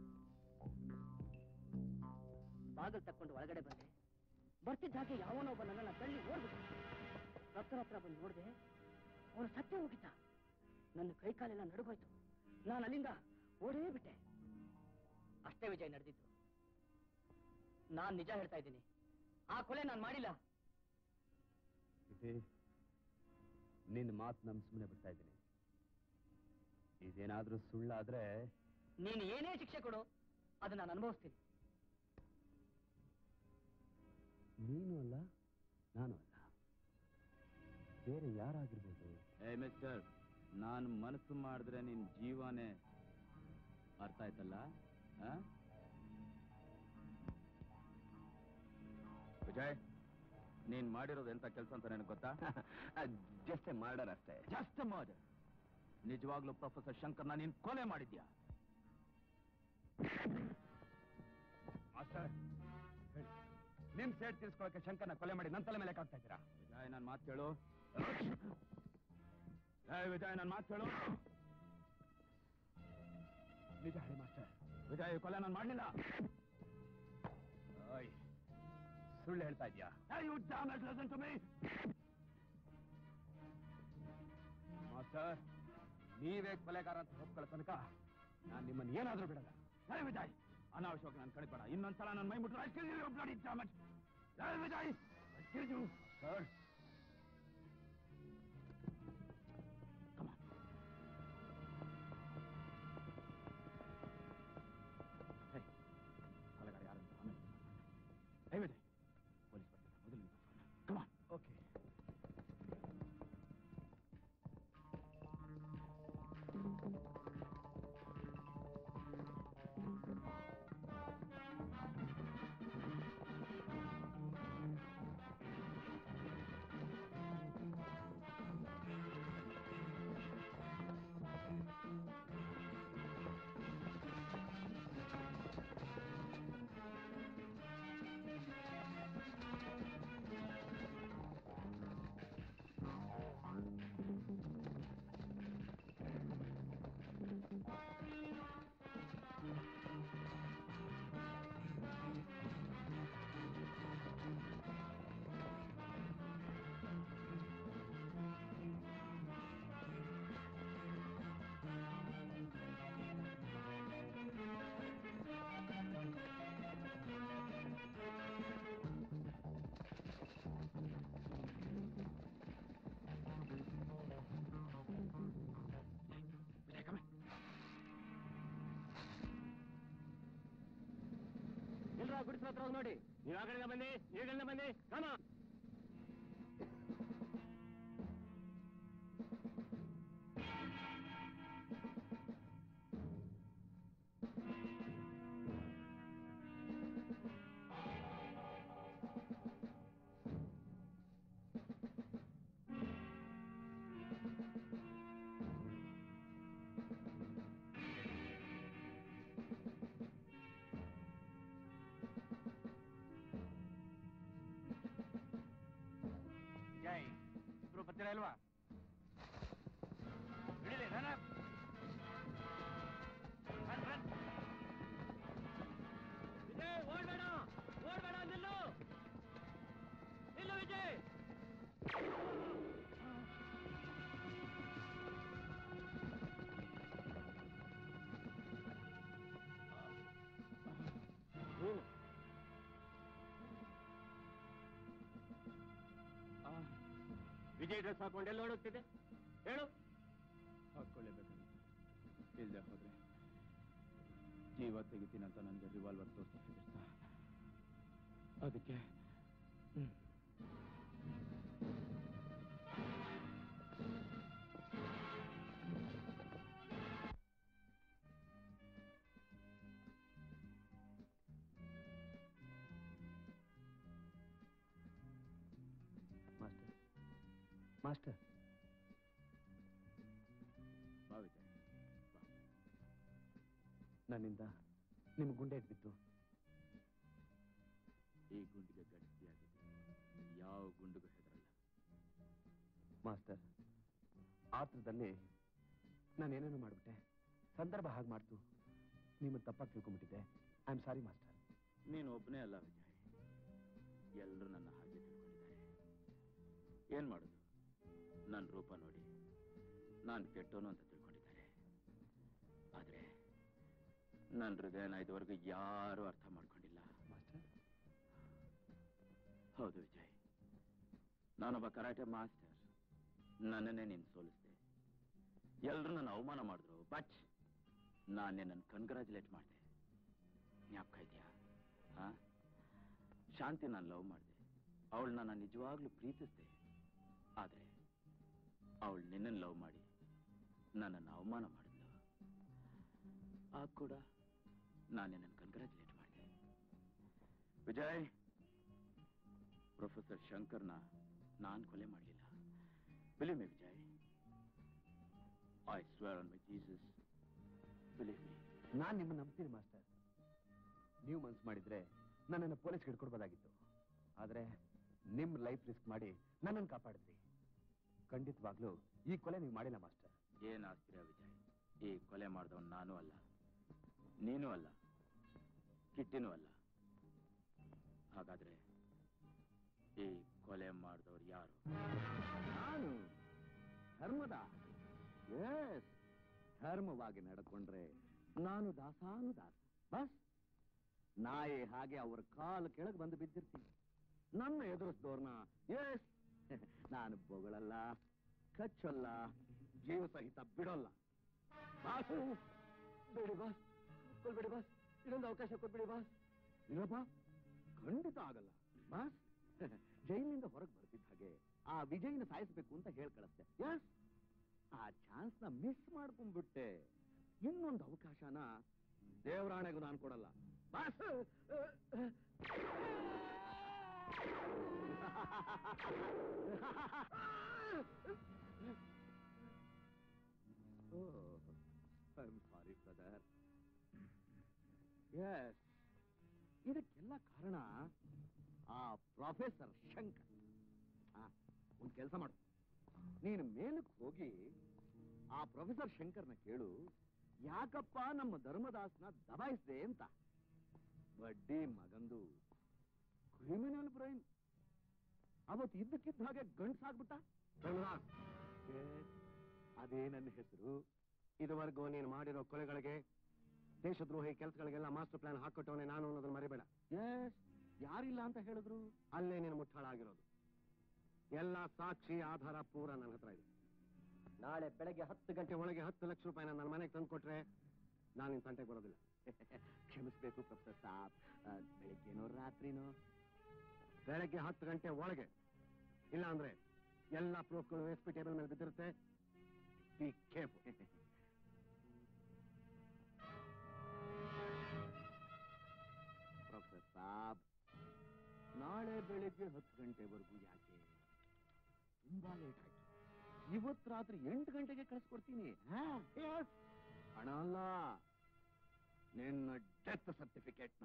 ಬಾಗಲ್ ತಕ್ಕೊಂಡು ಒಳಗಡೆ ಬಂದೆ ಬರ್ತಿದ್ದ ಹಾಗೆ ಯಾವನೋ ಒಬ್ಬ ನನ್ನನ್ನ ತಳ್ಳಿ ಓಡ್ಬಿಟ್ಟು ಡಾಕ್ಟರ್ ಹತ್ರ ಬಂದು ನೋಡಿದೆ ಅವನು ಸತ್ತೇ ಹೋಗಿದ್ದ ನನ್ನ ಕೈ ಕಾಲೆಲ್ಲ ನಡುಗೋಯ್ತು ನಾನು ಅಲ್ಲಿಂದ ಓಡೇ ಬಿಟ್ಟೆ ಅಷ್ಟೇ ವಿಜಯ್ ನಡೆದಿದ್ದು ನಾನ್ ನಿಜ ಹೇಳ್ತಾ ಇದ್ದೀನಿ ಆ ಕೊಲೆ ನಾನು ಮಾಡಿಲ್ಲ ಇದೇ ನಿನ್ನ ಮಾತು ನಮ್ ಸುಮ್ಮನೆ ಬಿಡ್ತಾ ಇದ್ದೀನಿ ಇದೇನಾದ್ರೂ ಸುಳ್ಳಾದ್ರೆ ನೀನು ಏನೇ ಶಿಕ್ಷೆ ಕೊಡು ಅದನ್ನ ನಾನು ಅನುಭವಿಸ್ತೀನಿ ನೀನು ಅಲ್ಲ ನಾನು ಅಲ್ಲ ಬೇರೆ ಯಾರಾಗಿರ್ಬೋದು ಏ ಮಿಸ್ಟರ್ ನಾನು ಮನಸ್ಸು ಮಾಡಿದ್ರೆ ನಿನ್ ಜೀವನೇ ಅರ್ಥ ಆಯ್ತಲ್ಲ ಆ? ವಿಜಯ್ ನೀನ್ ಮಾಡಿರೋದು ಎಂತ ಕೆಲಸ ಅಂತ ನನಗೆ ಗೊತ್ತಾ ಜಸ್ಟ್ ಮರ್ಡರ್ ಅಷ್ಟೇ ಜಸ್ಟ್ ಮರ್ಡರ್ ನಿಜವಾಗ್ಲೂ ಪ್ರೊಫೆಸರ್ ಶಂಕರ್ನ ನೀನ್ ಕೊಲೆ ಮಾಡಿದ್ಯಾ ಮಾಸ್ಟರ್ ಹೇಳಿ ನಿಮ್ ಸೇಡ್ ತೀರ್ಸ್ಕೊಳಕ್ಕೆ ಶಂಕರ್ನ ಕೊಲೆ ಮಾಡಿ ನನ್ನ ತಲೆ ಮೇಲೆ ಕಾಗ್ತಾ ಇದ್ದೀರಾ ವಿಜಯ್ ನನ್ ಮಾತು ಕೇಳು ಏ ವಿಜಯ್ ನನ್ ಮಾತು ಕೇಳು ನಿಜ ಹೇಳಿ ಮಾಸ್ಟರ್ ವಿಜಯ್ ಈ ಕೊಲೆ ನಾನು ಮಾಡ್ಲಿಲ್ಲ ಓಯ್ ಸುಳ್ಳು ಹೇಳ್ತಾ ಇದ್ಯಾ you damn it, listen to me. Master ನೀವೇ ಕೊಲೆಗಾರ ಅಂತ ಒಪ್ಕೊಳ್ಳೋ ತನಕ ನಾನು ನಿಮ್ಮನ್ನು ಏನಾದ್ರೂ ಬಿಡಲ್ಲ ಏ ವಿಜಯ್ ಅನಾವಶ್ಯವಾಗಿ ನಾನು ಕಳಿಬೇಡ ಇನ್ನೊಂದ್ಸಲ ನನ್ನ ಮೈ ಮುಟ್ರೆ I kill you, you bloody damn it. ಏ Vijay I kill you. Sir Come on. Hey, ಕೊಲೆಗಾರ ಯಾರು ಅಂತ ಆಮೇಲೆ ಏ ವಿಜಯ್ ಪೊಲೀಸ್ ಬರ್ತಾರೆ ಮೊದಲು ನೀವು come on okay Vijay come ಇಲ್ರ ಗುಡಿಸ್ಲ ಹತ್ರ ಹೋಗ್ ನೋಡಿ ನೀವು ಆ ಕಡೆಯಿಂದ ಬನ್ನಿ ಈ ಕಡೆಯಿಂದ ಬನ್ನಿ ಕಮ ವಿಜಯ್ ಇಬ್ರು ಬರ್ತೀರಾ ಇಲ್ವಾ ಹಿಡಿಲಿ run up run run Vijay ಓಡ್ಬೇಡ ಓಡ್ಬೇಡ ನಿಲ್ಲು ನಿಲ್ಲು ವಿಜಯ್ ವಿಜಯ್ ಡ್ರೆಸ್ ಹಾಕೊಂಡು ಎಲ್ಲಿ ಓಡೋಗ್ತಿದೆ ಹೇಳು ಹಾಕೊಳ್ಳೇಬೇಕಂತ ಇಲ್ಲದೆ ಹೋದ್ರೆ ಜೀವ ತೆಗಿತೀನಿ ಅಂತ ನನಗೆ ರಿವಾಲ್ವರ್ ತೋರಿಸ್ತಾ ಹೆದರ್ಸ್ದ. ಅದಕ್ಕೆ ಹ್ಮ್. ಮಾಸ್ಟರ್ ಮಾಸ್ಟರ್ ಬಾ ವಿಜಯ್ ಬಾ. ನನ್ನಿಂದ ನಿಮ್ ಗುಂಡೆ ಬಿತ್ತು ಈ ಗುಂಡಿಗೆ ಗಟ್ಟಿಯಾಗಿದೆ ಯಾವ ಗುಂಡಿಗೂ ಹೆದರಲ್ಲ ಮಾಸ್ಟರ್ ಆತ್ರದಲ್ಲಿ ನಾನೇನೇನು ಮಾಡ್ಬಿಟ್ಟೆ ಸಂದರ್ಭ ಹಾಗೆ ಮಾಡ್ತು ನಿಮ್ಮನ್ನು ತಪ್ಪಾಗಿ ತಿಳ್ಕೊಂಡ್ಬಿಟ್ಟಿದ್ದೆ ಐ ಆಮ್ ಸಾರಿ ಮಾಸ್ಟರ್ ನೀನು ಒಬ್ಬನೇ ಅಲ್ಲ ವಿಜಯ್ ಎಲ್ಲರೂ ನನ್ನ ಹಾಗೆ ತಿಳ್ಕೊಂಡಿದ್ದಾರೆ ಏನ್ ಮಾಡೋದು ನನ್ನ ರೂಪ ನೋಡಿ ನಾನು ಕೆಟ್ಟೋನು ಅಂತ ತಿಳ್ಕೊಂಡಿದ್ದಾರೆ ಆದ್ರೆ ನನ್ನ ಹೃದಯನ ಇದುವರೆಗೂ ಯಾರೂ ಅರ್ಥ ಮಾಡ್ಕೊಂಡಿಲ್ಲ ಮಾಸ್ಟರ್ ಹೌದು ವಿಜಯ್ ನಾನೊಬ್ಬ ಕರಾಟೆ ಮಾಸ್ಟರ್ ನನ್ನನ್ನೇ ನೀನು ಸೋಲಿಸ್ದೆ ಎಲ್ಲರೂ ನನ್ನ ಅವಮಾನ ಮಾಡಿದ್ರು ಬಟ್ ನಾನೇ ನನ್ನ ಕನ್ಗ್ರಾಚುಲೇಟ್ ಮಾಡಿದೆ ಜ್ಞಾಪಕ ಇದೆಯಾ ಹಾ ಶಾಂತಿ ನಾನು ಲವ್ ಮಾಡಿದೆ ಅವಳನ್ನ ನಾನು ನಿಜವಾಗ್ಲೂ ಪ್ರೀತಿಸ್ದೆ ಆದ್ರೆ ಅವಳು ನಿನ್ನನ್ನು ಲವ್ ಮಾಡಿ ನನ್ನನ್ನು ಅವಮಾನ ಮಾಡಿದ್ಲು ಆಗ ಕೂಡ ನಾನೇ ನನ್ನ ಕನ್ಗ್ರಾಚುಲೇಟ್ ಮಾಡಿದೆ ವಿಜಯ್ ಪ್ರೊಫೆಸರ್ ಶಂಕರ್ನ ನಾನ್ ಕೊಲೆ ಮಾಡಲಿಲ್ಲ believe me Vijay I swear on my Jesus believe me ನಾನ್ ನಿಮ್ಮನ್ನ ನಂಬ್ತೀನಿ ಮಾಸ್ಟರ್ ನೀವು ಮನ್ಸು ಮಾಡಿದ್ರೆ ನನ್ನನ್ನು ಪೊಲೀಸ್ಗೆ ಹಿಡ್ಕೊಡ್ಬೋದಾಗಿತ್ತು ಆದ್ರೆ ನಿಮ್ ಲೈಫ್ ರಿಸ್ಕ್ ಮಾಡಿ ನನ್ನನ್ನು ಕಾಪಾಡಿದ್ರಿ ಖಂಡಿತವಾಗ್ಲೂ ಈ ಕೊಲೆ ನೀವು ಮಾಡಿಲ್ಲ ಮಾಸ್ಟರ್ ಏನ್ ಆಸ್ತಿರ ವಿಜಯ್ ಈ ಕೊಲೆ ಮಾಡಿದವನ್ ನಾನು ಅಲ್ಲ ನೀನು ಅಲ್ಲ ಕಿಟ್ಟಿನೂ ಅಲ್ಲ ಹಾಗಾದ್ರೆ ಈ ಕೊಲೆ ಮಾಡಿದವ್ರು ಯಾರು ನಾನು ಧರ್ಮದ ಎಸ್ ಧರ್ಮವಾಗಿ ನಡ್ಕೊಂಡ್ರೆ ನಾನು ದಾಸಾನು ದಾಸ ಬಸ್ ನಾಯಿ ಹಾಗೆ ಅವ್ರ ಕಾಲು ಕೆಳಗೆ ಬಂದು ಬಿದ್ದಿರ್ತೀನಿ ನನ್ನ ಎದುರಿಸಿದವ್ರನ್ನ ಎಸ್ ನಾನು ಬೊಗಳಲ್ಲ ಕಚ್ಚಲ್ಲ ಜೀವ ಸಹಿತ ಬಿಡೋಲ್ಲ ಬಾಸು ಬೇಡಿ ಬಾಸ್ ಕೊಡ್ಬೇಡಿ ಬಾಸ್ ಇನ್ನೊಂದು ಅವಕಾಶ ಕೊಟ್ಬಿಡಿ ಬಾಸ್ ಇಲ್ಲಪ್ಪ ಖಂಡಿತ ಆಗಲ್ಲ ಬಾಸ್ ಜೈಲಿನಿಂದ ಹೊರಗೆ ಬರ್ತಿದ್ದ ಹಾಗೆ ಆ ವಿಜಯ್ನ ಸಾಯಿಸ್ಬೇಕು ಅಂತ ಹೇಳಿ ಕಳಿಸ್ದೆ ಎಸ್ ಆ ಚಾನ್ಸ್ ನ ಮಿಸ್ ಮಾಡ್ಕೊಂಡ್ಬಿಟ್ಟೆ ಇನ್ನೊಂದು ಅವಕಾಶನ ದೇವರಾಣೆಗೂ ನಾನು ಕೊಡಲ್ಲ ಬಾಸ್ ಸಾರಿ ಬ್ರದರ್ ಎಸ್ ಇದಕ್ಕೆಲ್ಲ ಕಾರಣ ಆ ಪ್ರೊಫೆಸರ್ ಶಂಕರ್ ಆ, ಒಂದ್ ಕೆಲಸ ಮಾಡು ನೀನು ಮೇಲಕ್ಕೆ ಹೋಗಿ ಆ ಪ್ರೊಫೆಸರ್ ಶಂಕರ್ನ ಕೇಳು ಯಾಕಪ್ಪ ನಮ್ಮ ಧರ್ಮದಾಸ್ನ ದಬಾಯಿಸ್ದೆ ಅಂತ ಬಡ್ಡಿ ಮಗಂದು ಕ್ರಿಮಿನಲ್ ಬ್ರೈನ್ ಅವತ್ತು ಇದ್ದಕ್ಕಿದ್ದ ಹಾಗೆ ಗಂಡ್ಸಾಗ್ಬಿಟ್ಟ ಅದೇ ನನ್ನ ಹೆಸರು ಇದುವರೆಗೂ ನೀನು ಮಾಡಿರೋ ಕೊಲೆಗಳಿಗೆ ದೇಶದ್ರೋಹಿ ಕೆಲಸಗಳಿಗೆಲ್ಲ ಮಾಸ್ಟರ್ ಪ್ಲಾನ್ ಹಾಕೊಟ್ಟವನೇ ನಾನು ಅನ್ನೋದನ್ನ ಮರಿಬೇಡ ಎಸ್ ಯಾರಿಲ್ಲ ಅಂತ ಹೇಳಿದ್ರು ಅಲ್ಲೇ ನೀನು ಮುಟ್ಟಾಳ ಆಗಿರೋದು ಎಲ್ಲ ಸಾಕ್ಷಿ ಆಧಾರ ಪೂರ ನನ್ನ ಹತ್ರ ಇದೆ ನಾಳೆ ಬೆಳಗ್ಗೆ ಹತ್ತು ಗಂಟೆ ಒಳಗೆ ಹತ್ತು ಲಕ್ಷ ರೂಪಾಯಿನ ನನ್ನ ಮನೆಗೆ ತಂದು ಕೊಟ್ರೆ ನಾನು ನಿನ್ ತಂಟೆಗೆ ಬರೋದಿಲ್ಲ ಕ್ಷಮಿಸ್ಬೇಕು ಪ್ರೊಫೆಸರ್ ಸಾಬ್ ಬೆಳಿಗ್ಗೆನೋ ರಾತ್ರಿನೋ ಬೆಳಗ್ಗೆ ಹತ್ತು ಗಂಟೆ ಒಳಗೆ ಇಲ್ಲ ಅಂದ್ರೆ ಎಲ್ಲ ಪ್ರೂಫ್ಗಳು ಎಸ್ ಪಿ ಟೇಬಲ್ ಮೇಲೆ ಬಿದ್ದಿರುತ್ತೆ ಬಿ ಕೇರ್ಫುಲ್ ಪ್ರೊಫೆಸರ್ ಸಾಬ್ ನಾಳೆ ಬೆಳಿಗ್ಗೆ ಹತ್ತು ಗಂಟೆವರೆಗೂ ಯಾಕೆ ತುಂಬಾ ಲೇಟ್ ಆಯ್ತು ಇವತ್ತು ರಾತ್ರಿ ಎಂಟು ಗಂಟೆಗೆ ಕಳಿಸ್ಕೊಡ್ತೀನಿ ಹಾ? Yes. ಹಣ ಅಲ್ಲ ನಿನ್ನ ಡೆತ್ ಸರ್ಟಿಫಿಕೇಟ್ನ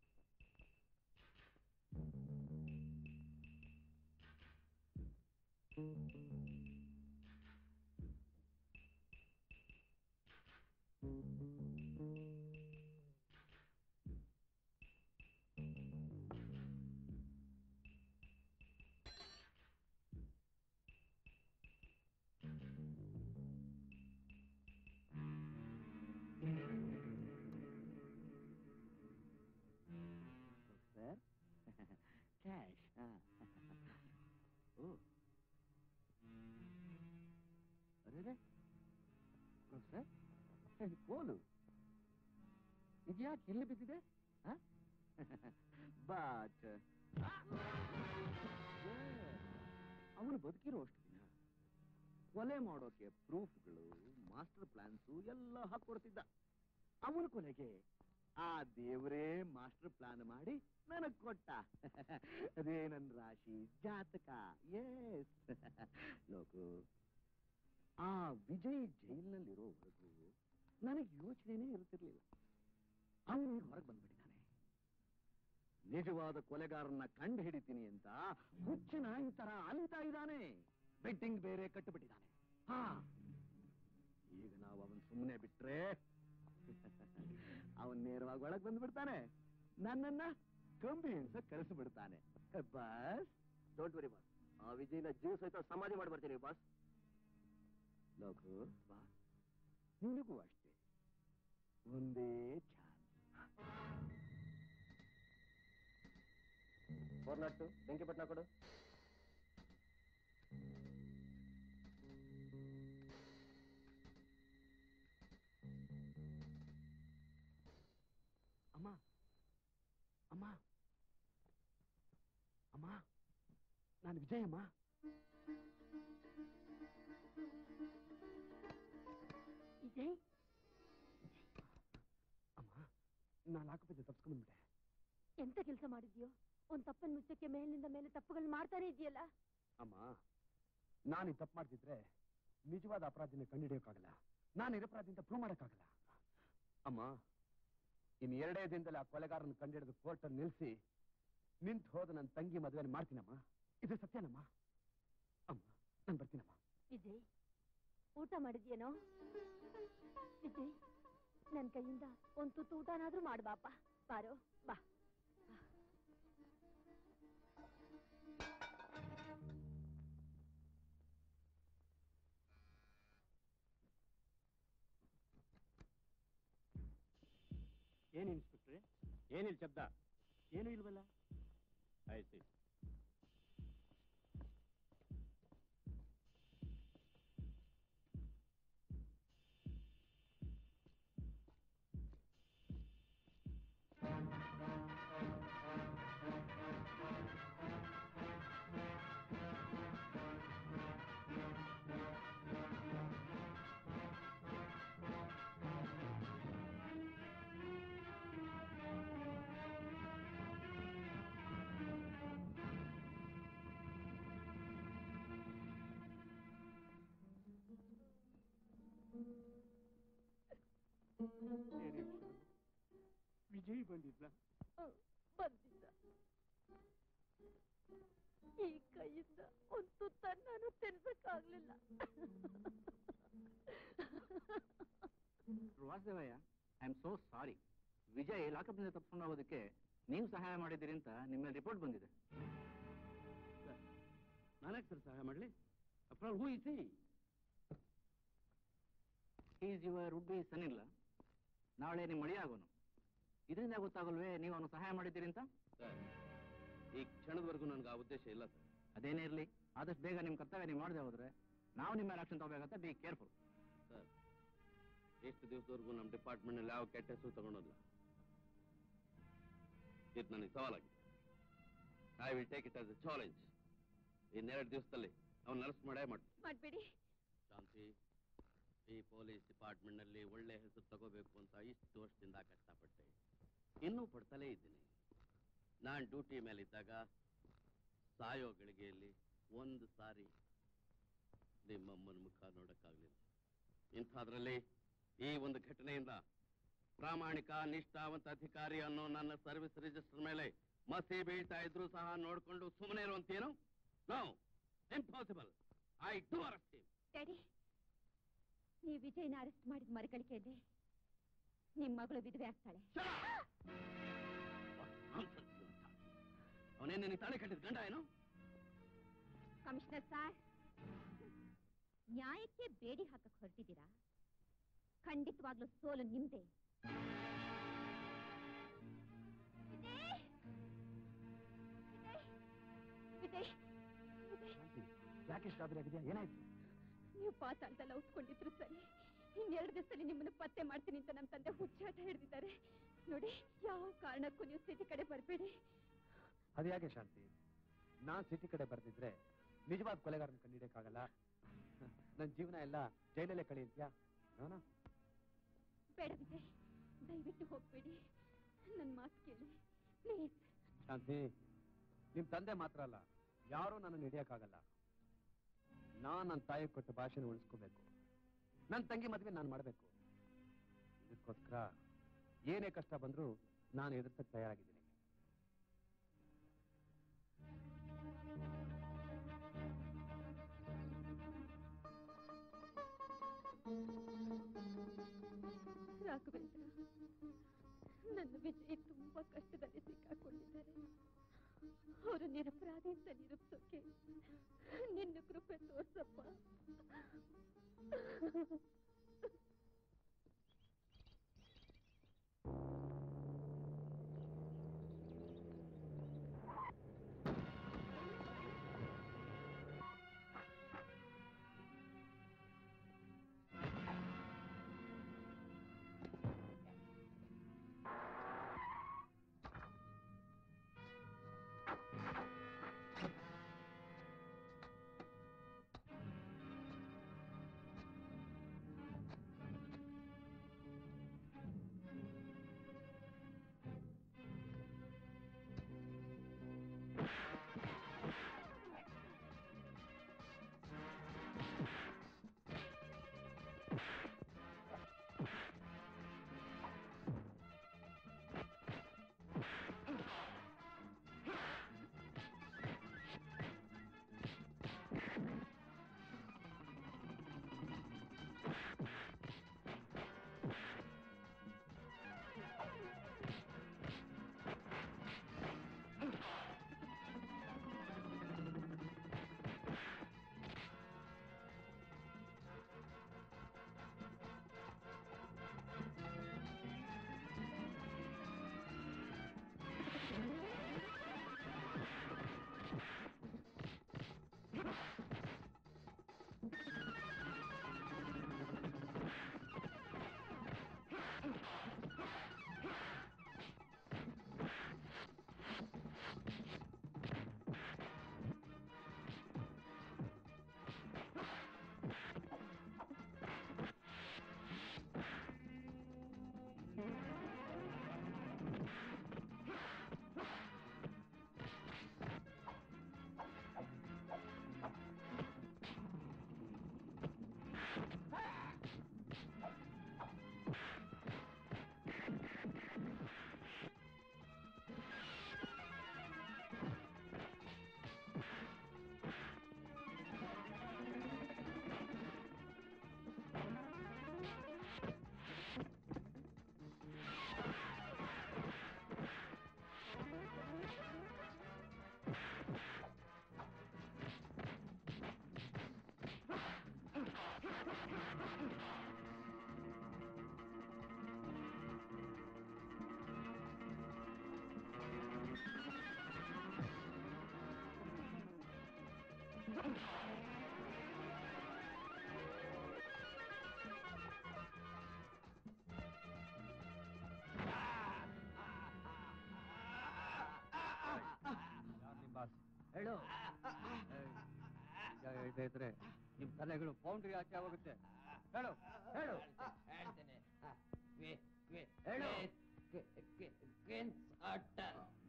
ಸರ್ ಕ್ಯಾಶ್ ಓ ಅರೆ ಪ್ರೊಫೆಸರ್ ಕೋಲು ಇದ್ಯಾಕೆ ಇಲ್ಲಿ ಬಿದ್ದಿದೆ ಬಟ್ ಅವನು ಬದುಕಿರೋ ಅಷ್ಟು ದಿನ ಕೊಲೆ ಮಾಡೋಕೆ ಪ್ರೂಫ್ಗಳು ಮಾಸ್ಟರ್ ಪ್ಲಾನ್ಸು ಎಲ್ಲ ಹಾಕೊಡ್ತಿದ್ದ ಅವನ ಕೊಲೆಗೆ ಆ ದೇವರೇ ಮಾಸ್ಟರ್ ಪ್ಲಾನ್ ಮಾಡಿ ನನಗ್ ಕೊಟ್ಟ ಅದೇ ನನ್ನ ರಾಶಿ ಜಾತಕ ಎಸ್ ನೋಕು ಆ ವಿಜಯ್ ಜೈಲಿನಲ್ಲಿರೋವರೆಗೂ ನನಗೆ ಯೋಚನೆನೇ ಇರ್ತಿರ್ಲಿಲ್ಲ ಅವನು ಹೊರಗೆ ಬಂದ್ಬಿಟ್ಟಿದ್ದಾನೆ ನಿಜವಾದ ಕೊಲೆಗಾರನ್ನ ಕಂಡು ಹಿಡಿತೀನಿ ಅಂತ ಹುಚ್ಚಿನ ಈ ತರ ಅಂತ ಇದ್ದಾನೆ ಬೆಡ್ಡಿಂಗ್ ಬೇರೆ ಕಟ್ಟುಬಿಟ್ಟಿದ್ದಾನೆ ಹಾ ಈಗ ನಾವು ಅವನ್ ಸುಮ್ಮನೆ ಬಿಟ್ರೆ ಅವನ್ ನೇರವಾಗಿ ಒಳಗ್ ಬಂದ್ಬಿಡ್ತಾನೆ ನನ್ನನ್ನ ಕಂಬಿ ಹಿಂಸ ಕರೆಸಿಬಿಡ್ತಾನೆ ಬಸ್ ಡೋಂಟ್ ವರಿ ಬಾಸ್ ಆ ವಿಜಯನ ಜೀವ ಸಹಿತ ಸಮಾಧಿ ಮಾಡಿ ಬರ್ತೀನಿ ಬಾಸ್ ಲಘು ಬಾ ನಿನಗೂ ಅಷ್ಟೇ ಒಂದೇ ಚಾನ್ಸ್ ಫೋರ್ ನಾಟ್ ಟು ಬೆಂಕಿ ಪಟ್ನ ಕೊಡು ಅಮ್ಮ ಅಮ್ಮ ಅಮ್ಮ ನಾನು ವಿಜಯ್ ಅಮ್ಮ ವಿಜಯ್ ಅಮ್ಮ ನಾನು ಹಾಕಬಿದ್ದೆ ತಪ್ಸ್ಕೊಂಡ್ಬಿಟ್ಟೆ ಎಂತ ಕೆಲಸ ಮಾಡಿದ್ಯೋ ಒಂದ್ ತಪ್ಪನ್ ಮುಚ್ಚಕ್ಕೆ ಮೇಲಿಂದ ಮೇಲೆ ತಪ್ಪುಗಳು ಮಾಡ್ತಾನೆ ಇದೆಯಲ್ಲ ಅಮ್ಮ ನಾನು ಈ ತಪ್ಪು ಮಾಡ್ತಿದ್ರೆ ನಿಜವಾದ ಅಪರಾಧಿನ ಕಂಡುಹಿಡಿಯೋಕ್ಕಾಗಲ್ಲ ನಾನು ನಿರಪರಾಧಿ ಅಂತ ಪ್ರೂವ್ ಮಾಡೋಕ್ಕಾಗಲ್ಲ ಅಮ್ಮ ಇನ್ನು ಎರಡೇ ದಿನದಲ್ಲಿ ಆ ಕೊಲೆಗಾರನ ಕಂಡುಹಿಡಿದು ಕೋರ್ಟಲ್ಲಿ ನಿಲ್ಲಿಸಿ ನಿಂತು ಹೋದ ನನ್ನ ತಂಗಿ ಮದುವೆ ಮಾಡ್ತೀನಮ್ಮ ಇದು ಸತ್ಯನಮ್ಮ ಅಮ್ಮ ನಾನು ಬರ್ತೀನಮ್ಮ ವಿಜಯ್ ಊಟ ಮಾಡಿದ್ಯೇನೋ ವಿಜಯ್ ನನ್ ಕೈಯಿಂದ ಒಂದ್ ತುತ್ತು ಊಟನಾದ್ರೂ ಮಾಡ್ಬಾಪ ಬಾರೋ ಬಾ ಏನ್ ಇನ್ಸ್ಪೆಕ್ಟ್ರೆ ಏನಿಲ್ಲ ಶಬ್ದ ಏನು ಇಲ್ವಲ್ಲ ಆಯ್ತು ವಿಜಯ್ ಬಂದಿದ್ದ ಬಂದಿದ್ದ ಈ ಕೈಯಿಂದ ಒಂದ್ ತುತ್ತ ನಾನು ತಿನ್ಸಕ್ಕಾಗ್ಲಿಲ್ಲ Vasudevayya I am so sorry Vijay ಲಾಕಪ್ನಿಂದ ತಪ್ಪಿಕೊಂಡು ಹೋಗೋದಕ್ಕೆ ನೀವು ಸಹಾಯ ಮಾಡಿದ್ದೀರಿ ಅಂತ ನಿಮ್ಮ ಮೇಲೆ ರಿಪೋರ್ಟ್ ಬಂದಿದೆ ನಾನ್ಯಾಕೆ ಸರ್ ಸಹಾಯ ಮಾಡಲಿ after who is he is your would be son ಇಲ್ಲ ನಾಳೆ ನಿಮ್ಮ ಮಳಿ ಆಗೋನು ಇದರಿಂದ ಗೊತ್ತಾಗಲ್ವೇ ನೀವು ಅವನು ಸಹಾಯ ಮಾಡಿದ್ದೀರಿ ಅಂತ ಸರ್ ಈ ಕ್ಷಣದವರೆಗೂ ನನಗೆ ಆ ಉದ್ದೇಶ ಇಲ್ಲ ಸರ್ ಅದೇನೇ ಇರಲಿ ಆದಷ್ಟು ಬೇಗ ನಿಮ್ಮ ಕರ್ತವ್ಯ ನೀವು ಮಾಡದೆ ಹೋದ್ರೆ ನಾವು ನಿಮ್ಮ ಮೇಲೆ ಆಕ್ಷನ್ ತಗೋಬೇಕಂತ ಬಿ ಕೇರ್ಫುಲ್ ಸರ್ ಎಷ್ಟು ದಿವಸದವರೆಗೂ ನಮ್ಮ ಡಿಪಾರ್ಟ್ಮೆಂಟ್ನಲ್ಲಿ ಯಾವ ಕೆಟ್ಟ ಹೆಸರು ತಗೊಂಡಿಲ್ಲ ಇದು ನನಗೆ ಸವಾಲಾಗಿದೆ I will take it as a challenge ಇನ್ನೆರಡು ದಿವಸದಲ್ಲಿ ಅವ್ನು ಅರೆಸ್ಟ್ ಮಾಡೇ ಮಾಡ್ತೀನಿ ಮಾಡ್ಬೇಡಿ ಶಾಂತಿ ಈ ಪೊಲೀಸ್ ಡಿಪಾರ್ಟ್ಮೆಂಟ್ನಲ್ಲಿ ಒಳ್ಳೆ ಹೆಸರು ತಗೋಬೇಕು ಅಂತ ಇಷ್ಟು ವರ್ಷದಿಂದ ಕಷ್ಟಪಟ್ಟೆ ಇನ್ನೂ ಪಡ್ತಲೇ ಇದ್ದೀನಿ ನಾನು ಡ್ಯೂಟಿ ಮೇಲಿದ್ದಾಗ ಸಾಯೋ ಗಳಿಗೆಯಲ್ಲಿ ಒಂದು ಸಾರಿ ನಿಮ್ಮಮ್ಮನ ಮುಖ ನೋಡಕ್ಕಾಗ್ಲಿಲ್ಲ ಇಂಥದ್ರಲ್ಲಿ ಈ ಒಂದು ಘಟನೆಯಿಂದ ಪ್ರಾಮಾಣಿಕ ನಿಷ್ಠಾವಂತ ಅಧಿಕಾರಿ ಅನ್ನೋ ನನ್ನ ಸರ್ವಿಸ್ ರಿಜಿಸ್ಟರ್ ಮೇಲೆ ಮಸಿ ಬೀಳ್ತಾ ಇದ್ರು ಸಹ ನೋಡ್ಕೊಂಡು ಸುಮ್ಮನೆ ಇರುವಂತೇನು no impossible I do arrest him daddy ನೀವು ವಿಜಯನ ಅರೆಸ್ಟ್ ಮಾಡಿದ ಮರುಗಳಿಕೆಯಲ್ಲಿ ನಿಮ್ ಮಗಳು ವಿಧವೆ ಆಗ್ತಾಳೆ ಅವನೇನು ನಿನಗೆ ತಾಳಿ ಕಟ್ಟಿದ ಗಂಡ ಏನು ಕಮಿಷನರ್ ಸಾರ್ ನ್ಯಾಯಕ್ಕೆ ಬೇಡಿ ಹಾಕಕ್ ಹೊರಟಿದ್ದೀರಾ ಖಂಡಿತವಾಗ್ಲೂ ಸೋಲು ನಿಮ್ದೆ ವಿಜಯ್! ವಿಜಯ್! ವಿಜಯ್! ವಿಜಯ್! ಯಾಕೆ ಇಷ್ಟ ಆದ್ರೆ ಆಗಿದೆಯಾ ಏನಾಯ್ತು ನೀವು ಪಾತಾಳದಲ್ಲಿ ಔತ್ಕೊಂಡಿದ್ರು ಸರಿ ಇನ್ನೆರಡು ದಿವಸದಲ್ಲಿ ನಿಮ್ಮನ್ನು ಪತ್ತೆ ಮಾಡ್ತೀನಿ ಅಂತ ನಮ್ಮ ತಂದೆ ಹುಚ್ಚಾಟ ಹಿಡಿದಿದ್ದಾರೆ ನೋಡಿ ಯಾವ ಕಾರಣಕ್ಕೂ ನೀವು ಸಿಟಿ ಕಡೆ ಬರಬೇಡಿ ಅದು ಯಾಕೆ ಶಾಂತಿ ನಾನ್ ಸಿಟಿ ಕಡೆ ಬರ್ದಿದ್ರೆ ನಿಜವಾದ ಕೊಲೆಗಾರನ ಕಂಡಿಡಿಯಕ್ಕಾಗಲ್ಲ ನನ್ನ ಜೀವನ ಎಲ್ಲ ಜೈಲಲ್ಲೇ ಕಳೆಯುತ್ಯಾ ನೋನಾ ಬೇಡ ವಿಜಯ್ ದಯವಿಟ್ಟು ಹೋಗ್ಬೇಡಿ ನನ್ನ ಮಾತು ಕೇಳಿ ಪ್ಲೀಸ್ ಶಾಂತಿ ನಿಮ್ ತಂದೆ ಮಾತ್ರ ಅಲ್ಲ ಯಾರೂ ನನ್ನ ಹಿಡಿಯಕ್ಕಾಗಲ್ಲ ನಾನ್ ನನ್ನ ತಾಯಿ ಕೊಟ್ಟ ಭಾಷೆನ ಉಳಿಸ್ಕೋಬೇಕು ನನ್ನ ತಂಗಿ ಮದ್ವೆ ನಾನು ಮಾಡಬೇಕು ಇದಕ್ಕೋಸ್ಕರ ಏನೇ ಕಷ್ಟ ಬಂದ್ರೂ ನಾನು ಎದುರ್ತಕ್ಕೆ ತಯಾರಾಗಿದ್ದೀನಿ ರಾಘವೇಂದ್ರ ನನ್ನ ವಿಜಯ್ ತುಂಬಾ ಕಷ್ಟದಲ್ಲಿ ಸಿಕ್ಕಾಕೊಂಡಿದ್ದಾರೆ ಅವರು ನಿರಪರಾಧಿ ಅಂತ ನಿರೂಪಿಸೋಕೆ ನಿನ್ನ ಕೃಪೆ ತೋರ್ಸಪ್ಪ ಹೇಳು ಈಗ ಹೇಳ್ತಾ ಇದ್ರೆ ನಿಮ್ ತಲೆಗಳು ಬೌಂಡ್ರಿ ಆಚೆ ಹೋಗುತ್ತೆ ಹೇಳು ಹೇಳು ಹೇಳ್ತೇನೆ ಹೇಳು ಕ್ವೀನ್ಸ್ ಆಟ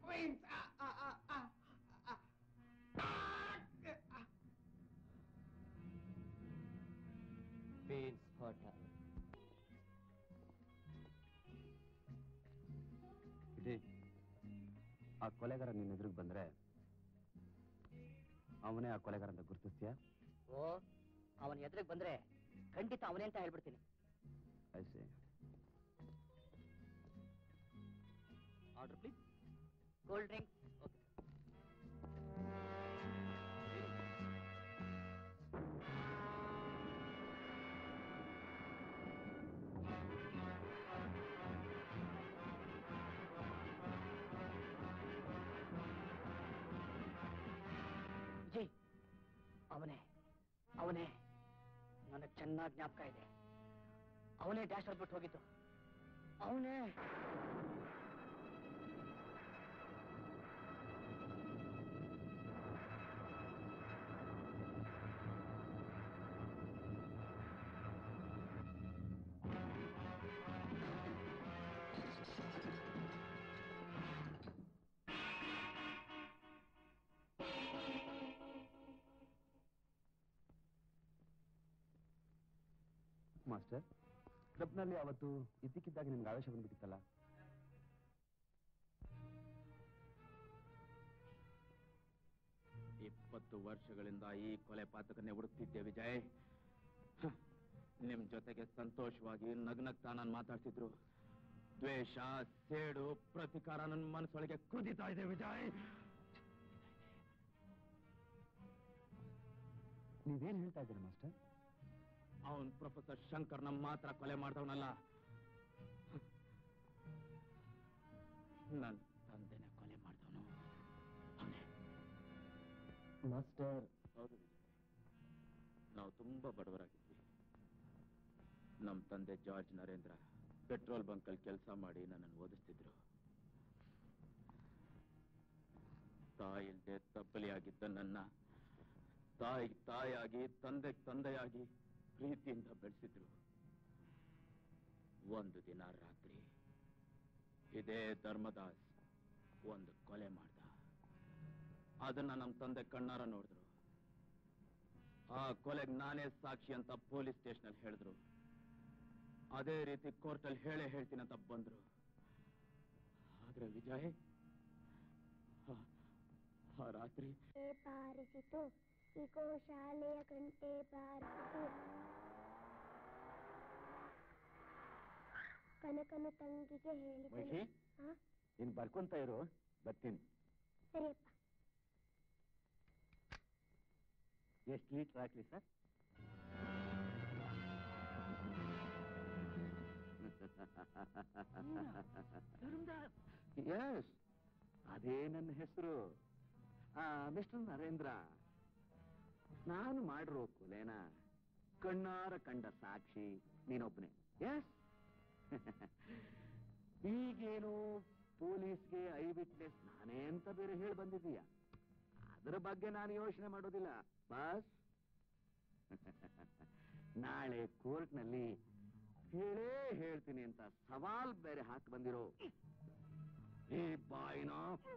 ಕ್ವೀನ್ಸ್ ಆಟ ಇಡೀ ಆ ಕೊಲೆಗಾರ ನಿನ್ನ ಎದುರಿಗೆ ಬಂದ್ರೆ ಅವನೇ ಆ ಕೊಲೆಗಾರ ಅಂತ ಗುರುತಿಸ್ತೀಯಾ ಓ ಅವನ ಎದುರಿಗೆ ಬಂದ್ರೆ ಖಂಡಿತ ಅವನೇ ಅಂತ ಹೇಳ್ಬಿಡ್ತೀನಿ I say order please cold drink okay Vijay ಅವನೇ ಅವನೇ ನನಗೆ ಚೆನ್ನಾಗಿ ಜ್ಞಾಪಕ ಇದೆ ಅವನೇ ಡ್ಯಾಶ್ ಹೊಡ್ಬಿಟ್ಟು ಹೋಗಿದ್ದು ಅವನೇ ಮಾಸ್ಟರ್ ಕ್ಲಬ್ನಲ್ಲಿ ಅವತ್ತು ಇದ್ದಕ್ಕಿದ್ದಾಗ ನಿಮ್ಗೆ ಆವೇಶ ಬಂದ್ಬಿಟ್ಟಿತ್ತಲ್ಲ ಇಪ್ಪತ್ತು ವರ್ಷಗಳಿಂದ ಈ ಕೊಲೆ ಪಾತಕನ್ನೇ ಹುಡುಕ್ತಿದ್ದೆ ವಿಜಯ್ ಹ, ನಿಮ್ ಜೊತೆಗೆ ಸಂತೋಷವಾಗಿ ನಗ್ನಗ್ತಾ ನಾನು ಮಾತಾಡ್ತಿದ್ರು ದ್ವೇಷ ಸೇಡು ಪ್ರತಿಕಾರ ನನ್ನ ಮನಸ್ಸೊಳಗೆ ಕುದಿತಾ ಇದೆ ವಿಜಯ್ ನೀವೇನ್ ಹೇಳ್ತಾ ಇದ್ದೀರಾ ಮಾಸ್ಟರ್ ಅವನ್ ಪ್ರೊಫೆಸರ್ ಶಂಕರ್ನ ಮಾತ್ರ ಕೊಲೆ ಮಾಡ್ದವನಲ್ಲ ನನ್ನ ತಂದೆನ ಕೊಲೆ ಮಾಡ್ದವನು ಅವನೇ ಮಾಸ್ಟರ್ ಹೌದು ವಿಜಯ್ ನಾವು ತುಂಬಾ ಬಡವರಾಗಿದ್ವಿ ನಮ್ಮ ತಂದೆ ಜಾರ್ಜ್ ನರೇಂದ್ರ ಪೆಟ್ರೋಲ್ ಬಂಕಲ್ಲಿ ಕೆಲಸ ಮಾಡಿ ನನ್ನನ್ನು ಓದಿಸ್ತಿದ್ರು ತಾಯಿಲ್ದೆ ತಬ್ಬಲಿಯಾಗಿದ್ದ ನನ್ನ ತಾಯಿಗೆ ತಾಯಾಗಿ ತಂದೆಗೆ ತಂದೆಯಾಗಿ ಪ್ರೀತಿಯಿಂದ ಬೆಳೆಸಿದ್ರು ಒಂದು ದಿನ ರಾತ್ರಿ ಇದೇ ಧರ್ಮದಾಸ್ ಒಂದು ಕೊಲೆ ಮಾಡ್ದ ಅದನ್ನ ನಮ್ಮ ತಂದೆ ಕಣ್ಣಾರ ನೋಡಿದ್ರು ಆ ಕೊಲೆಗೆ ನಾನೇ ಸಾಕ್ಷಿ ಅಂತ ಪೊಲೀಸ್ ಸ್ಟೇಷನ್ ಅಲ್ಲಿ ಹೇಳಿದ್ರು ಅದೇ ರೀತಿ ಕೋರ್ಟಲ್ಲಿ ಹೇಳೇ ಹೇಳ್ತೀನಿ ಅಂತ ಬಂದ್ರು ಆದ್ರೆ ವಿಜಯ್ ಆ- ಆ ರಾತ್ರಿ ಬಾರಿಸಿತು ಇಗೋ ಶಾಲೆಯ ಗಂಟೆ ಬಾರಿಸಿತು ಕನಕನ ತಂಗಿಗೆ ಹೇಳಿದನು ಮಹಿ ಹಾ ನೀನ್ ಬರ್ಕೊಂತ ಇರು ಬರ್ತೀನಿ ಸರಿಯಪ್ಪ ಎಷ್ಟು ಲೀಟರ್ ಹಾಕ್ಲಿ ಸರ್ ಎಸ್ ಅದೇ ನನ್ನ ಹೆಸರು ಮಿಸ್ಟರ್ ನರೇಂದ್ರ ನಾನು ಮಾಡಿರೋ ಕೊಲೆನ ಕಣ್ಣಾರ ಕಂಡ ಸಾಕ್ಷಿ ನೀನೊಬ್ಬನೇ ಎಸ್ ಈಗೇನು ಪೊಲೀಸ್ಗೆ ಐ ವಿಟ್ನೆಸ್ ನಾನೇ ಅಂತ ಬೇರೆ ಹೇಳಿ ಬಂದಿದೀಯ ಅದರ ಬಗ್ಗೆ ನಾನು ಯೋಚನೆ ಮಾಡೋದಿಲ್ಲ ಬಸ್ ನಾಳೆ ಕೋರ್ಟ್ನಲ್ಲಿ ಹೇಳೇ ಹೇಳ್ತೀನಿ ಅಂತ ಸವಾಲ್ ಬೇರೆ ಹಾಕಿ ಬಂದಿರೋ ಈ ಬಾಯಿನ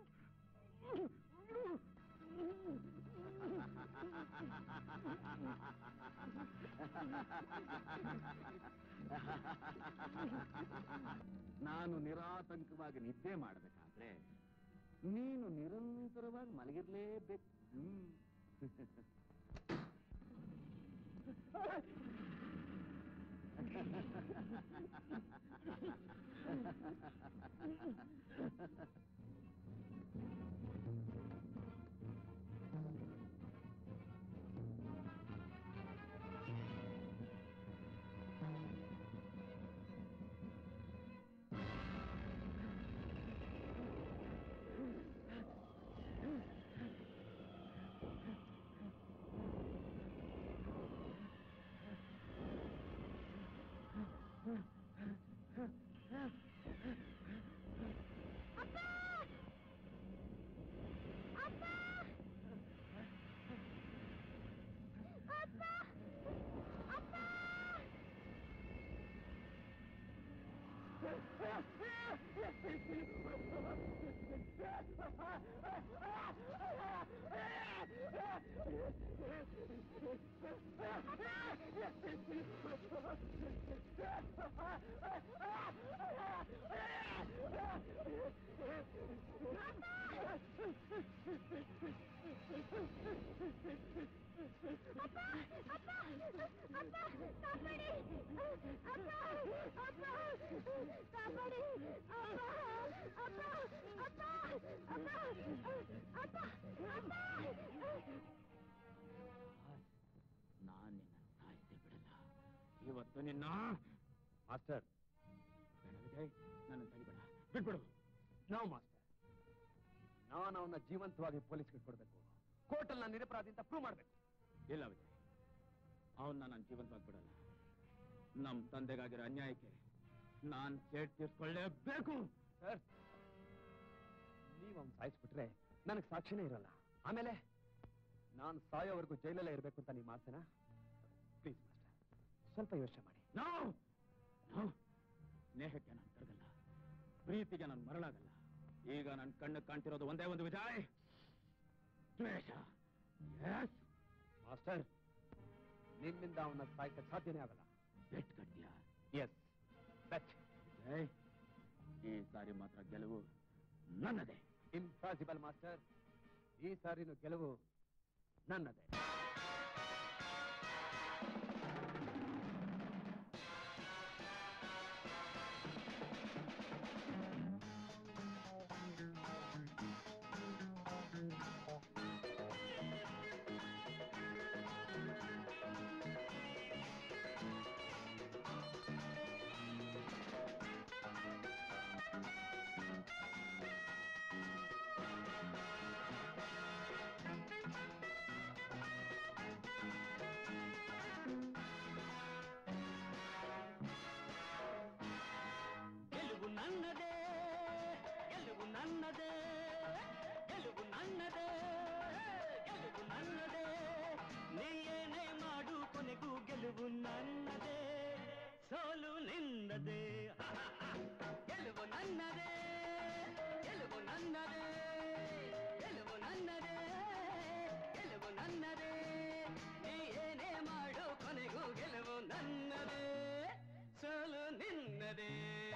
ನಾನು ನಿರಾತಂಕವಾಗಿ ನಿದ್ದೆ ಮಾಡಬೇಕಾದ್ರೆ ನೀನು ನಿರಂತರವಾಗಿ ಮಲಗಿರ್ಲೇಬೇಕು ಹ್ಮ್ ನಾನ್ ನಿನ್ನ ಸಾಯಿಸಿ ಬಿಡಲ್ಲ ಇವತ್ತು ನಿನ್ನ ಮಾಸ್ಟರ್ ಬೇಡ ವಿಜಯ್ ನನ್ನ ತಡಿಬೇಡ ಬಿಟ್ಬಿಡು ನಾವು ಮಾಸ್ಟರ್ ನಾನು ಅವನ್ನ ಜೀವಂತವಾಗಿ ಪೊಲೀಸ್ಗೆ ಕೊಡ್ಬೇಕು ಕೋರ್ಟಲ್ಲಿ ನಾನು ನಿರಪರಾಧಿ ಅಂತ ಪ್ರೂವ್ ಮಾಡ್ಬೇಕು ಇಲ್ಲ ವಿಜಯ್ ಅವನ್ನ ನಾನು ಜೀವಂತವಾಗಿ ಬಿಡಲ್ಲ ನಮ್ ತಂದೆಗಾಗಿರೋ ಅನ್ಯಾಯಕ್ಕೆ ನಾನ್ ಸೇಟ್ ತೀರ್ಸ್ಕೊಳ್ಳೇಬೇಕು ಸರ್ ನೀವು ಅವ್ನು ಸಾಯಿಸ್ಬಿಟ್ರೆ ನನಗೆ ಸಾಕ್ಷಿನೇ ಇರಲ್ಲ ಆಮೇಲೆ ನಾನು ಸಾಯೋವರೆಗೂ ಜೈಲಲ್ಲೇ ಇರಬೇಕು ಅಂತ ನಿಮ್ಮ ಆಸೆನಾ ಪ್ಲೀಸ್ ಮಾಸ್ಟರ್ ಸ್ವಲ್ಪ ಯೋಚನೆ ಮಾಡಿ ನೋ ನೋ ಸ್ನೇಹಕ್ಕೆ ನಾನು ತರಗಲ್ಲ ಪ್ರೀತಿಗೆ ನಾನು ಮರಳಾಗಲ್ಲ ಈಗ ನನ್ನ ಕಣ್ಣು ಕಾಣ್ತಿರೋದು ಒಂದೇ ಒಂದು ವಿಜಯ್ ದ್ವೇಷ ಎಸ್ ಮಾಸ್ಟರ್ ನಿಮ್ಮಿಂದ ಅವನ ಸಾಯ್ಸಕ್ ಸಾಧ್ಯನೇ ಆಗಲ್ಲ ಬೆಟ್ ಕಟ್ತೀಯಾ ಎಸ್ ಬೆಟ್ ವಿಜಯ್ ಈ ಸಾರಿ ಮಾತ್ರ ಗೆಲುವು ನನ್ನದೇ ಇಂಪಾಸಿಬಲ್ ಮಾಸ್ಟರ್ ಈ ಸಾರಿನ ಗೆಲುವು ನನ್ನದೇ ಗೆಲುವು ನನ್ನದೇ ಗೆಲುವು ನನ್ನದೇ ಗೆಲುವು ನನ್ನದೇ ಗೆಲುವು ನನ್ನದೇ ನೀ ಏನೇ ಮಾಡು ಕೊನೆಗೂ ಗೆಲುವು ನನ್ನದೇ ಸೋಲು ನಿನ್ನದೇ ಗೆಲುವು ನನ್ನದೇ ಗೆಲುವು ನನ್ನದೇ ಗೆಲುವು ನನ್ನದೇ ಗೆಲುವು ನನ್ನದೇ ನೀ ಏನೇ ಮಾಡು ಕೊನೆಗೂ ಗೆಲುವು ನನ್ನದೇ ಸೋಲು ನಿನ್ನದೇ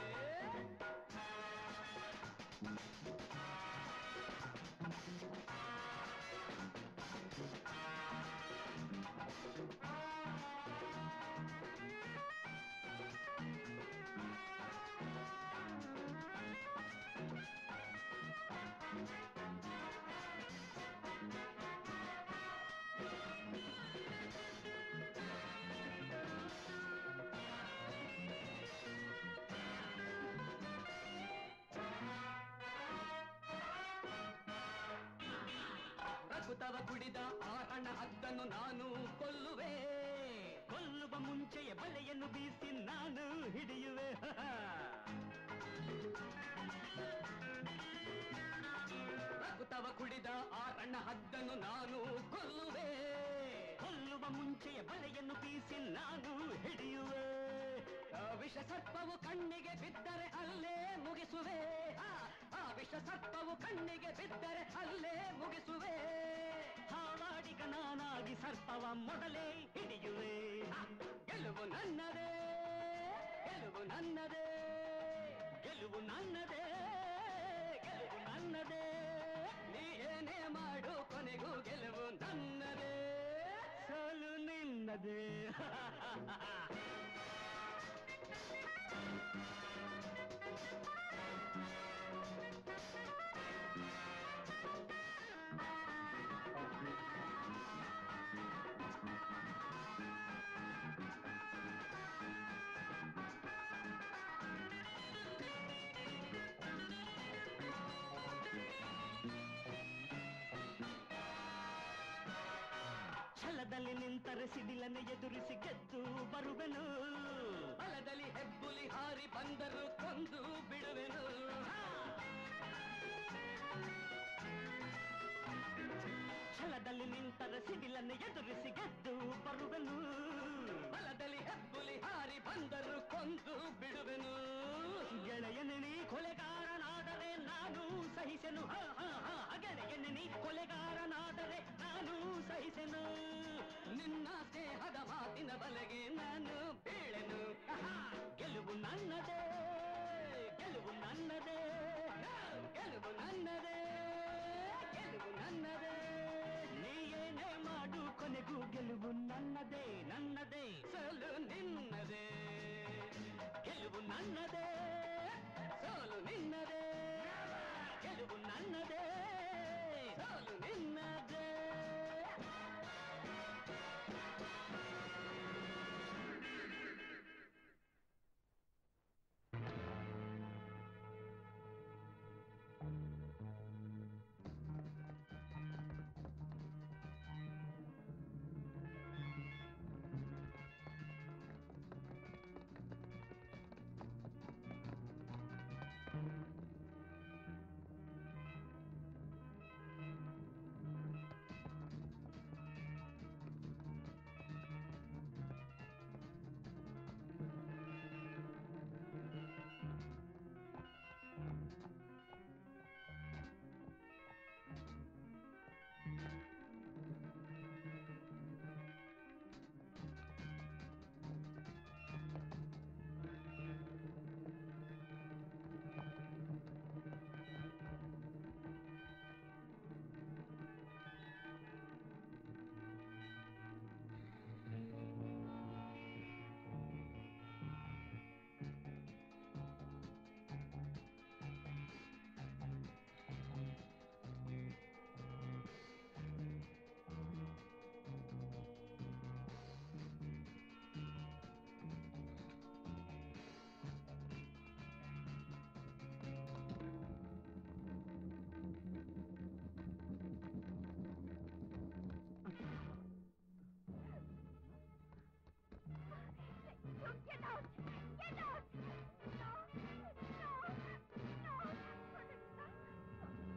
ರಘುತವ ಕುಡಿದ ಆ ಹಣ ಹದ್ದನ್ನು ನಾನು ಕೊಲ್ಲುವೆ ಕೊಲ್ಲುವ ಮುಂಚೆಯ ಬಲೆಯನ್ನು ಬೀಸಿ ನಾನು ಹಿಡಿಯುವೆ ರಘುತವ ಕುಡಿದ ಆ ರಣ ಹದ್ದನ್ನು ನಾನು ಕೊಲ್ಲುವೆ ಕೊಲ್ಲುವ ಮುಂಚೆಯ ಬಲೆಯನ್ನು ಬೀಸಿ ನಾನು ಹಿಡಿಯುವೆ ಆ ವಿಷ ಸರ್ಪವು ಕಣ್ಣಿಗೆ ಬಿದ್ದರೆ ಅಲ್ಲೇ ಮುಗಿಸುವೆ ಆ, ಆ ವಿಷ ಸರ್ಪವು ಕಣ್ಣಿಗೆ ಬಿದ್ದರೆ ಅಲ್ಲೇ ಮುಗಿಸುವೆ ಹಾವಾಡಿಗ ನಾನಾಗಿ ಸರ್ಪವ ಮೊದಲೇ ಹಿಡಿಯುವೆ ಆ, ಗೆಲುವು ನನ್ನದೇ ಗೆಲುವು ನನ್ನದೇ ಗೆಲುವು ನನ್ನದೇ ಗೆಲುವು ನನ್ನದೇ ನೀ ಏನೇ ಮಾಡು ಕೊನೆಗೂ ಗೆಲುವು ನನ್ನದೇ ಸೋಲು ನಿನ್ನದೇ ಛಲದಲ್ಲಿ ನಿಂತರೆ ಸಿಡಿಲನ್ನು ಎದುರಿಸಿ ಗೆದ್ದು ಬರುವೆನು ಬಲದಲ್ಲಿ ಹೆಬ್ಬುಲಿ ಹಾರಿ ಬಂದರು ಕೊಂದು ಬಿಡುವೆನು ಛಲದಲ್ಲಿ ನಿಂತರೆ ಸಿಡಿಲನ್ನು ಎದುರಿಸಿ ಗೆದ್ದು ಬರುವೆನು ಬಲದಲ್ಲಿ ಹೆಬ್ಬುಲಿ ಹಾರಿ ಬಂದರು ಕೊಂದು ಬಿಡುವೆನು ಗೆಳೆಯನೆ ನೀ ಕೊಲೆಗಾರನಾದರೆ ನಾನು ಸಹಿಸೆನು ಹ, ಹ, ಹ, ಗೆಳೆಯನೆ ನೀ ಕೊಲೆಗಾರನಾದರೆ ನಾನು ಸಹಿಸೆನು ನಿನ್ನ ಸ್ನೇಹದ ಮಾತಿನ ಬಲೆಗೆ ನಾನು ಬೀಳೆನು ಆಹಾ, ಗೆಲುವು ನನ್ನದೇ ಗೆಲುವು ನನ್ನದೇ ಗೆಲುವು ನನ್ನದೇ ಗೆಲುವು ನನ್ನದೇ ನೀ ಏನೇ ಮಾಡು ಕೊನೆಗೂ ಗೆಲುವು ನನ್ನದೇ ನನ್ನದೇ ಸೋಲು ನಿನ್ನದೇ ಗೆಲುವು ನನ್ನದೇ ಸೋಲು ನಿನ್ನದೇ ಗೆಲುವು ನನ್ನದೇ ಸೋಲು ನಿನ್ನದೇ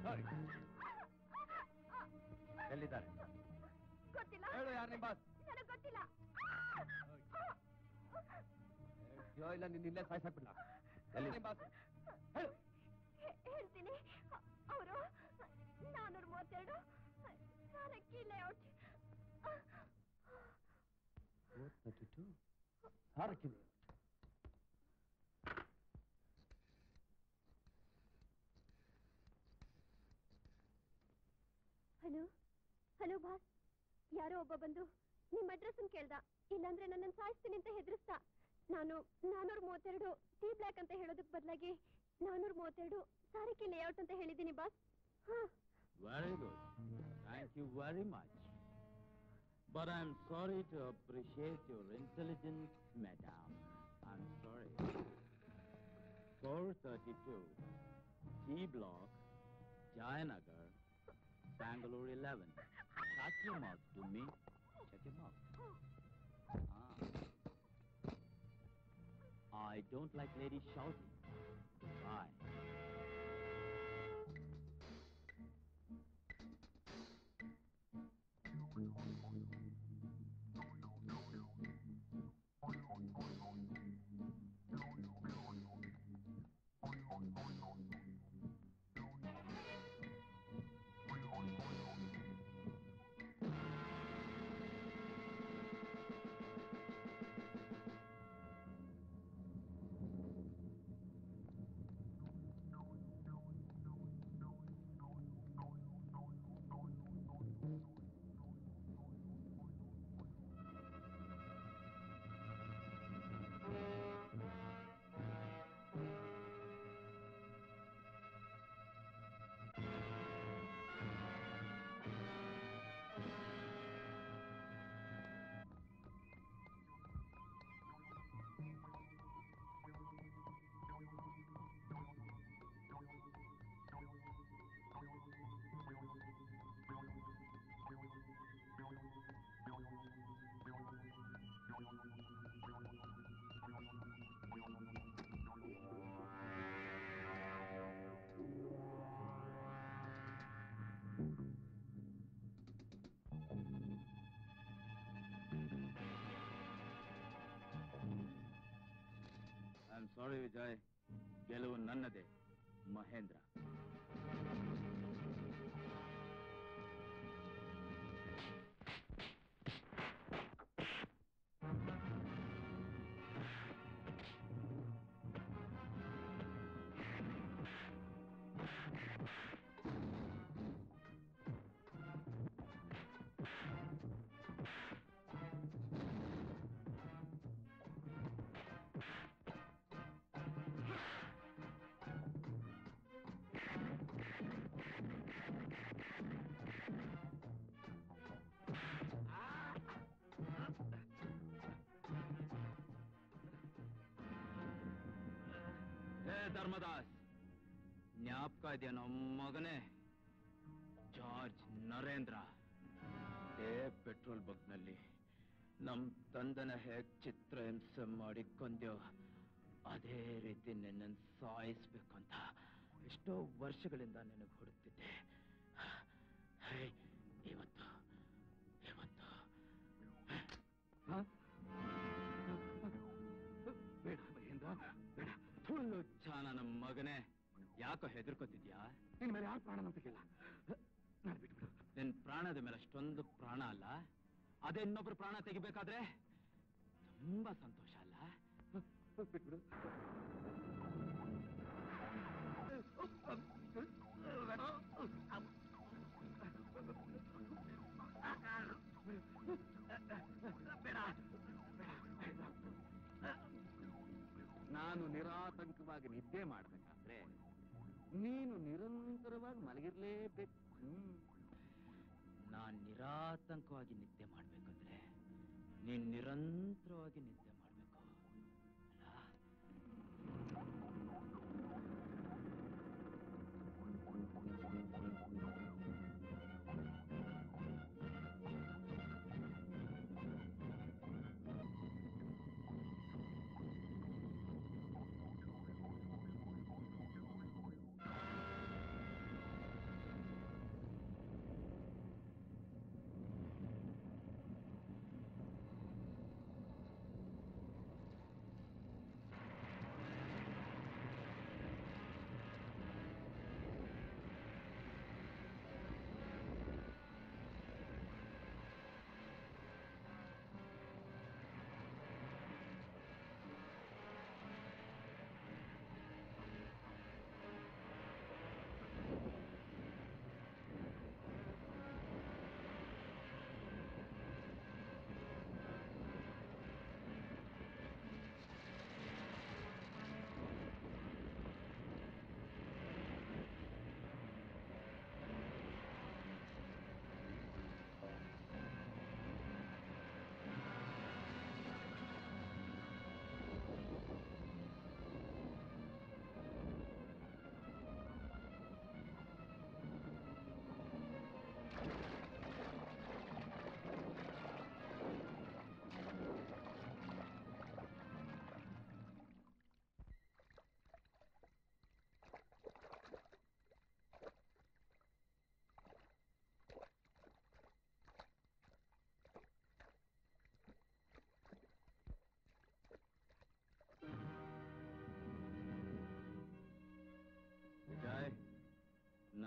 ಎಲ್ಲಿದ್ದಾರೆ ಗೊತ್ತಿಲ್ಲ ಹೇಳು ಯಾರು ನಿಮ್ಮ ಬಾಸ್ ನನಗೆ ಗೊತ್ತಿಲ್ಲ ಅಯ್ಯೋ ಇಲ್ಲ ನಿನ್ನ ಇಲ್ಲೇ ಸಾಯಿಸಾಕ್ಬಿಡ್ಲ ಎಲ್ಲಿ ನಿಮ್ಮ ಬಾಸ್ ಹೇಳು ಹೇ- ಹೇಳ್ತೀನಿ ಅವರು ನಾನೂರ ಮೂವತ್ತೆರಡು ಸಾರಕ್ಕಿ ಲೇಔಟ್ ಹಾರಕ್ಕಿದೆ ಹಲೋ ಹಲೋ ಬಾಸ್ ಯಾರೋ ಒಬ್ಬ ಬಂದು ನಿಮ್ಮ ಅಡ್ರೆಸ್ ಕೇಳ್ದ ಇಲ್ಲಾಂದ್ರೆ ನನ್ನನ್ನು ಸಾಯಿಸ್ತೀನಿ ಅಂತ ಹೆದರಿಸ್ದ ನಾನು ನಾನೂರ ಮೂವತ್ತೆರಡು ಟಿ ಬ್ಲ್ಯಾಕ್ ಅಂತ ಹೇಳೋದಕ್ಕೆ ಬದಲಾಗಿ ನಾನೂರ ಮೂವತ್ತೆರಡು ಸಾರಿಕೆ ಲೇಔಟ್ ಅಂತ ಹೇಳಿದ್ದೀನಿ ಬಾಸ್ ಹಾ Very good. Thank you very much. But I'm sorry to appreciate your intelligence, madam. I'm sorry. 432, T Block, Jayanagar, Bangalore 11. Shut your mouth to me. Shut your mouth. Ah. I don't like ladies shouting. Goodbye. I am sorry Vijay ಗೆಲುವು ನನ್ನದೇ ಮಹೇಂದ್ರ ಹೇ ಧರ್ಮದಾಸ್ ಜ್ಞಾಪಕ ಇದೆಯಾ ನಮ್ಮ ಮಗನೇ George Narendra ಏ petrol ಬಂಕ್ನಲ್ಲಿ ನಮ್ ತಂದನ ಹೇಗ್ ಚಿತ್ರ ಹಿಂಸೆ ಮಾಡಿ ಕೊಂದ್ಯೋ ಅದೇ ರೀತಿ ನಿನ್ನನ್ನು ಸಾಯಿಸ್ಬೇಕು ಅಂತ ಎಷ್ಟೋ ವರ್ಷಗಳಿಂದ ನಿನಗೆ ಹುಡುಕ್ತಿದ್ದೆ ಹೇ, ಇವತ್ತು ಇವತ್ತು ಬೇಡ ಮಹೇಂದ್ರ ಬೇಡ ಸುಳ್ಳು ಚಾನ ನಮ್ಮ ಮಗನೇ ಯಾಕೋ ಹೆದರ್ಕೋತಿದ್ಯಾ ನಿನ್ ಮೇಲೆ ಯಾರು ಪ್ರಾಣ ನಂಬಿಕೆಲ್ಲ ನಾನು ಬಿಟ್ಬಿಡು ನಿನ್ ಪ್ರಾಣದ ಮೇಲೆ ಅಷ್ಟೊಂದು ಪ್ರಾಣ ಅಲ್ಲ ಅದೇ ಇನ್ನೊಬ್ರು ಪ್ರಾಣ ತೆಗಿಬೇಕಾದ್ರೆ ತುಂಬಾ ಸಂತೋಷ ಅಲ್ಲ ಬಿಟ್ಬಿಡು ಬೇಡ ನಾನು ನಿರಾತಂಕವಾಗಿ ನಿದ್ದೆ ಮಾಡ್ಬೇಕಾದ್ರೆ ನೀನು ನಿರಂತರವಾಗಿ ಮಲಗಿರ್ಲೇಬೇಕು ಹ್ಮ್ ನಾನ್ ನಿರಾತಂಕವಾಗಿ ನಿದ್ದೆ ಮಾಡ್ಬೇಕಂದ್ರೆ ನೀನ್ ನಿರಂತರವಾಗಿ ನಿದ್ದೆ ಮಾಡ್ಬೇಕು ಅಲ್ಲ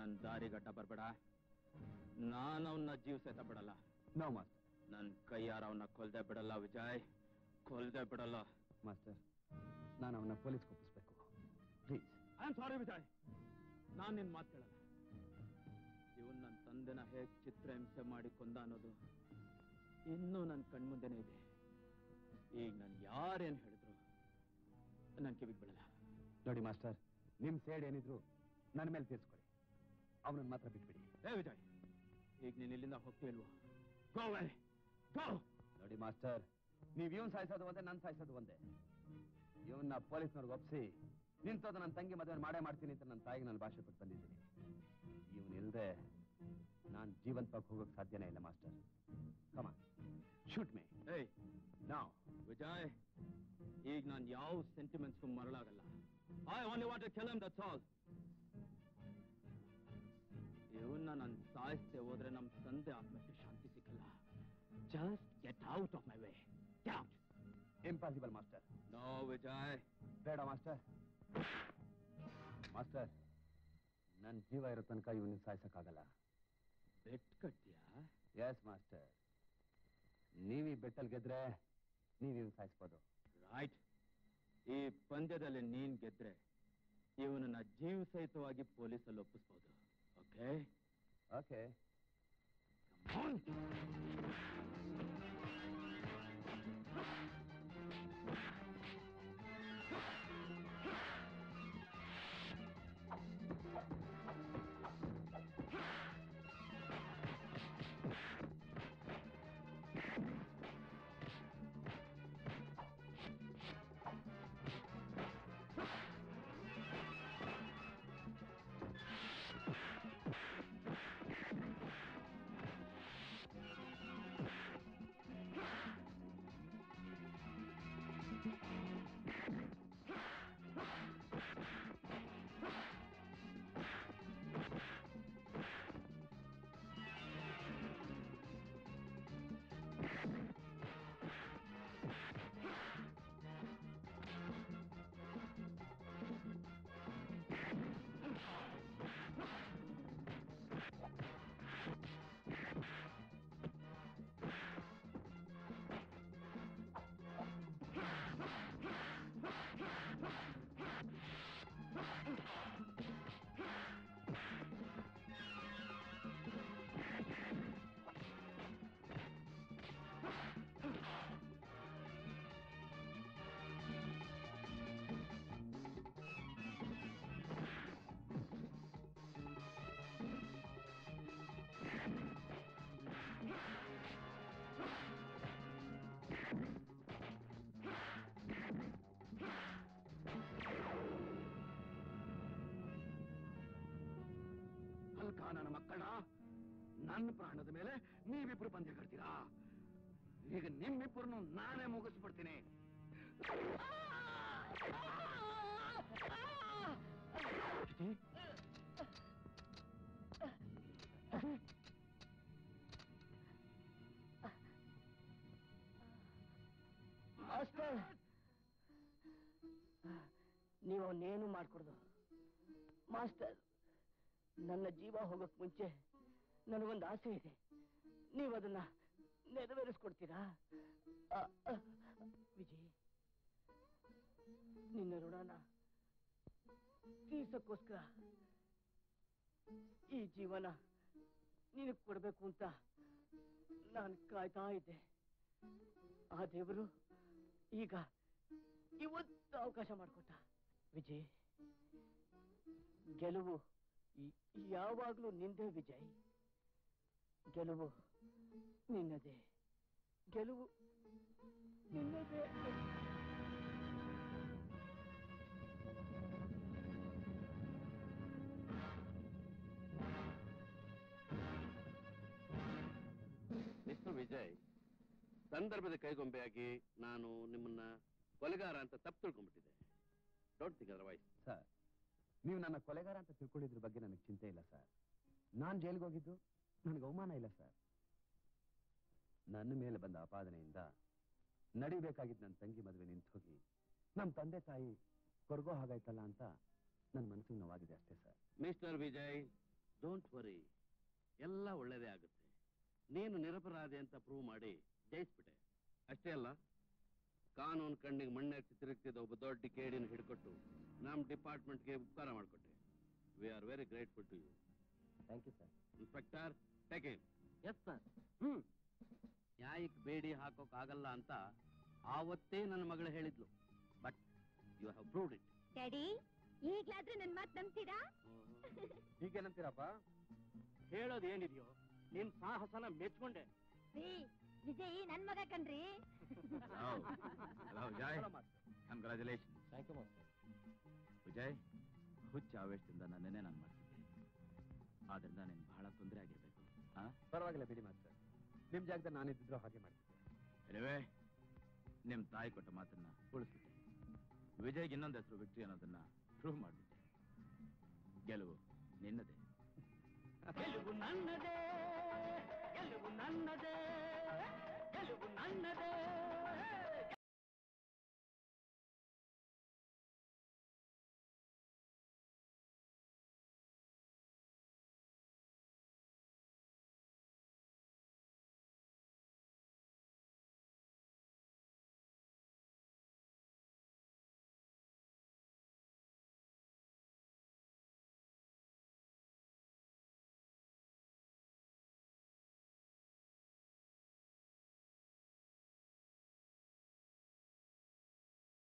ನನ್ನ ದಾರಿಗಡ್ಡ ಬರ್ಬೇಡ ನಾನು ಅವನ್ನ ಜೀವ ಸಹಿತ ಬಿಡಲ್ಲ ನೋ ಮಾಸ್ಟರ್ ನನ್ನ ಕೈಯಾರ ಅವನ್ನ ಕೊಲ್ದೆ ಬಿಡಲ್ಲ ವಿಜಯ್ ಕೊಲ್ದೆ ಬಿಡಲ್ಲ ಮಾಸ್ಟರ್ ನಾನು ಅವನ್ನ ಪೊಲೀಸ್ ಒಪ್ಪಿಸ್ಬೇಕು please I am sorry Vijay ನಾನು ನಿನ್ ಮಾತು ಕೇಳಲ್ಲ ಇವನ್ ನನ್ನ ತಂದೆನ ಹೇಗ್ ಚಿತ್ರಹಿಂಸೆ ಮಾಡಿ ಕೊಂದ ಅನ್ನೋದು ಇನ್ನೂ ನನ್ನ ಕಣ್ಮುಂದೆನೇ ಇದೆ ಈಗ ನಾನು ಯಾರೇನ್ ಹೇಳಿದ್ರು ನನ್ ಕಿವಿಗ್ ಬಿಡಲ್ಲ ನೋಡಿ ಮಾಸ್ಟರ್ ನಿಮ್ ಸೇಡ್ ಏನಿದ್ರು ನನ್ನ ಮೇಲೆ ತೀರ್ಸ್ಕೊಳ್ಳಿ ಅವನನ್ನ ಮಾತ್ರ ಬಿಟ್ಬಿಡಿ ಏ ವಿಜಯ್ ಈಗ ನೀನ್ ಇಲ್ಲಿಂದ ಹೋಗ್ತೀಲ್ವೋ ಗೋ ಗೋ ನೋಡಿ ಮಾಸ್ಟರ್ ನೀವ್ ಇವನ್ ಸಾಯಿಸೋದು ಒಂದೇ ನನ್ ಸಾಯಿಸೋದು ಒಂದೇ ಇವನ್ನ ಪೊಲೀಸ್ನವ್ರಿಗೆ ಒಪ್ಸಿ ನಿಂತೋದು ನನ್ನ ತಂಗಿ ಮದುವೆ ಮಾಡೇ ಮಾಡ್ತೀನಿ ಅಂತ ನನ್ನ ತಾಯಿಗೆ ನಾನು ಭಾಷೆ ಕೊಟ್ಟು ಬಂದಿದ್ದೀನಿ ಇವನ್ ಇಲ್ದೆ ನಾನ್ ಜೀವಂತವಾಗಿ ಹೋಗೋಕ್ ಸಾಧ್ಯನೇ ಇಲ್ಲ ಮಾಸ್ಟರ್ ಕಮ ಶೂಟ್ ಮೇ ಏಯ್ ನಾವು ವಿಜಯ್ ಈಗ ನಾನು ಯಾವ ಸೆಂಟಿಮೆಂಟ್ಸ್ಗೂ ಮರಳಾಗಲ್ಲ I only want to kill him that's all ಇವನ್ನ ನಾನು ಸಾಯಿಸ್ದೆ ಹೋದ್ರೆ ನಮ್ಮ ತಂದೆ ಆತ್ಮಕ್ಕೆ ಶಾಂತಿ ಸಿಕ್ಕಲ್ಲ just get out of my way out impossible master no Vijay ಬೇಡ ಮಾಸ್ಟರ್ ಮಾಸ್ಟರ್ ನನ್ನ ಜೀವ ಇರೋ ತನಕ ಇವನ್ನ ಸಾಯಿಸಕ್ಕಾಗಲ್ಲ ಬೆಟ್ ಕಟ್ತೀಯಾ ಎಸ್ ಮಾಸ್ಟರ್ ನೀವೀ ಬೆಟ್ಟಲ್ ಗೆದ್ರೆ ನೀವ್ ಇವನ್ ಸಾಯಿಸ್ಬೋದು ರೈಟ್ ಈ ಪಂದ್ಯದಲ್ಲಿ ನೀನ್ ಗೆದ್ರೆ ಇವನನ್ನ ಜೀವ ಸಹಿತವಾಗಿ ಪೊಲೀಸಲ್ಲಿ ಒಪ್ಪಿಸ್ಬೋದು ಓಕೆ ಓಕೆ ಅಲ್ಕ ನನ್ನ ಮಕ್ಕಳ ನನ್ನ ಪ್ರಾಣದ ಮೇಲೆ ನೀವಿಬ್ರು ಪಂದ್ಯ ಕಟ್ತೀರಾ ಈಗ ನಿಮ್ಮಿಬ್ಬರನ್ನು ನಾನೇ ಮುಗಿಸ್ಬಿಡ್ತೀನಿ ಮಾಸ್ಟರ್ ನೀವು ಅವನ್ನೇನು ಮಾಡ್ಕೊಡ್ದು ಮಾಸ್ಟರ್ ನನ್ನ ಜೀವ ಹೋಗಕ್ ಮುಂಚೆ ನನಗೊಂದು ಆಸೆ ಇದೆ ನೀವು ಅದನ್ನ ನೆರವೇರಿಸ್ಕೊಡ್ತೀರಾ ಆ, ಆ, ವಿಜಯ್ ನಿನ್ನ ಋಣನ ತೀರ್ಸಕ್ಕೋಸ್ಕರ ಈ ಜೀವನ ನಿನಗೆ ಕೊಡ್ಬೇಕು ಅಂತ ನಾನು ಕಾಯ್ತಾ ಇದ್ದೆ ಆ ದೇವರು ಈಗ ಇವತ್ತು ಅವಕಾಶ ಮಾಡಿಕೊಟ್ಟ ವಿಜಯ್ ಗೆಲುವು ಈ- ಯಾವಾಗ್ಲೂ ನಿಂದೇ ವಿಜಯ್ ಗೆಲುವು ನಿನ್ನದೇ ಗೆಲುವು ನಿನ್ನದೇ ಮಿಸ್ಟರ್ ವಿಜಯ್ ಸಂದರ್ಭದ ಕೈಗೊಂಬೆಯಾಗಿ ನಾನು ನಿಮ್ಮನ್ನ ಕೊಲೆಗಾರ ಅಂತ ತಪ್ಪು ತಿಳ್ಕೊಂಡ್ಬಿಟ್ಟಿದ್ದೆ ಡೋಂಟ್ ಥಿಂಕ್ ಅದರ್ವೈಸ್ ಸರ್ ನೀವು ನನ್ನ ಕೊಲೆಗಾರ ಅಂತ ತಿಳ್ಕೊಂಡಿದ್ರ ಬಗ್ಗೆ ನನಗೆ ಚಿಂತೆ ಇಲ್ಲ ಸರ್ ನಾನು ಜೈಲಿಗೆ ಹೋಗಿದ್ದು ನನಗೆ ಅವಮಾನ ಇಲ್ಲ ಸರ್ ನನ್ನ ಮೇಲೆ ಬಂದ ಆಪಾದನೆಯಿಂದ ನಡಿಬೇಕಾಗಿದ್ದ ನನ್ನ ತಂಗಿ ಮದುವೆ ನಿಂತು ಹೋಗಿ ನಮ್ಮ ತಂದೆ ತಾಯಿ ಕೊರಗೋ ಹಾಗಾಯ್ತಲ್ಲ ಅಂತ ನನ್ನ ಮನಸ್ಸಿಗೆ ನೋವಾಗಿದೆ ಅಷ್ಟೇ sir mister Vijay don't worry ಎಲ್ಲ ಒಳ್ಳೇದೇ ಆಗುತ್ತೆ ನೀನು ನಿರಪರಾಧಿ ಅಂತ ಪ್ರೂವ್ ಮಾಡಿ ಜಯಿಸ್ಬಿಟ್ಟೆ ಅಷ್ಟೇ ಅಲ್ಲ ಕಾನೂನು ಕಣ್ಣಿಗೆ ಮಣ್ಣೆಚ್ಚಿ ತಿರುಗ್ತಿದ್ದ ಒಬ್ಬ ದೊಡ್ಡ ಕೇಡಿನ ಹಿಡ್ಕೊಟ್ಟು ನಮ್ಮ ಡಿಪಾರ್ಟ್ಮೆಂಟ್ಗೆ ಉಪಕಾರ ಮಾಡಿಕೊಟ್ಟೆ we are very grateful to you thank you sir inspector take it yes sir hmm ನ್ಯಾಯಕ್ಕೆ ಬೇಡಿ ಹಾಕೋಕ್ ಆಗಲ್ಲ ಅಂತ ಆವತ್ತೇ ನನ್ನ ಮಗಳು ಹೇಳಿದ್ಲು but you have proved it daddy ಈಗ್ಲಾದ್ರೂ ನನ್ ಮಾತ್ ನಂಬ್ತೀರಾ ಹೀಗೇನಂತೀರಪ್ಪ ಹೇಳೋದು ಏನಿದೆಯೋ ನಿನ್ ಸಾಹಸನ ಮೆಚ್ಕೊಂಡೆ ರೀ ವಿಜಯ್ ನನ್ ಮಗ ಕಣ್ರಿ hello Vijay congratulation thank you master Vijay ಹುಚ್ಚ ಆವೇಶದಿಂದ ನನ್ನೇ ನಾನು ಮಾಡ್ತಿದ್ದೆ ಆದ್ರಿಂದ ನಿನ್ ಬಹಳ ತೊಂದರೆ ಆಗಿರ್ಬೇಕು ಆ ಪರವಾಗಿಲ್ಲ ಬಿಡಿ ಮಾಸ್ಟರ್ ನಿಮ್ ಜಾಗದಲ್ಲಿ ನಾನಿದ್ದಿದ್ರು ಹಾಗೆ ಮಾಡ್ತಿದ್ದೆ ಎನಿವೆ ನಿಮ್ ತಾಯಿ ಕೊಟ್ಟ ಮಾತನ್ನ ಉಳಿಸ್ಬಿಟ್ಟೆ ವಿಜಯ್ಗೆ ಇನ್ನೊಂದು ಹೆಸರು ವಿಕ್ಟ್ರಿ ಅನ್ನೋದನ್ನ ಪ್ರೂವ್ ಮಾಡ್ಬಿಟ್ಟೆ ಗೆಲುವು ನಿನ್ನದೇ ಗೆಲುವು ನನ್ನದೇ ಗೆಲುವು ನನ್ನದೇ ಗೆಲುವು ನನ್ನದೇ